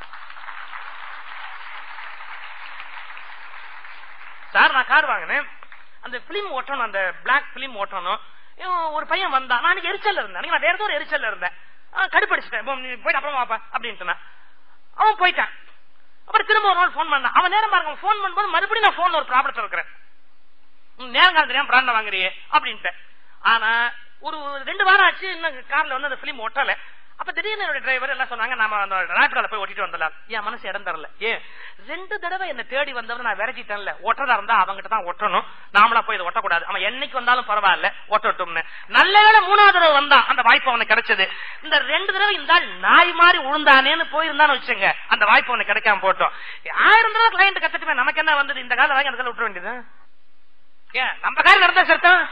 சார் நான் கார் வாங்கினேன் அந்த பிலிம் ஓட்டணும் அந்த பிளாக் பிலிம் ஓட்டணும் இவன் ஒரு பையன் வந்தான் நான் அன்னைக்கு எரிச்சல்ல இருந்தேன் அன்னைக்கு நான் வேற ஏதோ ஒரு எரிச்சல்ல இருந்தேன் ஆ, கடுப்படிச்சிட்டேன் போ, நீ போயிட்டு அப்புறம் வாப்பா அப்படின்ட்டு நான். அவன் போயிட்டான் அப்புறம் திரும்ப ஒரு நாள் போன் பண்ணான் அவன் நேரம் பாருங்க போன் பண்ணும்போது மறுபடியும் நான் போன்ல ஒரு ப்ராப்ளத்தில் இருக்கிறேன் உம், நேரம் காலம் தெரியாம பிராண்ட வாங்குறியே அப்படின்ட்டு ஆனா ஒரு ரெண்டு வாரம் ஆச்சு இன்னும் கார்ல வந்து அந்த பிலிம் ஒட்டல அப்ப திடீர்னு என்னோட டிரைவர் எல்லாம் சொன்னாங்க நாம அந்த ராப்பிடால போய் ஓட்டிட்டு வந்துடலாம் என் மனசு இடம் தரல ஏன் ரெண்டு தடவை என்ன தேடி வந்தவன் நான் விரட்டிட்டேன்ல ஒட்டுறதா இருந்தா அவங்ககிட்ட தான் ஒட்டணும் நாமளா போய் இதை ஒட்டக்கூடாது அவன் என்னைக்கு வந்தாலும் பரவாயில்ல ஒட்டட்டும்னு நல்ல வேளை மூணாவது தடவை வந்தான் அந்த வாய்ப்பு அவனுக்கு கிடைச்சது இந்த ரெண்டு தடவை இந்த ஆள் நாய் மாதிரி உழுந்தானேன்னு போயிருந்தான்னு வச்சுங்க அந்த வாய்ப்பு அவனுக்கு கிடைக்காம போட்டோம் ஆயிரம் தடவை கிளைண்ட் கத்துட்டுமே நமக்கு என்ன வந்தது இந்த காலம் வாங்கி அந்த காலம் விட்டுற வேண்டியது ஏன் நம்ம காரியம் நடந்தா சரிதான்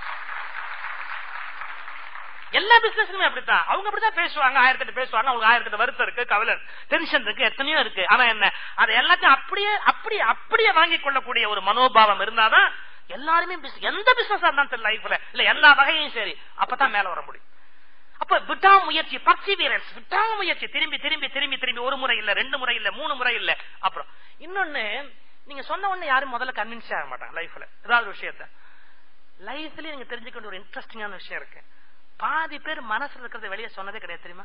எல்லா பிசினஸ்லுமே அப்படித்தான் அவங்க அப்படித்தான் பேசுவாங்க ஆயிரத்தி எட்டு பேசுவாங்க அவங்க ஆயிரத்தி எட்டு வருத்தம் இருக்கு கவலை டென்ஷன் இருக்கு எத்தனையோ இருக்கு ஆனா என்ன அதை எல்லாத்தையும் அப்படியே அப்படியே அப்படியே வாங்கி கொள்ளக்கூடிய ஒரு மனோபாவம் இருந்தாதான் எல்லாருமே business- எந்த பிசினஸ் இருந்தாலும் சரி லைஃப்ல இல்ல எல்லா வகையும் சரி அப்பதான் மேல வர முடியும் அப்ப விடாமுயற்சி பர்சிவியரன்ஸ் விடாமுயற்சி திரும்பி திரும்பி திரும்பி திரும்பி ஒரு முறை இல்ல ரெண்டு முறை இல்ல மூணு முறை இல்ல அப்புறம் இன்னொன்னு நீங்க சொன்ன உடனே யாரும் முதல்ல கன்வின்ஸ் ஆக மாட்டாங்க லைஃப்ல ஏதாவது விஷயத்த லைஃப்லயே நீங்க தெரிஞ்சுக்க வேண்டிய ஒரு இன்ட்ரெஸ்டிங்கான விஷயம் இருக்கு பாதி பேர் மனசுல இருக்கிறத வெளியே சொன்னதே கிடையாது தெரியுமா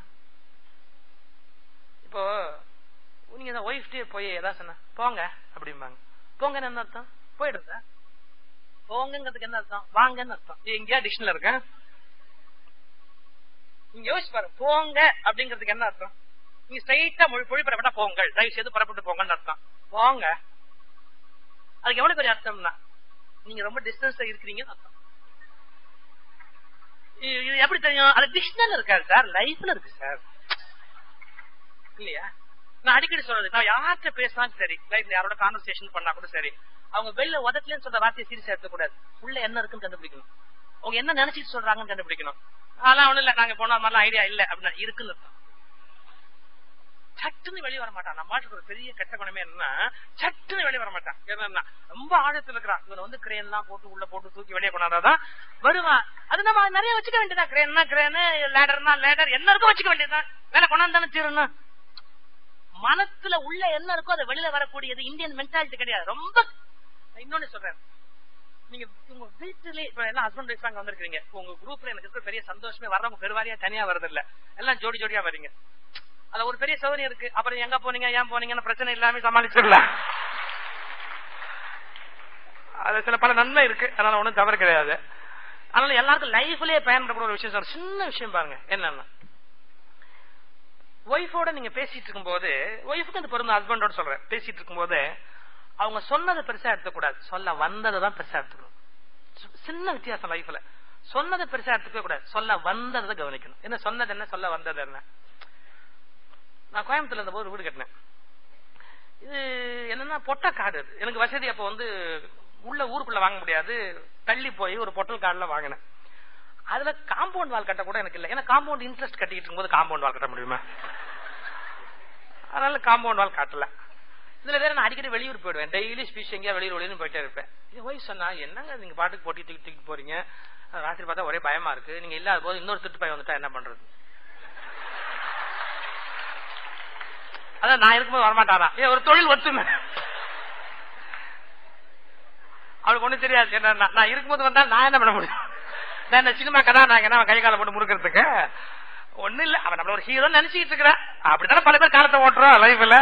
இப்போ நீங்க இந்த ஒய்ஃப்டே போய் ஏதாவது சொன்ன போங்க அப்படிம்பாங்க போங்கன்னு என்ன அர்த்தம் போயிடுறதா போங்கிறதுக்கு என்ன அர்த்தம் வாங்கன்னு அர்த்தம் இது எங்கேயா டிக்ஷனரி இருக்க நீங்க யோசிச்சு பாருங்க போங்க அப்படிங்கிறதுக்கு என்ன அர்த்தம் நீங்க ஸ்ட்ரைட்டா மொழி மொழி புறப்பட்டா போங்கள் தயவு செய்து புறப்பட்டு போங்கன்னு அர்த்தம் போங்க அதுக்கு எவ்வளவு பெரிய அர்த்தம்னா நீங்க ரொம்ப டிஸ்டன்ஸ்ல இருக்கிறீங்கன்னு அர்த்தம் இது இது எப்படி தெரியும் அது டிக்ஷனரி இருக்காது சார் லைஃப்ல இருக்கு சார் இல்லையா நான் அடிக்கடி சொல்றது நான் யார்கிட்ட பேசினாலும் சரி லைஃப்ல யாரோட கான்வர்சேஷன் பண்ணா கூட சரி அவங்க வெளில உதட்டுலன்னு சொல்ற வார்த்தையை சீரியஸா எடுக்கக்கூடாது உள்ள என்ன இருக்குன்னு கண்டுபிடிக்கணும் அவங்க என்ன நினைச்சிட்டு சொல்றாங்கன்னு கண்டுபிடிக்கணும் அதெல்லாம் ஒண்ணும் இல்ல நாங்க போன மாதிரிலாம் ஐடியா இல்ல அப்படின்னா இருக்குன்னு அர்த்தம். சட்டுன்னு வெளியே வர மாட்டான் நம்ம ஒரு பெரிய கெட்ட குணமே என்னன்னா சட்டுன்னு வெளியே வர மாட்டான் என்னன்னா ரொம்ப ஆழத்துல இருக்கிறான் இவனை வந்து கிரேன் எல்லாம் போட்டு உள்ள போட்டு தூக்கி வெளியே கொண்டாதான் வருவான் அது நம்ம நிறைய வச்சுக்க வேண்டியதா கிரேன்னா கிரேனு லேடர்னா லேடர் என்ன இருக்கோ வச்சுக்க வேண்டியதுதான் வேலை கொண்டாந்தானே தீரணும் மனசுல உள்ள என்ன இருக்கோ அதை வெளியில வரக்கூடியது இந்தியன் மென்டாலிட்டி கிடையாது ரொம்ப நான் இன்னொன்னு சொல்றேன் நீங்க உங்க உங்க வீட்டுல இப்ப எல்லாம் ஹஸ்பண்ட் ஒய்ஃப் அங்க வந்திருக்கீங்க உங்க குரூப்ல எனக்கு இருக்கிற பெரிய சந்தோஷமே வர்றவங்க பெருவாரியா தனியா வரது இல்ல எல்லாம் ஜோடி ஜோடியா வரீங்க அதுல ஒரு பெரிய சௌகரியம் இருக்கு அப்புறம் எங்க போனீங்க ஏன் போனீங்கன்னு பிரச்சனை இல்லாம சமாளிச்சிடலாம் அது சில பல நன்மை இருக்கு அதனால ஒண்ணும் தவறு கிடையாது அதனால எல்லாருக்கும் லைஃப்லயே பயன்படக்கூடிய ஒரு விஷயம் சார் சின்ன விஷயம் பாருங்க என்னன்னா ஒய்ஃபோட நீங்க பேசிட்டு இருக்கும்போது ஒய்ஃபுக்கு அந்த பொருந்த ஹஸ்பண்டோட சொல்றேன் பேசிட்டு இருக்கும்போது அவங்க சொன்னதை பெருசா எடுத்துக்கூடாது சொல்ல வந்ததை தான் பெருசா எடுத்துக்கணும் சி- சின்ன வித்தியாசம் லைஃப்ல சொன்னதை பெருசா எடுத்துக்கவே கூடாது சொல்ல வந்ததை கவனிக்கணும் என்ன சொன்னது என்ன சொல்ல வந்தது என்ன நான் கோயம்புத்தூர்ல இருந்த போது வீடு கட்டினேன் இது என்னன்னா பொட்டை காடு அது எனக்கு வசதி அப்ப வந்து உள்ள ஊருக்குள்ள வாங்க முடியாது தள்ளி போய் ஒரு பொட்டல் காடுல வாங்கினேன் அதுல காம்பவுண்ட் வால் கட்ட கூட எனக்கு இல்லை ஏன்னா காம்பவுண்ட் இன்ட்ரெஸ்ட் கட்டிட்டு இருக்கும்போது காம்பவுண்ட் வால் கட்ட முடியுமா அதனால காம்பவுண்ட் வால் காட்டல இதுல வேற நான் அடிக்கடி வெளியூர் போயிடுவேன் டெய்லி ஸ்பீச் எங்கேயா வெளியூர் வெளியூர் போயிட்டே இருப்பேன் இது ஒய்ஃப் சொன்னா என்னங்க நீங்க பாட்டுக்கு போட்டி தூக்கி தூக்கி போறீங்க ராத்திரி பார்த்தா ஒரே பயமா இருக்கு நீங்க இல்லாத போது இன்னொரு திட்டு பையன் வந்துட்டா என்ன பண்றது அதான் நான் இருக்கும்போது வரமாட்டாரா ஏ ஒரு தொழில் ஒத்துமை அவளுக்கு ஒண்ணும் தெரியாது என்ன நான் நான் இருக்கும்போது வந்தா நான் என்ன பண்ண முடியும் நான் இந்த சினிமா கதாநாயகனா அவன் கை காலை போட்டு முறுக்கிறதுக்கு ஒண்ணு இல்ல அவன் நம்மள ஒரு ஹீரோ நினைச்சிட்டு இருக்கிறான் அப்படித்தானே பல பேர் காலத்தை ஓட்டுறோம் லைஃப்ல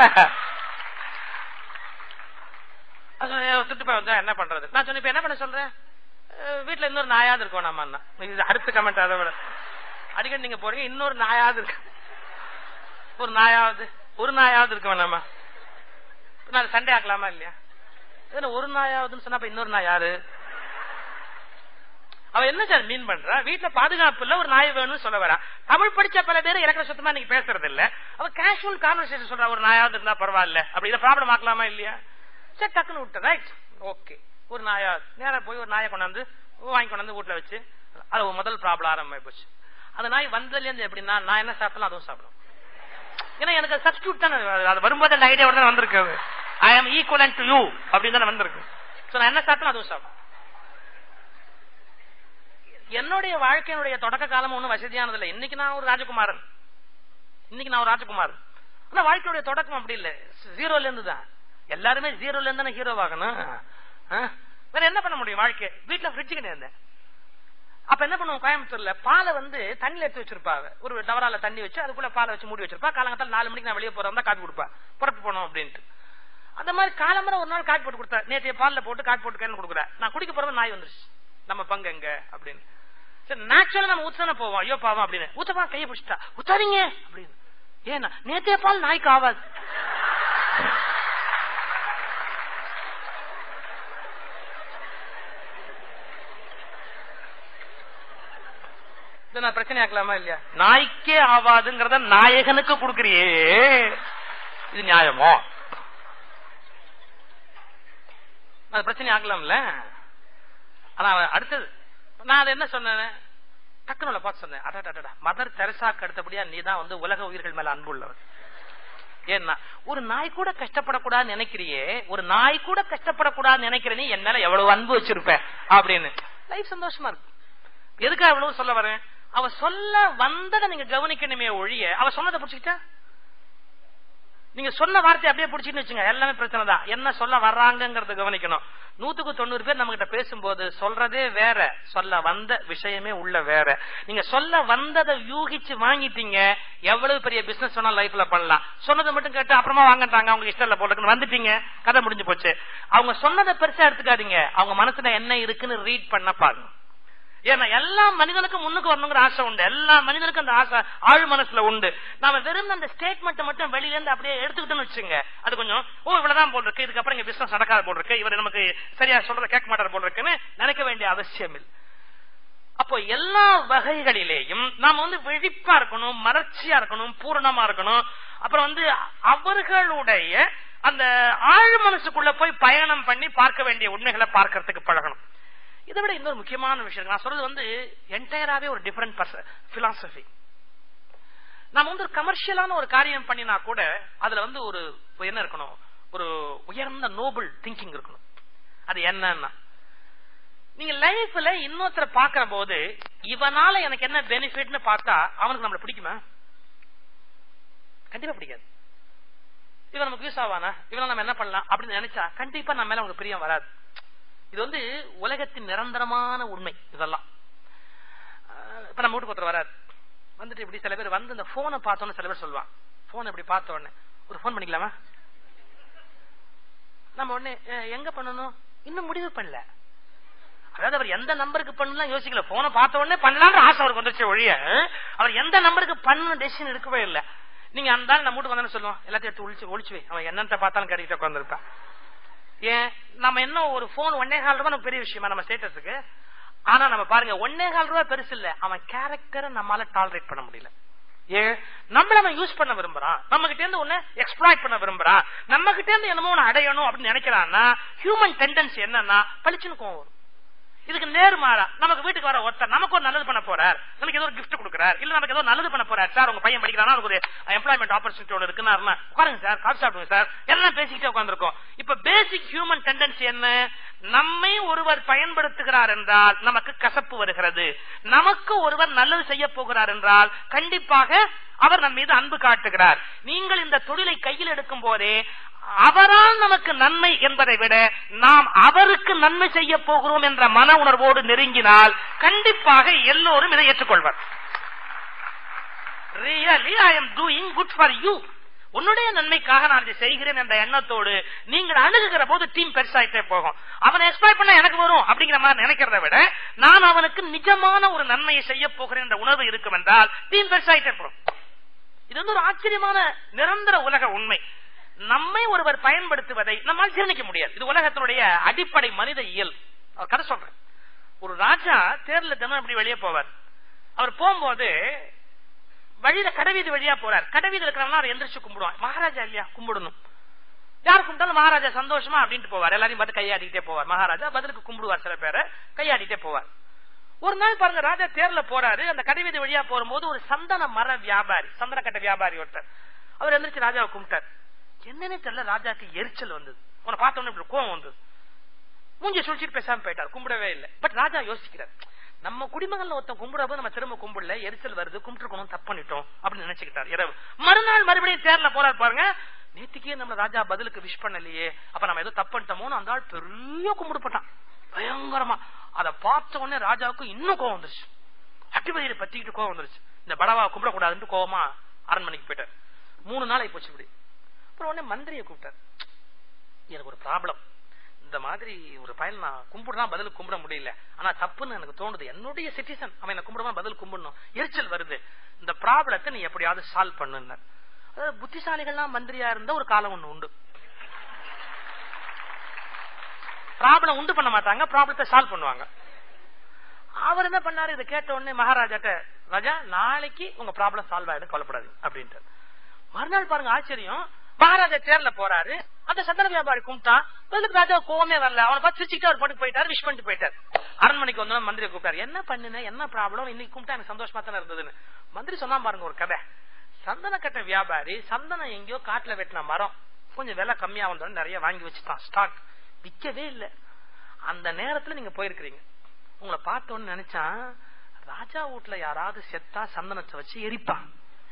திட்டு போய் வந்தா என்ன பண்றது நான் சொன்னேன் இப்ப என்ன பண்ண சொல்றேன் அஹ் வீட்டுல இன்னொரு நாயாவது இருக்கும் நம்ம இது அடுத்த கமெண்ட் அதை விட அடிக்கடி நீங்க போறீங்க இன்னொரு நாயாவது இருக்கு ஒரு நாயாவது ஒரு நாயாவது இருக்க வேணாமா நான் சண்டே ஆக்கலாமா இல்லையா இதுல ஒரு நாயாவதுன்னு சொன்னா அப்ப இன்னொரு நாய் யாரு அவ என்ன சார் மீன் பண்றா வீட்டுல பாதுகாப்பு இல்ல ஒரு நாய் வேணும்னு சொல்ல வரா தமிழ் படிச்ச பல பேர் இலக்கண சுத்தமா நீங்க பேசுறது இல்ல அவ கேஷுவல் கான்வர்சேஷன் சொல்றா ஒரு நாயாவது இருந்தா பரவாயில்ல அப்படி இதை ப்ராப்ளம் ஆக்கலாமா இல்லையா சரி டக்குன்னு விட்டு ரைட் ஓகே ஒரு நாயாவது நேரா போய் ஒரு நாயை கொண்டாந்து வாங்கி கொண்டாந்து வீட்டுல வச்சு அது ஒரு முதல் ப்ராப்ளம் ஆரம்பமாயி போச்சு அந்த நாய் வந்ததுல இருந்து எப்படின்னா நான் என்ன சாப்பிட்டாலும் அதுவும் சாப்பிடும் ஏன்னா எனக்கு சப்ஸ்டியூட் தானே அது வரும்போது அந்த ஐடியா தான் வந்திருக்கு ஐ ஆம் ஈக்குவல் டு யூ அப்படின்னு தானே வந்திருக்கு சோ நான் என்ன சாப்பிட்டாலும் அதுவும் சாப்பிடும் என்னுடைய வாழ்க்கையினுடைய தொடக்க காலம் ஒன்றும் வசதியானது இல்லை இன்னைக்கு நான் ஒரு ராஜகுமாரன் இன்னைக்கு நான் ஒரு ராஜகுமாரன் ஆனா வாழ்க்கையுடைய தொடக்கம் அப்படி இல்லை ஜீரோல இருந்து தான் எல்லாருமே ஜீரோல இருந்து தானே ஹீரோ ஆகணும் ஆ? வேற என்ன பண்ண முடியும் வாழ்க்கை வீட்டுல ஃப்ரிட்ஜ் கிடையாது அப்ப என்ன பண்ணுவோம் கோயம்புத்தூர்ல பாலை வந்து தண்ணியில எடுத்து வச்சிருப்பாங்க ஒரு டவரால தண்ணி வச்சு அதுக்குள்ள பாலை வச்சு மூடி வச்சிருப்பா காலங்கத்தால் நாலு மணிக்கு நான் வெளியே போறதா காப்பி கொடுப்பா புறப்பு போனோம் அப்படின்ட்டு அந்த மாதிரி காலம்பர ஒரு நாள் காப்பி போட்டு கொடுத்தா நேற்றைய பால்ல போட்டு காப்பி போட்டு கொடுக்குறேன் நான் குடிக்க போறது நாய் வந்துருச்சு நம்ம பங்கு எங்க அப்படின்னு சரி நேச்சுரலா நம்ம ஊத்தானே போவோம் ஐயோ பாவம் அப்படின்னு ஊத்தப்பா கையை பிடிச்சிட்டா ஊத்தாதீங்க அப்படின்னு ஏன்னா நேற்றைய பால் நாய்க்கு ஆகாது இதை நான் பிரச்சனை ஆக்கலாமா இல்லையா நாய்க்கே ஆவாதுங்கிறத நாயகனுக்கு கொடுக்கறியே இது நியாயமோ அது பிரச்சனை ஆக்கலாம்ல ஆனா அடுத்தது நான் அதை என்ன சொன்னேன் டக்குனு பார்த்து சொன்னேன் அடடா மதர் தெரசாக்கு அடுத்தபடியா நீ தான் வந்து உலக உயிர்கள் மேல அன்பு உள்ளவர் ஏன்னா ஒரு நாய் கூட கஷ்டப்படக்கூடாதுன்னு நினைக்கிறியே ஒரு நாய் கூட கஷ்டப்படக்கூடாதுன்னு நினைக்கிற நீ என் மேல எவ்வளவு அன்பு வச்சிருப்ப அப்படின்னு லைஃப் சந்தோஷமா இருக்கு எதுக்காக எவ்வளவு சொல்ல வரேன் அவ சொல்ல வந்ததை நீங்க கவனிக்கணுமே ஒழிய அவ சொன்னதை பிடிச்சிக்கிட்டா நீங்க சொன்ன வார்த்தை அப்படியே பிடிச்சின்னு வச்சுங்க எல்லாமே பிரச்சனை தான் என்ன சொல்ல வர்றாங்கிறத கவனிக்கணும் நூத்துக்கு தொண்ணூறு பேர் நம்ம கிட்ட பேசும்போது சொல்றதே வேற சொல்ல வந்த விஷயமே உள்ள வேற நீங்க சொல்ல வந்ததை யூகிச்சு வாங்கிட்டீங்க எவ்வளவு பெரிய பிசினஸ் சொன்னா லைஃப்ல பண்ணலாம் சொன்னதை மட்டும் கேட்டு அப்புறமா வாங்கட்டாங்க அவங்க இஷ்டம் இல்ல போட்டுக்கு வந்துட்டீங்க கதை முடிஞ்சு போச்சு அவங்க சொன்னதை பெருசா எடுத்துக்காதீங்க அவங்க மனசுல என்ன இருக்குன்னு ரீட் பண்ண பாருங்க ஏன்னா எல்லா மனிதனுக்கும் முன்னுக்கு வரணுங்கிற ஆசை உண்டு எல்லா மனிதனுக்கும் அந்த ஆசை ஆழ் மனசுல உண்டு நாம வெறும் அந்த ஸ்டேட்மெண்ட் மட்டும் வெளியில இருந்து அப்படியே எடுத்துக்கிட்டோம்னு வச்சுங்க அது கொஞ்சம் ஓ இவ்வளவுதான் போல் இருக்கு இதுக்கப்புறம் இங்க பிசினஸ் நடக்காத போல் இருக்கு இவர் நமக்கு சரியா சொல்றத கேட்க மாட்டார் போல் இருக்குன்னு நினைக்க வேண்டிய அவசியம் இல்லை அப்போ எல்லா வகைகளிலேயும் நாம வந்து விழிப்பா இருக்கணும் மலர்ச்சியா இருக்கணும் பூரணமா இருக்கணும் அப்புறம் வந்து அவர்களுடைய அந்த ஆழ் மனசுக்குள்ள போய் பயணம் பண்ணி பார்க்க வேண்டிய உண்மைகளை பார்க்கறதுக்கு பழகணும் இதை விட இன்னொரு முக்கியமான விஷயம் நான் சொல்றது வந்து என்டையராவே ஒரு டிஃபரெண்ட் பிலாசபி நாம வந்து ஒரு கமர்ஷியலான ஒரு காரியம் பண்ணினா கூட அதுல வந்து ஒரு என்ன இருக்கணும் ஒரு உயர்ந்த நோபல் திங்கிங் இருக்கணும் அது என்னன்னா நீங்க லைஃப்ல இன்னொருத்தரை பாக்குற போது இவனால எனக்கு என்ன பெனிஃபிட்னு பார்த்தா அவனுக்கு நம்மள பிடிக்குமா கண்டிப்பா பிடிக்காது இவன் நமக்கு யூஸ் ஆவானா இவனால நம்ம என்ன பண்ணலாம் அப்படின்னு நினைச்சா கண்டிப்பா நம்ம மேல அவனுக்கு பிரியம் வராது இது வந்து உலகத்தின் நிரந்தரமான உண்மை இதெல்லாம் அஹ் இப்ப நம்ம வீட்டுக்கு ஒருத்தர் வராரு வந்துட்டு இப்படி சில பேர் வந்து இந்த போனை பார்த்தோன்னு சில பேர் சொல்லுவான் போன் இப்படி பார்த்த உடனே ஒரு போன் பண்ணிக்கலாமா நம்ம உடனே அஹ், எங்க பண்ணணும் இன்னும் முடிவு பண்ணல அதாவது அவர் எந்த நம்பருக்கு பண்ணலாம் யோசிக்கல போனை பார்த்த உடனே பண்ணலாம்னு ஆசை அவருக்கு வந்துருச்சு ஒழிய அவர் எந்த நம்பருக்கு பண்ணணும் டெசிஷன் எடுக்கவே இல்லை நீங்க அந்த ஆள் நம்ம வீட்டுக்கு வந்தோன்னு சொல்லுவோம் எல்லாத்தையும் எடுத்து ஒழிச்சு ஒழிச்சு வை அவன் என்னத்த பார்த்தாலும் கறிக்கிட்ட உட்காந்துருப்பான் ஏன் நம்ம என்ன ஒரு போன் ஒன்னே கால் ரூபாய் நம்ம பெரிய விஷயமா நம்ம ஸ்டேட்டஸுக்கு ஆனா நம்ம பாருங்க ஒன்னே கால் ரூபாய் பெருசு இல்ல அவன் கேரக்டரை நம்மால டாலரேட் பண்ண முடியல ஏன் நம்மள அவன் யூஸ் பண்ண விரும்புறான் நம்ம கிட்ட இருந்து ஒண்ணு எக்ஸ்ப்ளாய்ட் பண்ண விரும்புறான் நம்ம கிட்ட இருந்து என்னமோ ஒண்ணு அடையணும் அப்படின்னு நினைக்கிறான்னா ஹியூமன் டெண்டன்சி என்னன்னா பளிச்சுன்னு கோவம் வரும் இதுக்கு நேர்மாறா நமக்கு வீட்டுக்கு வர ஒருத்தர் நமக்கு ஒரு நல்லது பண்ண போறார் நமக்கு ஏதோ ஒரு gift கொடுக்குறார் இல்ல நமக்கு ஏதோ நல்லது பண்ண போறார் சார் உங்க பையன் படிக்கிறானா அவருக்கு ஒரு எம்ப்ளாய்மெண்ட் ஆப்பர்ச்சுனிட்டி ஒன்று இருக்குன்னா உட்காருங்க சார் காஃபி சாப்பிடுங்க சார் எல்லாம் பேசிக்கிட்டே உட்காந்துருக்கோம் இப்ப பேசிக் ஹியூமன் டெண்டன்சி என்ன நம்மை ஒருவர் பயன்படுத்துகிறார் என்றால் நமக்கு கசப்பு வருகிறது நமக்கு ஒருவர் நல்லது செய்ய போகிறார் என்றால் கண்டிப்பாக அவர் நம் மீது அன்பு காட்டுகிறார் நீங்கள் இந்த தொழிலை கையில் எடுக்கும் போதே அவரால் நமக்கு நன்மை என்பதை விட நாம் அவருக்கு நன்மை செய்ய போகிறோம் என்ற மன உணர்வோடு நெருங்கினால் கண்டிப்பாக எல்லோரும் இதை ஏற்றுக்கொள்வர் really I am doing good for you உன்னுடைய நன்மைக்காக நான் இதை செய்கிறேன் என்ற எண்ணத்தோடு நீங்கள் அணுகுகிற போது டீம் பெருசாயிட்டே போகும் அவனை எக்ஸ்பெக்ட் பண்ண எனக்கு வரும் அப்படிங்கிற மாதிரி நினைக்கிறத விட நான் அவனுக்கு நிஜமான ஒரு நன்மையை செய்ய போகிறேன் என்ற உணர்வு இருக்கும் என்றால் டீம் பெருசாயிட்டே போகும் இது வந்து ஒரு ஆச்சரியமான நிரந்தர உலக உண்மை நம்மை ஒருவர் பயன்படுத்துவதை நம்மால் ஜீரணிக்க முடியாது இது உலகத்தினுடைய அடிப்படை மனித இயல் அவர் கதை சொல்றேன் ஒரு ராஜா தேர்ல தினம் இப்படி வெளியே போவார் அவர் போகும்போது வழியில கடைவீதி வழியா போறார் கடைவீதி இருக்கிறவங்க அவர் எந்திரிச்சு கும்பிடுவான் மகாராஜா இல்லையா கும்பிடணும் யார் கும்பிட்டாலும் மகாராஜா சந்தோஷமா அப்படின்ட்டு போவார் எல்லாரையும் பார்த்து கையாடிட்டே போவார் மகாராஜா பதிலுக்கு கும்பிடுவார் சில பேரை கையாடிட்டே போவார் ஒரு நாள் பாருங்க ராஜா தேர்ல போறாரு அந்த கடைவீதி வழியா போகும்போது ஒரு சந்தன மர வியாபாரி சந்தன கட்ட வியாபாரி ஒருத்தர் அவர் எந்திரிச்சு ராஜாவை கும்பிட்டார் என்னன்னு தெரியல ராஜாக்கு எரிச்சல் வந்தது உன்னை பார்த்தோன்னு இப்படி கோவம் வந்தது மூஞ்சி சுழிச்சிட்டு பேசாம போயிட்டார் கும்பிடவே இல்லை பட் ராஜா யோசிக்கிறார் நம்ம குடிமகன்ல ஒருத்தன் கும்பிடுறப்ப நம்ம திரும்ப கும்பிடல எரிச்சல் வருது கும்பிட்டுருக்கணும் தப்பு பண்ணிட்டோம் அப்படின்னு நினைச்சுக்கிட்டார் இரவு மறுநாள் மறுபடியும் தேர்ல போறாரு பாருங்க நேத்துக்கே நம்ம ராஜா பதிலுக்கு விஷ் பண்ணலையே அப்ப நம்ம ஏதோ தப்பு பண்ணிட்டோமோன்னு அந்த ஆள் பெரிய கும்பிடுப்பட்டான் பயங்கரமா அதை பார்த்த உடனே ராஜாவுக்கு இன்னும் கோவம் வந்துருச்சு அட்டிபதியை பத்திக்கிட்டு கோவம் வந்துருச்சு இந்த படவா கும்பிடக்கூடாதுன்னு கோவமா அரண்மனைக்கு போயிட்டார் மூணு நாள் ஆகி போச்சு இப்படி அப்புறம் உடனே மந்திரியை கூப்பிட்டார் எனக்கு ஒரு ப்ராப்ளம் இந்த மாதிரி ஒரு பயன் நான் கும்பிடுறான் பதில் கும்பிட முடியல ஆனா தப்புன்னு எனக்கு தோணுது என்னுடைய சிட்டிசன் அவன் என்ன கும்பிடுவான் பதில் கும்பிடணும் எரிச்சல் வருது இந்த ப்ராப்ளத்தை நீ எப்படியாவது சால்வ் பண்ணுன்னு அதாவது புத்திசாலிகள்லாம் மந்திரியா இருந்த ஒரு காலம் ஒண்ணு உண்டு ப்ராப்ளம் உண்டு பண்ண மாட்டாங்க ப்ராப்ளத்தை சால்வ் பண்ணுவாங்க அவர் என்ன பண்ணாரு இதை கேட்ட உடனே மகாராஜாட்ட ராஜா நாளைக்கு உங்க ப்ராப்ளம் சால்வ் ஆயிடும் கவலைப்படாது அப்படின்ட்டு மறுநாள் பாருங்க ஆச்சரியம் மகாராஜா தேர்ல போறாரு அந்த சந்தன வியாபாரி கும்பிட்டான் பதிலுக்கு ராஜா கோவமே வரல அவனை பார்த்து சிரிச்சுக்கிட்டு அவர் பாட்டுக்கு போயிட்டாரு விஷ் பண்ணிட்டு போயிட்டார் அரண்மனைக்கு வந்தோம் மந்திரி கூப்பிட்டாரு என்ன பண்ணுன என்ன ப்ராப்ளம் இன்னைக்கு கும்பிட்டா எனக்கு சந்தோஷமா தானே இருந்ததுன்னு மந்திரி சொன்னா பாருங்க ஒரு கதை சந்தன கட்ட வியாபாரி சந்தனம் எங்கேயோ காட்டுல வெட்டின மரம் கொஞ்சம் விலை கம்மியா வந்தோன்னு நிறைய வாங்கி வச்சுட்டான் ஸ்டாக் விக்கவே இல்லை அந்த நேரத்துல நீங்க போயிருக்கிறீங்க உங்களை பார்த்தோன்னு நினைச்சான் ராஜா வீட்டுல யாராவது செத்தா சந்தனத்தை வச்சு எரிப்பான்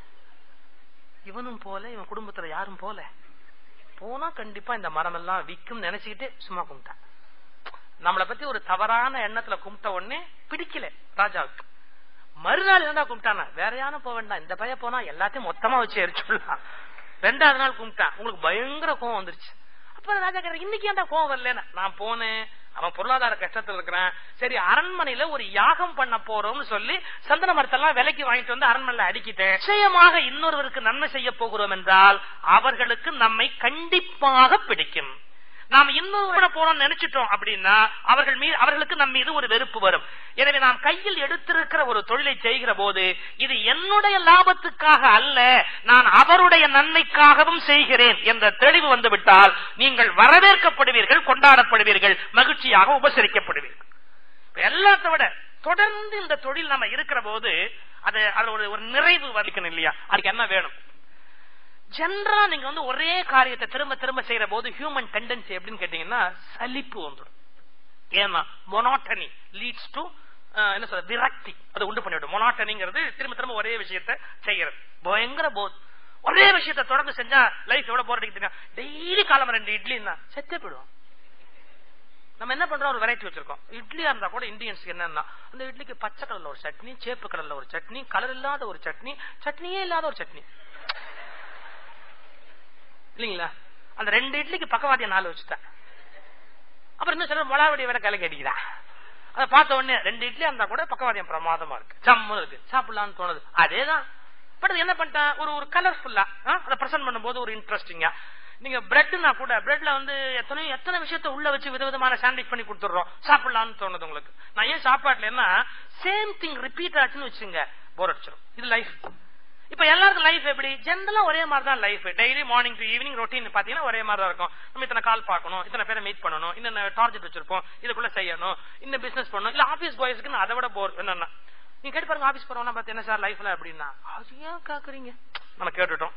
இவனும் போல இவன் குடும்பத்துல யாரும் போல போனா கண்டிப்பா இந்த மரம் எல்லாம் விக்கும் நினைச்சுக்கிட்டு சும்மா கும்பிட்டான் நம்மளை பத்தி ஒரு தவறான எண்ணத்துல கும்பிட்ட உடனே பிடிக்கல ராஜாவுக்கு மறுநாள் என்னடா கும்பிட்டானா வேற யாரும் போக வேண்டாம் இந்த பையன் போனா எல்லாத்தையும் மொத்தமா வச்சு எரிச்சுடலாம் ரெண்டாவது நாள் கும்பிட்டான் உங்களுக்கு பயங்கர கோவம் வந்துருச்சு அப்ப ராஜா கேட்ட இன்னைக்கு ஏன்டா கோவம் வரலன்னா நான் போனேன் அவன் பொருளாதார கஷ்டத்துல இருக்கிறான் சரி அரண்மனையில ஒரு யாகம் பண்ண போறோம்னு சொல்லி சந்தன மரத்தெல்லாம் விலைக்கு வாங்கிட்டு வந்து அரண்மனையில அடிக்கிட்டேன் நிச்சயமாக இன்னொருவருக்கு நன்மை செய்ய போகிறோம் என்றால் அவர்களுக்கு நம்மை கண்டிப்பாக பிடிக்கும் நாம் இன்னொரு போறோம் நினைச்சிட்டோம் அப்படின்னா அவர்கள் மீது அவர்களுக்கு நம் மீது ஒரு வெறுப்பு வரும் எனவே நாம் கையில் எடுத்திருக்கிற ஒரு தொழிலை செய்கிற போது இது என்னுடைய லாபத்துக்காக அல்ல நான் அவருடைய நன்மைக்காகவும் செய்கிறேன் என்ற தெளிவு வந்துவிட்டால் நீங்கள் வரவேற்கப்படுவீர்கள் கொண்டாடப்படுவீர்கள் மகிழ்ச்சியாக உபசரிக்கப்படுவீர்கள் எல்லாத்த விட தொடர்ந்து இந்த தொழில் நம்ம இருக்கிற போது அது அது ஒரு ஒரு நிறைவு வலிக்கணும் இல்லையா அதுக்கு என்ன வேணும் ஜென்ரா நீங்க வந்து ஒரே காரியத்தை திரும்ப திரும்ப செய்யற போது ஹியூமன் டெண்டன்சி எப்படின்னு கேட்டீங்கன்னா சலிப்பு வந்துடும் ஏன்னா மொனாட்டனி லீட்ஸ் டு என்ன சொல்ற விரக்தி அது உண்டு பண்ணிவிடும் மொனாட்டனிங்கிறது திரும்ப திரும்ப ஒரே விஷயத்த செய்யறது பயங்கர போத் ஒரே விஷயத்த தொடர்ந்து செஞ்சா லைஃப் எவ்வளவு போர் அடிக்குதுங்க டெய்லி காலம் ரெண்டு இட்லி செத்தே போயிடுவோம் நம்ம என்ன பண்றோம் ஒரு வெரைட்டி வச்சிருக்கோம் இட்லியா இருந்தா கூட இந்தியன்ஸ் என்னன்னா அந்த இட்லிக்கு பச்சை கலர்ல ஒரு சட்னி சேப்பு கலர்ல ஒரு சட்னி கலர் இல்லாத ஒரு சட்னி சட்னியே இல்லாத ஒரு சட்னி இல்லீங்களா அந்த ரெண்டு இட்லிக்கு பக்கவாதிய நாலு வச்சுட்டேன் அப்புறம் இன்னும் சிலர் மொளாவடி வேற கலக்கி அடிக்கிறா அதை பார்த்த உடனே ரெண்டு இட்லி இருந்தா கூட பக்கவாதியம் பிரமாதமா இருக்கு சம்மு இருக்கு சாப்பிடலாம்னு தோணுது அதேதான் பட் அது என்ன பண்ணிட்டேன் ஒரு ஒரு கலர்ஃபுல்லா அதை பிரசன்ட் பண்ணும்போது ஒரு இன்ட்ரெஸ்டிங்கா நீங்க பிரெட்னா கூட பிரெட்ல வந்து எத்தனை எத்தனை விஷயத்த உள்ள வச்சு விதவிதமான சாண்ட்விச் பண்ணி கொடுத்துறோம் சாப்பிடலாம்னு தோணுது உங்களுக்கு நான் ஏன் சாப்பாட்டுல என்ன சேம் திங் ரிப்பீட் ஆச்சுன்னு வச்சுங்க போர் அடிச்சிடும் இது லைஃப் இப்ப எல்லாருக்கும் லைஃப் எப்படி ஜென்ரலா ஒரே மாதிரி தான் life daily morning to evening routine பாத்தீங்கன்னா ஒரே மாதிரி தான் இருக்கும் நம்ம இத்தனை கால் பார்க்கணும் இத்தனை பேரை மீட் பண்ணணும் இன்னும் டார்கெட் வச்சிருப்போம் இதுக்குள்ள செய்யணும் இந்த பிசினஸ் பண்ணணும் இல்ல ஆபீஸ் பாய்ஸ்க்கு அதை விட போர் என்னன்னா நீங்க கேட்டு பாருங்க ஆபீஸ் போறவங்க பார்த்து என்ன சார் லைஃப்ல அப்படின்னா அது ஏன் காக்குறீங்க நம்ம கேட்டுட்டோம்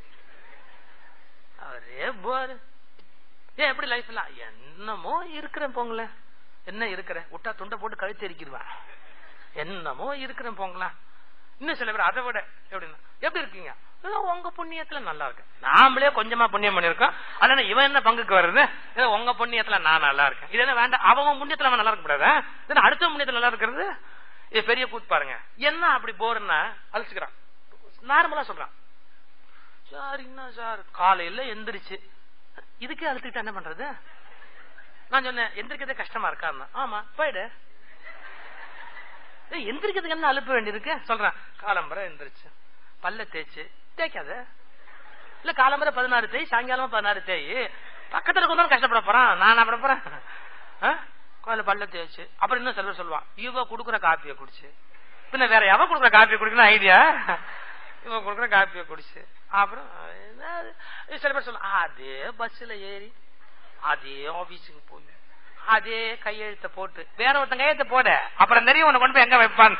அவரே போர் ஏன் எப்படி லைஃப்ல என்னமோ இருக்கிறேன் போங்களேன் என்ன இருக்கிறேன் விட்டா துண்டை போட்டு கழுத்து எரிக்கிடுவேன் என்னமோ இருக்கிறேன் போங்களேன் இன்னும் சில பேர் அதை விட எப்படின்னா எப்படி இருக்கீங்க ஏதோ உங்க புண்ணியத்துல நல்லா இருக்கு நாமளே கொஞ்சமா புண்ணியம் பண்ணிருக்கோம் அதனால இவன் என்ன பங்குக்கு வருது ஏதோ உங்க புண்ணியத்துல நான் நல்லா இருக்கேன் இது என்ன வேண்டாம் அவன் புண்ணியத்துல அவன் நல்லா இருக்க கூடாது அடுத்த புண்ணியத்துல நல்லா இருக்கிறது இது பெரிய கூத்து பாருங்க என்ன அப்படி போர்னா அழிச்சுக்கிறான் நார்மலா சொல்றான் சார் என்ன சார் காலையில எந்திரிச்சு இதுக்கே அழுத்துக்கிட்டு என்ன பண்றது நான் சொன்னேன் எந்திரிக்கிறதே கஷ்டமா இருக்கா ஆமா போயிடு எந்திரிக்கிறதுக்கு என்ன அழுப்ப வேண்டியிருக்கு சொல்றேன் காலம்பரை எந்திரிச்சு பல்ல தேய்ச்சு தேய்க்காத இல்ல காலம்பரை பதினாறு தேய் சாயங்காலமா பதினாறு தேய் பக்கத்துல கொஞ்சம் கஷ்டப்பட போறான் நான் அப்பட போறேன் கோயில பல்ல தேய்ச்சு அப்புறம் இன்னும் சில பேர் சொல்லுவான் இவ குடுக்குற காப்பியை குடிச்சு பின்ன வேற எவ குடுக்குற காப்பியை குடிக்கணும் ஐடியா இவ குடுக்குற காப்பியை குடிச்சு அப்புறம் சில பேர் சொல்லுவான் அதே பஸ்ல ஏறி அதே ஆபீஸுக்கு போய் அதே கையெழுத்த போட்டு வேற ஒருத்தன் கையெழுத்த போட அப்புறம் தெரியும் உன்னை கொண்டு போய் எங்க வைப்பான்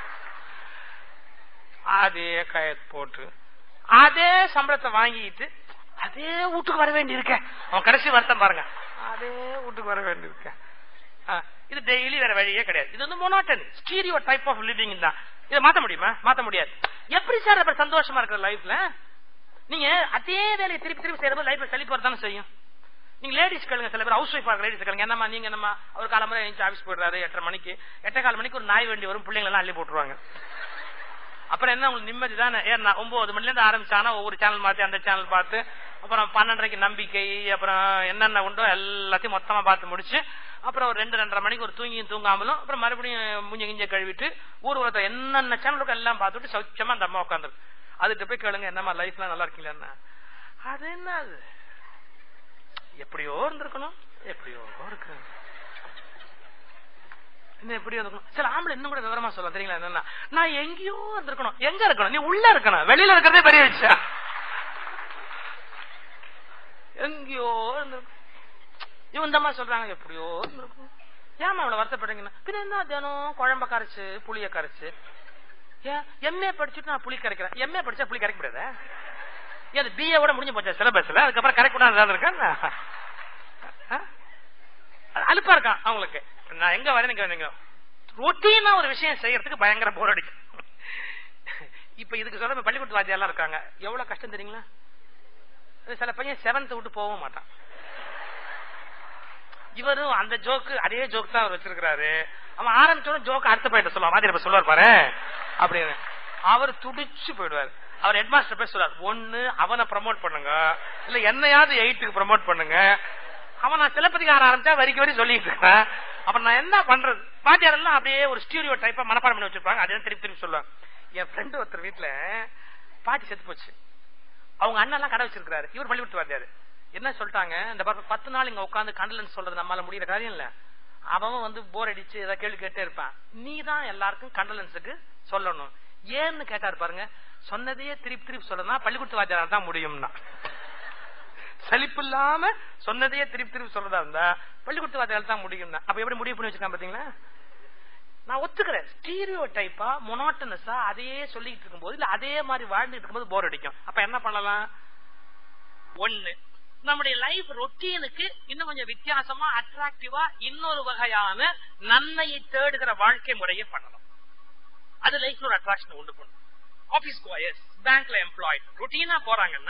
அதே கையெழுத்து போட்டு அதே சம்பளத்தை வாங்கிட்டு அதே வீட்டுக்கு வர வேண்டி இருக்க அவன் கடைசி வருத்தம் பாருங்க அதே வீட்டுக்கு வர வேண்டி இருக்க இது டெய்லி வேற வழியே கிடையாது இது வந்து monotone stereotype of living தான் இதை மாத்த முடியுமா மாத்த முடியாது எப்படி சார் அப்புறம் சந்தோஷமா இருக்கிற லைஃப்ல நீங்க அதே வேலையை திருப்பி திருப்பி செய்யறது லைஃப்ல சளிப்பு வரதானே செய்யும் நீங்க லேடிஸ் கேளுங்க சில பேர் ஹவுஸ் ஒய்ஃப் ஆகிற லேடிஸ் கேளுங்க என்னமா நீங்க என்னமா அவர் காலம்பரை எழுந்து ஆஃபீஸ் போயிடுறாரு எட்டரை மணிக்கு எட்டை கால் மணிக்கு ஒரு நாய் வண்டி வரும் பிள்ளைங்க எல்லாம் அள்ளி போட்டுருவாங்க அப்புறம் என்ன உங்களுக்கு நிம்மதி தானே ஏன்னா ஒன்பது மணில இருந்து ஆரம்பிச்சானா ஒவ்வொரு சேனல் மாத்தி அந்த சேனல் பார்த்து அப்புறம் பன்னெண்டரைக்கு நம்பிக்கை அப்புறம் என்னென்ன உண்டோ எல்லாத்தையும் மொத்தமா பார்த்து முடிச்சு அப்புறம் ஒரு ரெண்டு ரெண்டரை மணிக்கு ஒரு தூங்கியும் தூங்காமலும் அப்புறம் மறுபடியும் முஞ்ச கிஞ்ச கழுவிட்டு ஊர் உலகத்தை என்னென்ன சேனலுக்கு எல்லாம் பார்த்துட்டு சௌச்சமா அந்த அம்மா உட்காந்துரு அதுக்கு போய் கேளுங்க என்னமா லைஃப்லாம் நல்லா இருக்கீங்களா அது என்ன அது எப்படியோ இருந்திருக்கணும் எப்படியோ இருக்கு இன்னும் எப்படியோ இருக்கணும் சில ஆம்பளை இன்னும் கூட விவரமா சொல்ல தெரியுங்களா என்னன்னா நான் எங்கேயோ இருந்திருக்கணும் எங்க இருக்கணும் நீ உள்ள இருக்கணும் வெளியில இருக்கிறதே பெரிய விஷயம் எங்கேயோ இருந்திருக்கும் இவன் இந்த மாதிரி சொல்றாங்க எப்படியோ இருந்திருக்கும் ஏமா அவ்வளவு வருத்தப்படுறீங்கன்னா பின்ன என்ன தினம் குழம்ப கரைச்சு புளிய கரைச்சு ஏன் எம்ஏ படிச்சுட்டு நான் புளி கரைக்கிறேன் எம்ஏ படிச்சா புளி கரைக்க முடியாதா அது பிஏ விட முடிஞ்சு போச்சா சிலபஸ்ல அதுக்கப்புறம் கரெக்ட் பண்ணாத இருக்கேன் அலுப்பா இருக்கான் அவங்களுக்கு நான் எங்க வரேன் ரொட்டீனா ஒரு விஷயம் செய்யறதுக்கு பயங்கர போர் அடிக்கும் இப்ப இதுக்கு சொல்ற பள்ளிக்கூட வாத்தியாரெல்லாம் இருக்காங்க எவ்வளவு கஷ்டம் தெரியுங்களா சில பையன் செவன்த் விட்டு போகவும் மாட்டான் இவரும் அந்த ஜோக்கு அதே ஜோக் தான் அவர் வச்சிருக்கிறாரு அவன் ஆரம்பிச்சோட ஜோக் அடுத்த பையன் சொல்லுவான் மாதிரி சொல்லுவார் பாரு அப்படின்னு அவர் துடிச்சு போயிடுவார் அவர் ஹெட்மாஸ்டர் போய் சொல்றாரு ஒண்ணு அவனை ப்ரமோட் பண்ணுங்க இல்ல என்னையாவது எயிட்டுக்கு ப்ரமோட் பண்ணுங்க அவன் நான் சிலப்பதிகாரம் ஆரம்பிச்சா வரிக்கு வரி சொல்லிட்டு இருக்கேன் அப்ப நான் என்ன பண்றது பாட்டியார் எல்லாம் அப்படியே ஒரு ஸ்டூடியோ டைப்பா மனப்பாடம் பண்ணி வச்சிருப்பாங்க அதே திருப்பி திருப்பி சொல்லுவாங்க என் ஃப்ரெண்டு ஒருத்தர் வீட்டுல பாட்டி செத்து போச்சு அவங்க அண்ணன் எல்லாம் கடை வச்சிருக்காரு இவர் பள்ளிவிட்டு வாத்தியாரு என்ன சொல்லிட்டாங்க இந்த பத்து நாள் இங்க உட்காந்து கண்டலன்ஸ் சொல்றது நம்மளால முடியற காரியம் இல்ல அவன் வந்து போர் அடிச்சு ஏதாவது கேள்வி கேட்டே இருப்பான் நீ தான் எல்லாருக்கும் கண்டலன்ஸுக்கு சொல்லணும் ஏன்னு கேட்டாரு பாருங்க சொன்னதையே திருப்பி திருப்பி சொல்லணும் பள்ளிக்கூடத்து வாத்தியார் தான் முடியும்னா சலிப்பு இல்லாம சொன்னதையே திருப்பி திருப்பி சொல்றதா இருந்தா பள்ளிக்கூடத்து வாத்தியார் தான் முடியும்னா அப்ப எப்படி முடிவு பண்ணி வச்சிருக்கான் பாத்தீங்களா நான் ஒத்துக்கிறேன் ஸ்டீரியோ டைப்பா மொனாட்டனஸா அதையே சொல்லிட்டு இருக்கும்போது இல்ல அதே மாதிரி வாழ்ந்துட்டு இருக்கும்போது போர் அடிக்கும் அப்ப என்ன பண்ணலாம் ஒண்ணு நம்முடைய லைஃப் ரொட்டீனுக்கு இன்னும் கொஞ்சம் வித்தியாசமா அட்ராக்டிவா இன்னொரு வகையான நன்மையை தேடுகிற வாழ்க்கை முறையை பண்ணணும் அது லைஃப்ல ஒரு அட்ராக்ஷன் உண்டு பண்ணும் ஆபீஸ் கோயர்ஸ் பேங்க்ல எம்ப்ளாய்ட் ரொட்டீனா போறாங்கன்னா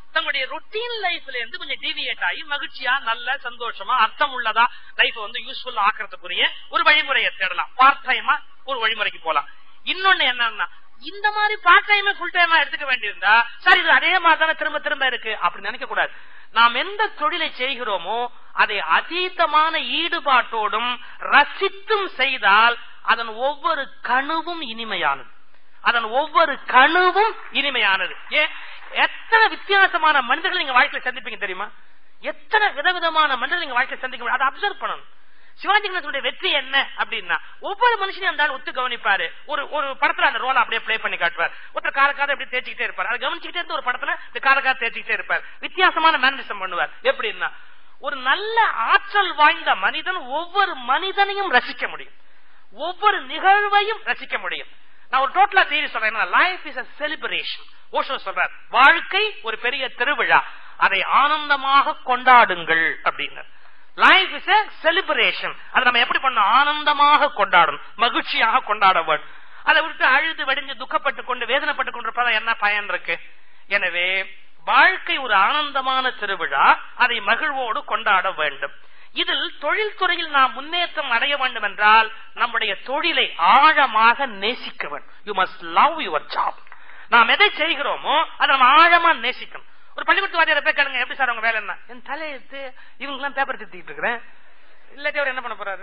தங்களுடைய ரொட்டீன் லைஃப்ல இருந்து கொஞ்சம் டிவியேட் ஆகி மகிழ்ச்சியா நல்ல சந்தோஷமா அர்த்தம் உள்ளதா லைஃப் வந்து யூஸ்ஃபுல்லா ஆக்கிறதுக்குரிய ஒரு வழிமுறையை தேடலாம் பார்ட் டைமா ஒரு வழிமுறைக்கு போலாம் இன்னொன்னு என்னன்னா இந்த மாதிரி பார்ட் டைம் ஃபுல் டைமா எடுத்துக்க வேண்டியிருந்தா சரி இது அதே மாதிரி தானே திரும்ப திரும்ப இருக்கு அப்படி நினைக்க கூடாது நாம் எந்த தொழிலை செய்கிறோமோ அதை அதீதமான ஈடுபாட்டோடும் ரசித்தும் செய்தால் அதன் ஒவ்வொரு கணுவும் இனிமையானது அதன் ஒவ்வொரு கணுவும் இனிமையானது ஏன் எத்தனை வித்தியாசமான மனிதர்கள் நீங்க வாழ்க்கையில சந்திப்பீங்க தெரியுமா எத்தனை விதவிதமான மனிதர்கள் நீங்க வாழ்க்கையில சந்திக்க முடியும் அதை அப்சர்வ் பண்ணணும் சிவாஜி கணேசனுடைய வெற்றி என்ன அப்படின்னா ஒவ்வொரு மனுஷனையும் அந்த ஆள் ஒத்து கவனிப்பாரு ஒரு ஒரு படத்துல அந்த ரோலை அப்படியே ப்ளே பண்ணி காட்டுவார் ஒருத்தர் கால காதை அப்படியே தேய்ச்சிக்கிட்டே இருப்பார் அதை கவனிச்சுக்கிட்டே இருந்து ஒரு படத்துல இந்த கால காதை தேய்ச்சிக்கிட்டே இருப்பார் வித்தியாசமான மேனரிசம் பண்ணுவார் எப்படின்னா ஒரு நல்ல ஆற்றல் வாய்ந்த மனிதன் ஒவ்வொரு மனிதனையும் ரசிக்க முடியும் ஒவ்வொரு நிகழ்வையும் ரசிக்க முடியும் நான் ஒரு டோட்டலா தேதி சொல்றேன் life is a celebration Osho சொல்றார் வாழ்க்கை ஒரு பெரிய திருவிழா அதை ஆனந்தமாக கொண்டாடுங்கள் அப்படின்னு லைஃப் இஸ் a செலிபிரேஷன் அதை நம்ம எப்படி பண்ணணும் ஆனந்தமாக கொண்டாடணும் மகிழ்ச்சியாக கொண்டாட வேண்டும் அதை விட்டு அழுது வடிஞ்சு துக்கப்பட்டு கொண்டு வேதனைப்பட்டு கொண்டிருப்பதா என்ன பயன் இருக்கு எனவே வாழ்க்கை ஒரு ஆனந்தமான திருவிழா அதை மகிழ்வோடு கொண்டாட வேண்டும் இதில் தொழில்துறையில் நாம் முன்னேற்றம் அடைய வேண்டும் என்றால் நம்முடைய தொழிலை ஆழமாக நேசிக்க வேண்டும் you must love your job நாம் எதை செய்கிறோமோ அதை நம்ம ஆழமா நேசிக்கணும் ஒரு பள்ளிக்கூடத்து வாத்தியார போய் கேளுங்க எப்படி சார் உங்க வேலை என்ன என் தலையெழுத்து இவங்க எல்லாம் பேப்பர் திட்டிட்டு இருக்கிறேன் இல்லாட்டி அவர் என்ன பண்ண போறாரு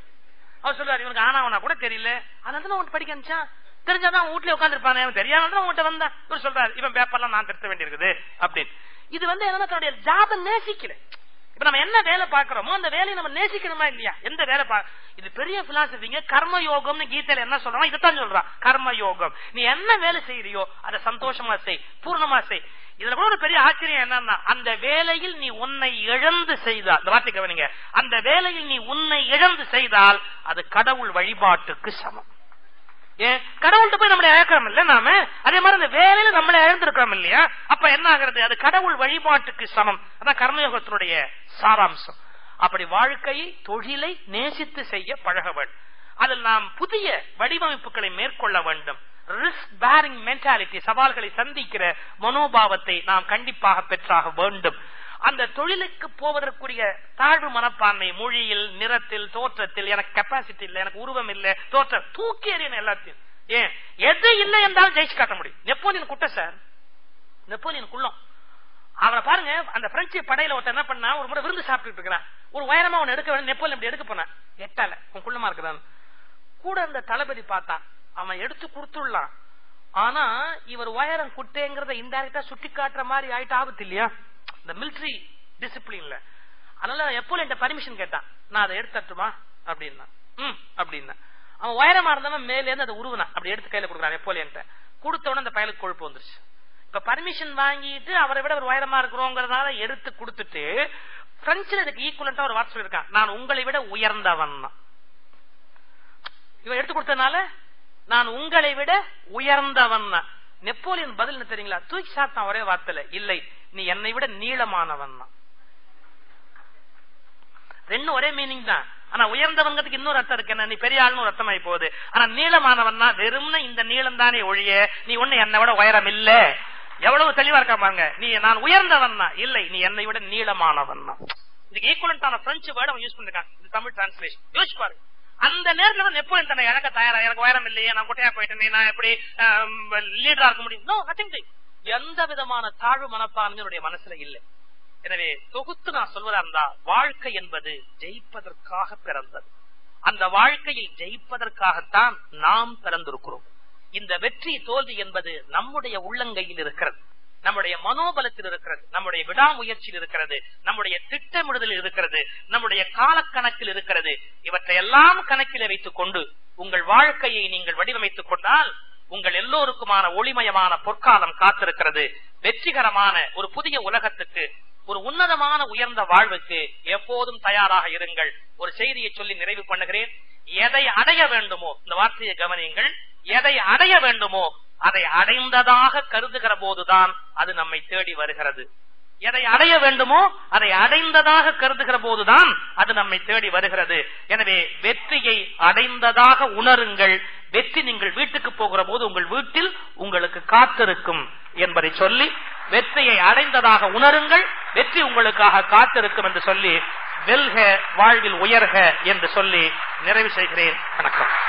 அவர் சொல்லுவார் இவனுக்கு ஆனாவனா கூட தெரியல அதனால தான் உன்கிட்ட படிக்க அனுப்பிச்சான் தெரிஞ்சாதான் வீட்டுல உட்காந்துருப்பானே அவன் தெரியாம உங்ககிட்ட வந்தா இவர் சொல்றாரு இவன் பேப்பர்லாம் நான் திருத்த வேண்டியிருக்குது அப்படின்னு இது வந்து என்னன்னா தன்னுடைய ஜாப நேசிக்கல இப்ப நம்ம என்ன வேலை பாக்குறோமோ அந்த வேலையை நம்ம நேசிக்கணுமா இல்லையா எந்த வேலை பா இது பெரிய பிலாசபிங்க கர்ம யோகம்னு கீதையில என்ன சொல்றான் இதைத்தான் சொல்றான் கர்ம யோகம் நீ என்ன வேலை செய்யறியோ அதை சந்தோஷமா செய் பூர்ணமா செய் இதுல கூட ஒரு பெரிய ஆச்சரியம் என்னன்னா அந்த வேலையில் நீ உன்னை இழந்து செய்தால் இந்த வார்த்தை கவனிங்க அந்த வேலையில் நீ உன்னை இழந்து செய்தால் அது கடவுள் வழிபாட்டுக்கு சமம் ஏன் கடவுள்கிட்ட போய் நம்மளை இழக்கிறோம் இல்ல நாம அதே மாதிரி அந்த வேலையில நம்மளை இழந்திருக்கிறோம் இல்லையா அப்ப என்ன ஆகுறது அது கடவுள் வழிபாட்டுக்கு சமம் அதான் கர்மயோகத்தினுடைய சாராம்சம் அப்படி வாழ்க்கையை தொழிலை நேசித்து செய்ய பழக வேண்டும் அதில் நாம் புதிய வடிவமைப்புகளை மேற்கொள்ள வேண்டும் ரிஸ்க் பேரிங் மென்டாலிட்டி சவால்களை சந்திக்கிற மனோபாவத்தை நாம் கண்டிப்பாக பெற்றாக வேண்டும் அந்த தொழிலுக்கு போவதற்குரிய தாழ்வு மனப்பான்மை மொழியில் நிறத்தில் தோற்றத்தில் எனக்கு கெப்பாசிட்டி இல்ல எனக்கு உருவம் இல்ல தோற்றம் தூக்கி எறியணும் எல்லாத்தையும் ஏன் எது இல்லை என்றாலும் ஜெயிச்சு காட்ட முடியும் நெப்போலியன் குட்ட சார் நெப்போலியன் குள்ளம் அவனை பாருங்க அந்த பிரெஞ்சு படையில ஒருத்தர் என்ன பண்ணா ஒரு முறை விருந்து சாப்பிட்டு இருக்கிறான் ஒரு உயரமா அவன் எடுக்க வேண்டிய நெப்போலியன் இப்படி எடுக்க போனான் எட்டால உன் குள்ளமா இருக்குதான் கூட இருந்த தளபதி பார்த்தான் அவன் எடுத்து கொடுத்துடலாம் ஆனா இவர் உயரம் குட்டேங்கிறத இன்டைரக்டா சுட்டி காட்டுற மாதிரி ஆயிட்டு ஆபத்து இல்லையா இந்த மிலிட்டரி டிசிப்ளின்ல அதனால எப்போ பர்மிஷன் கேட்டான் நான் அதை எடுத்துட்டுமா அப்படின்னா ம் அப்படின்னா அவன் உயரமா இருந்தவன் மேல இருந்து அதை உருவனான் அப்படி எடுத்து கையில கொடுக்குறான் எப்போலியன்ட்ட கொடுத்த உடனே அந்த பயலுக்கு கொழுப்பு வந்துருச்சு இப்ப பர்மிஷன் வாங்கிட்டு அவரை விட ஒரு உயரமா இருக்கிறோங்கிறதுனால எடுத்து கொடுத்துட்டு பிரெஞ்சுல இதுக்கு ஈக்குவலண்டா ஒரு வார்த்தை சொல்லியிருக்கான் நான் உங்களை விட உயர்ந்தவன் இவன் எடுத்து கொடுத்ததுனால நான் உங்களை விட உயர்ந்தவன் நெப்போலியன் பதில் என்ன தெரியுங்களா தூக்கி சாத்தான் ஒரே வார்த்தையில இல்லை நீ என்னை விட நீளமானவன் ரெண்டும் ஒரே மீனிங் தான் ஆனா உயர்ந்தவங்கிறதுக்கு இன்னொரு அர்த்தம் இருக்கு என்ன நீ பெரிய ஆள்னு ஒரு அர்த்தமாயி போகுது ஆனா நீளமானவன்னா வெறும்னா இந்த நீளம் தானே ஒழிய நீ ஒண்ணு என்னை விட உயரம் இல்ல எவ்வளவு தெளிவா இருக்கா பாருங்க நீ நான் உயர்ந்தவன் இல்லை நீ என்னை விட நீளமானவன் இதுக்கு ஈக்குவலண்டான பிரெஞ்சு வேர்டு அவன் யூஸ் பண்ணிருக்கான் இது தமிழ் டிரான்ஸ்லேஷன் யோசிச்சு பாருங்க அந்த நேரத்துல வந்து எப்போ தன்னை இழக்க தயாரா எனக்கு உயரம் இல்லையே நான் குட்டையா போயிட்டேன் நான் எப்படி லீடரா இருக்க முடியும் நோ நத்திங் எந்த விதமான தாழ்வு மனப்பான்மையுடைய மனசுல இல்லை எனவே தொகுத்து நான் சொல்வதா இருந்தா வாழ்க்கை என்பது ஜெயிப்பதற்காக பிறந்தது அந்த வாழ்க்கையில் ஜெயிப்பதற்காகத்தான் நாம் பிறந்திருக்கிறோம் இந்த வெற்றி தோல்வி என்பது நம்முடைய உள்ளங்கையில் இருக்கிறது நம்முடைய மனோபலத்தில் இருக்கிறது நம்முடைய விடாமுயற்சியில் இருக்கிறது நம்முடைய திட்டமிடுதலில் இருக்கிறது நம்முடைய காலக்கணக்கில் இருக்கிறது இவற்றை எல்லாம் கணக்கில் வைத்துக் கொண்டு உங்கள் வாழ்க்கையை நீங்கள் வடிவமைத்துக் கொண்டால் உங்கள் எல்லோருக்குமான ஒளிமயமான பொற்காலம் காத்திருக்கிறது வெற்றிகரமான ஒரு புதிய உலகத்துக்கு ஒரு உன்னதமான உயர்ந்த வாழ்வுக்கு எப்போதும் தயாராக இருங்கள் ஒரு செய்தியை சொல்லி நிறைவு பண்ணுகிறேன் எதை அடைய வேண்டுமோ இந்த வார்த்தையை கவனியுங்கள் எதை அடைய வேண்டுமோ அதை அடைந்ததாக கருதுகிற போதுதான் அது நம்மை தேடி வருகிறது எதை அடைய வேண்டுமோ அதை அடைந்ததாக கருதுகிற போதுதான் அது நம்மை தேடி வருகிறது எனவே வெற்றியை அடைந்ததாக உணருங்கள் வெற்றி நீங்கள் வீட்டுக்கு போகிற போது உங்கள் வீட்டில் உங்களுக்கு காத்திருக்கும் என்பதை சொல்லி வெற்றியை அடைந்ததாக உணருங்கள் வெற்றி உங்களுக்காக காத்திருக்கும் என்று சொல்லி வெல்க வாழ்வில் உயர்க என்று சொல்லி நிறைவு செய்கிறேன் வணக்கம்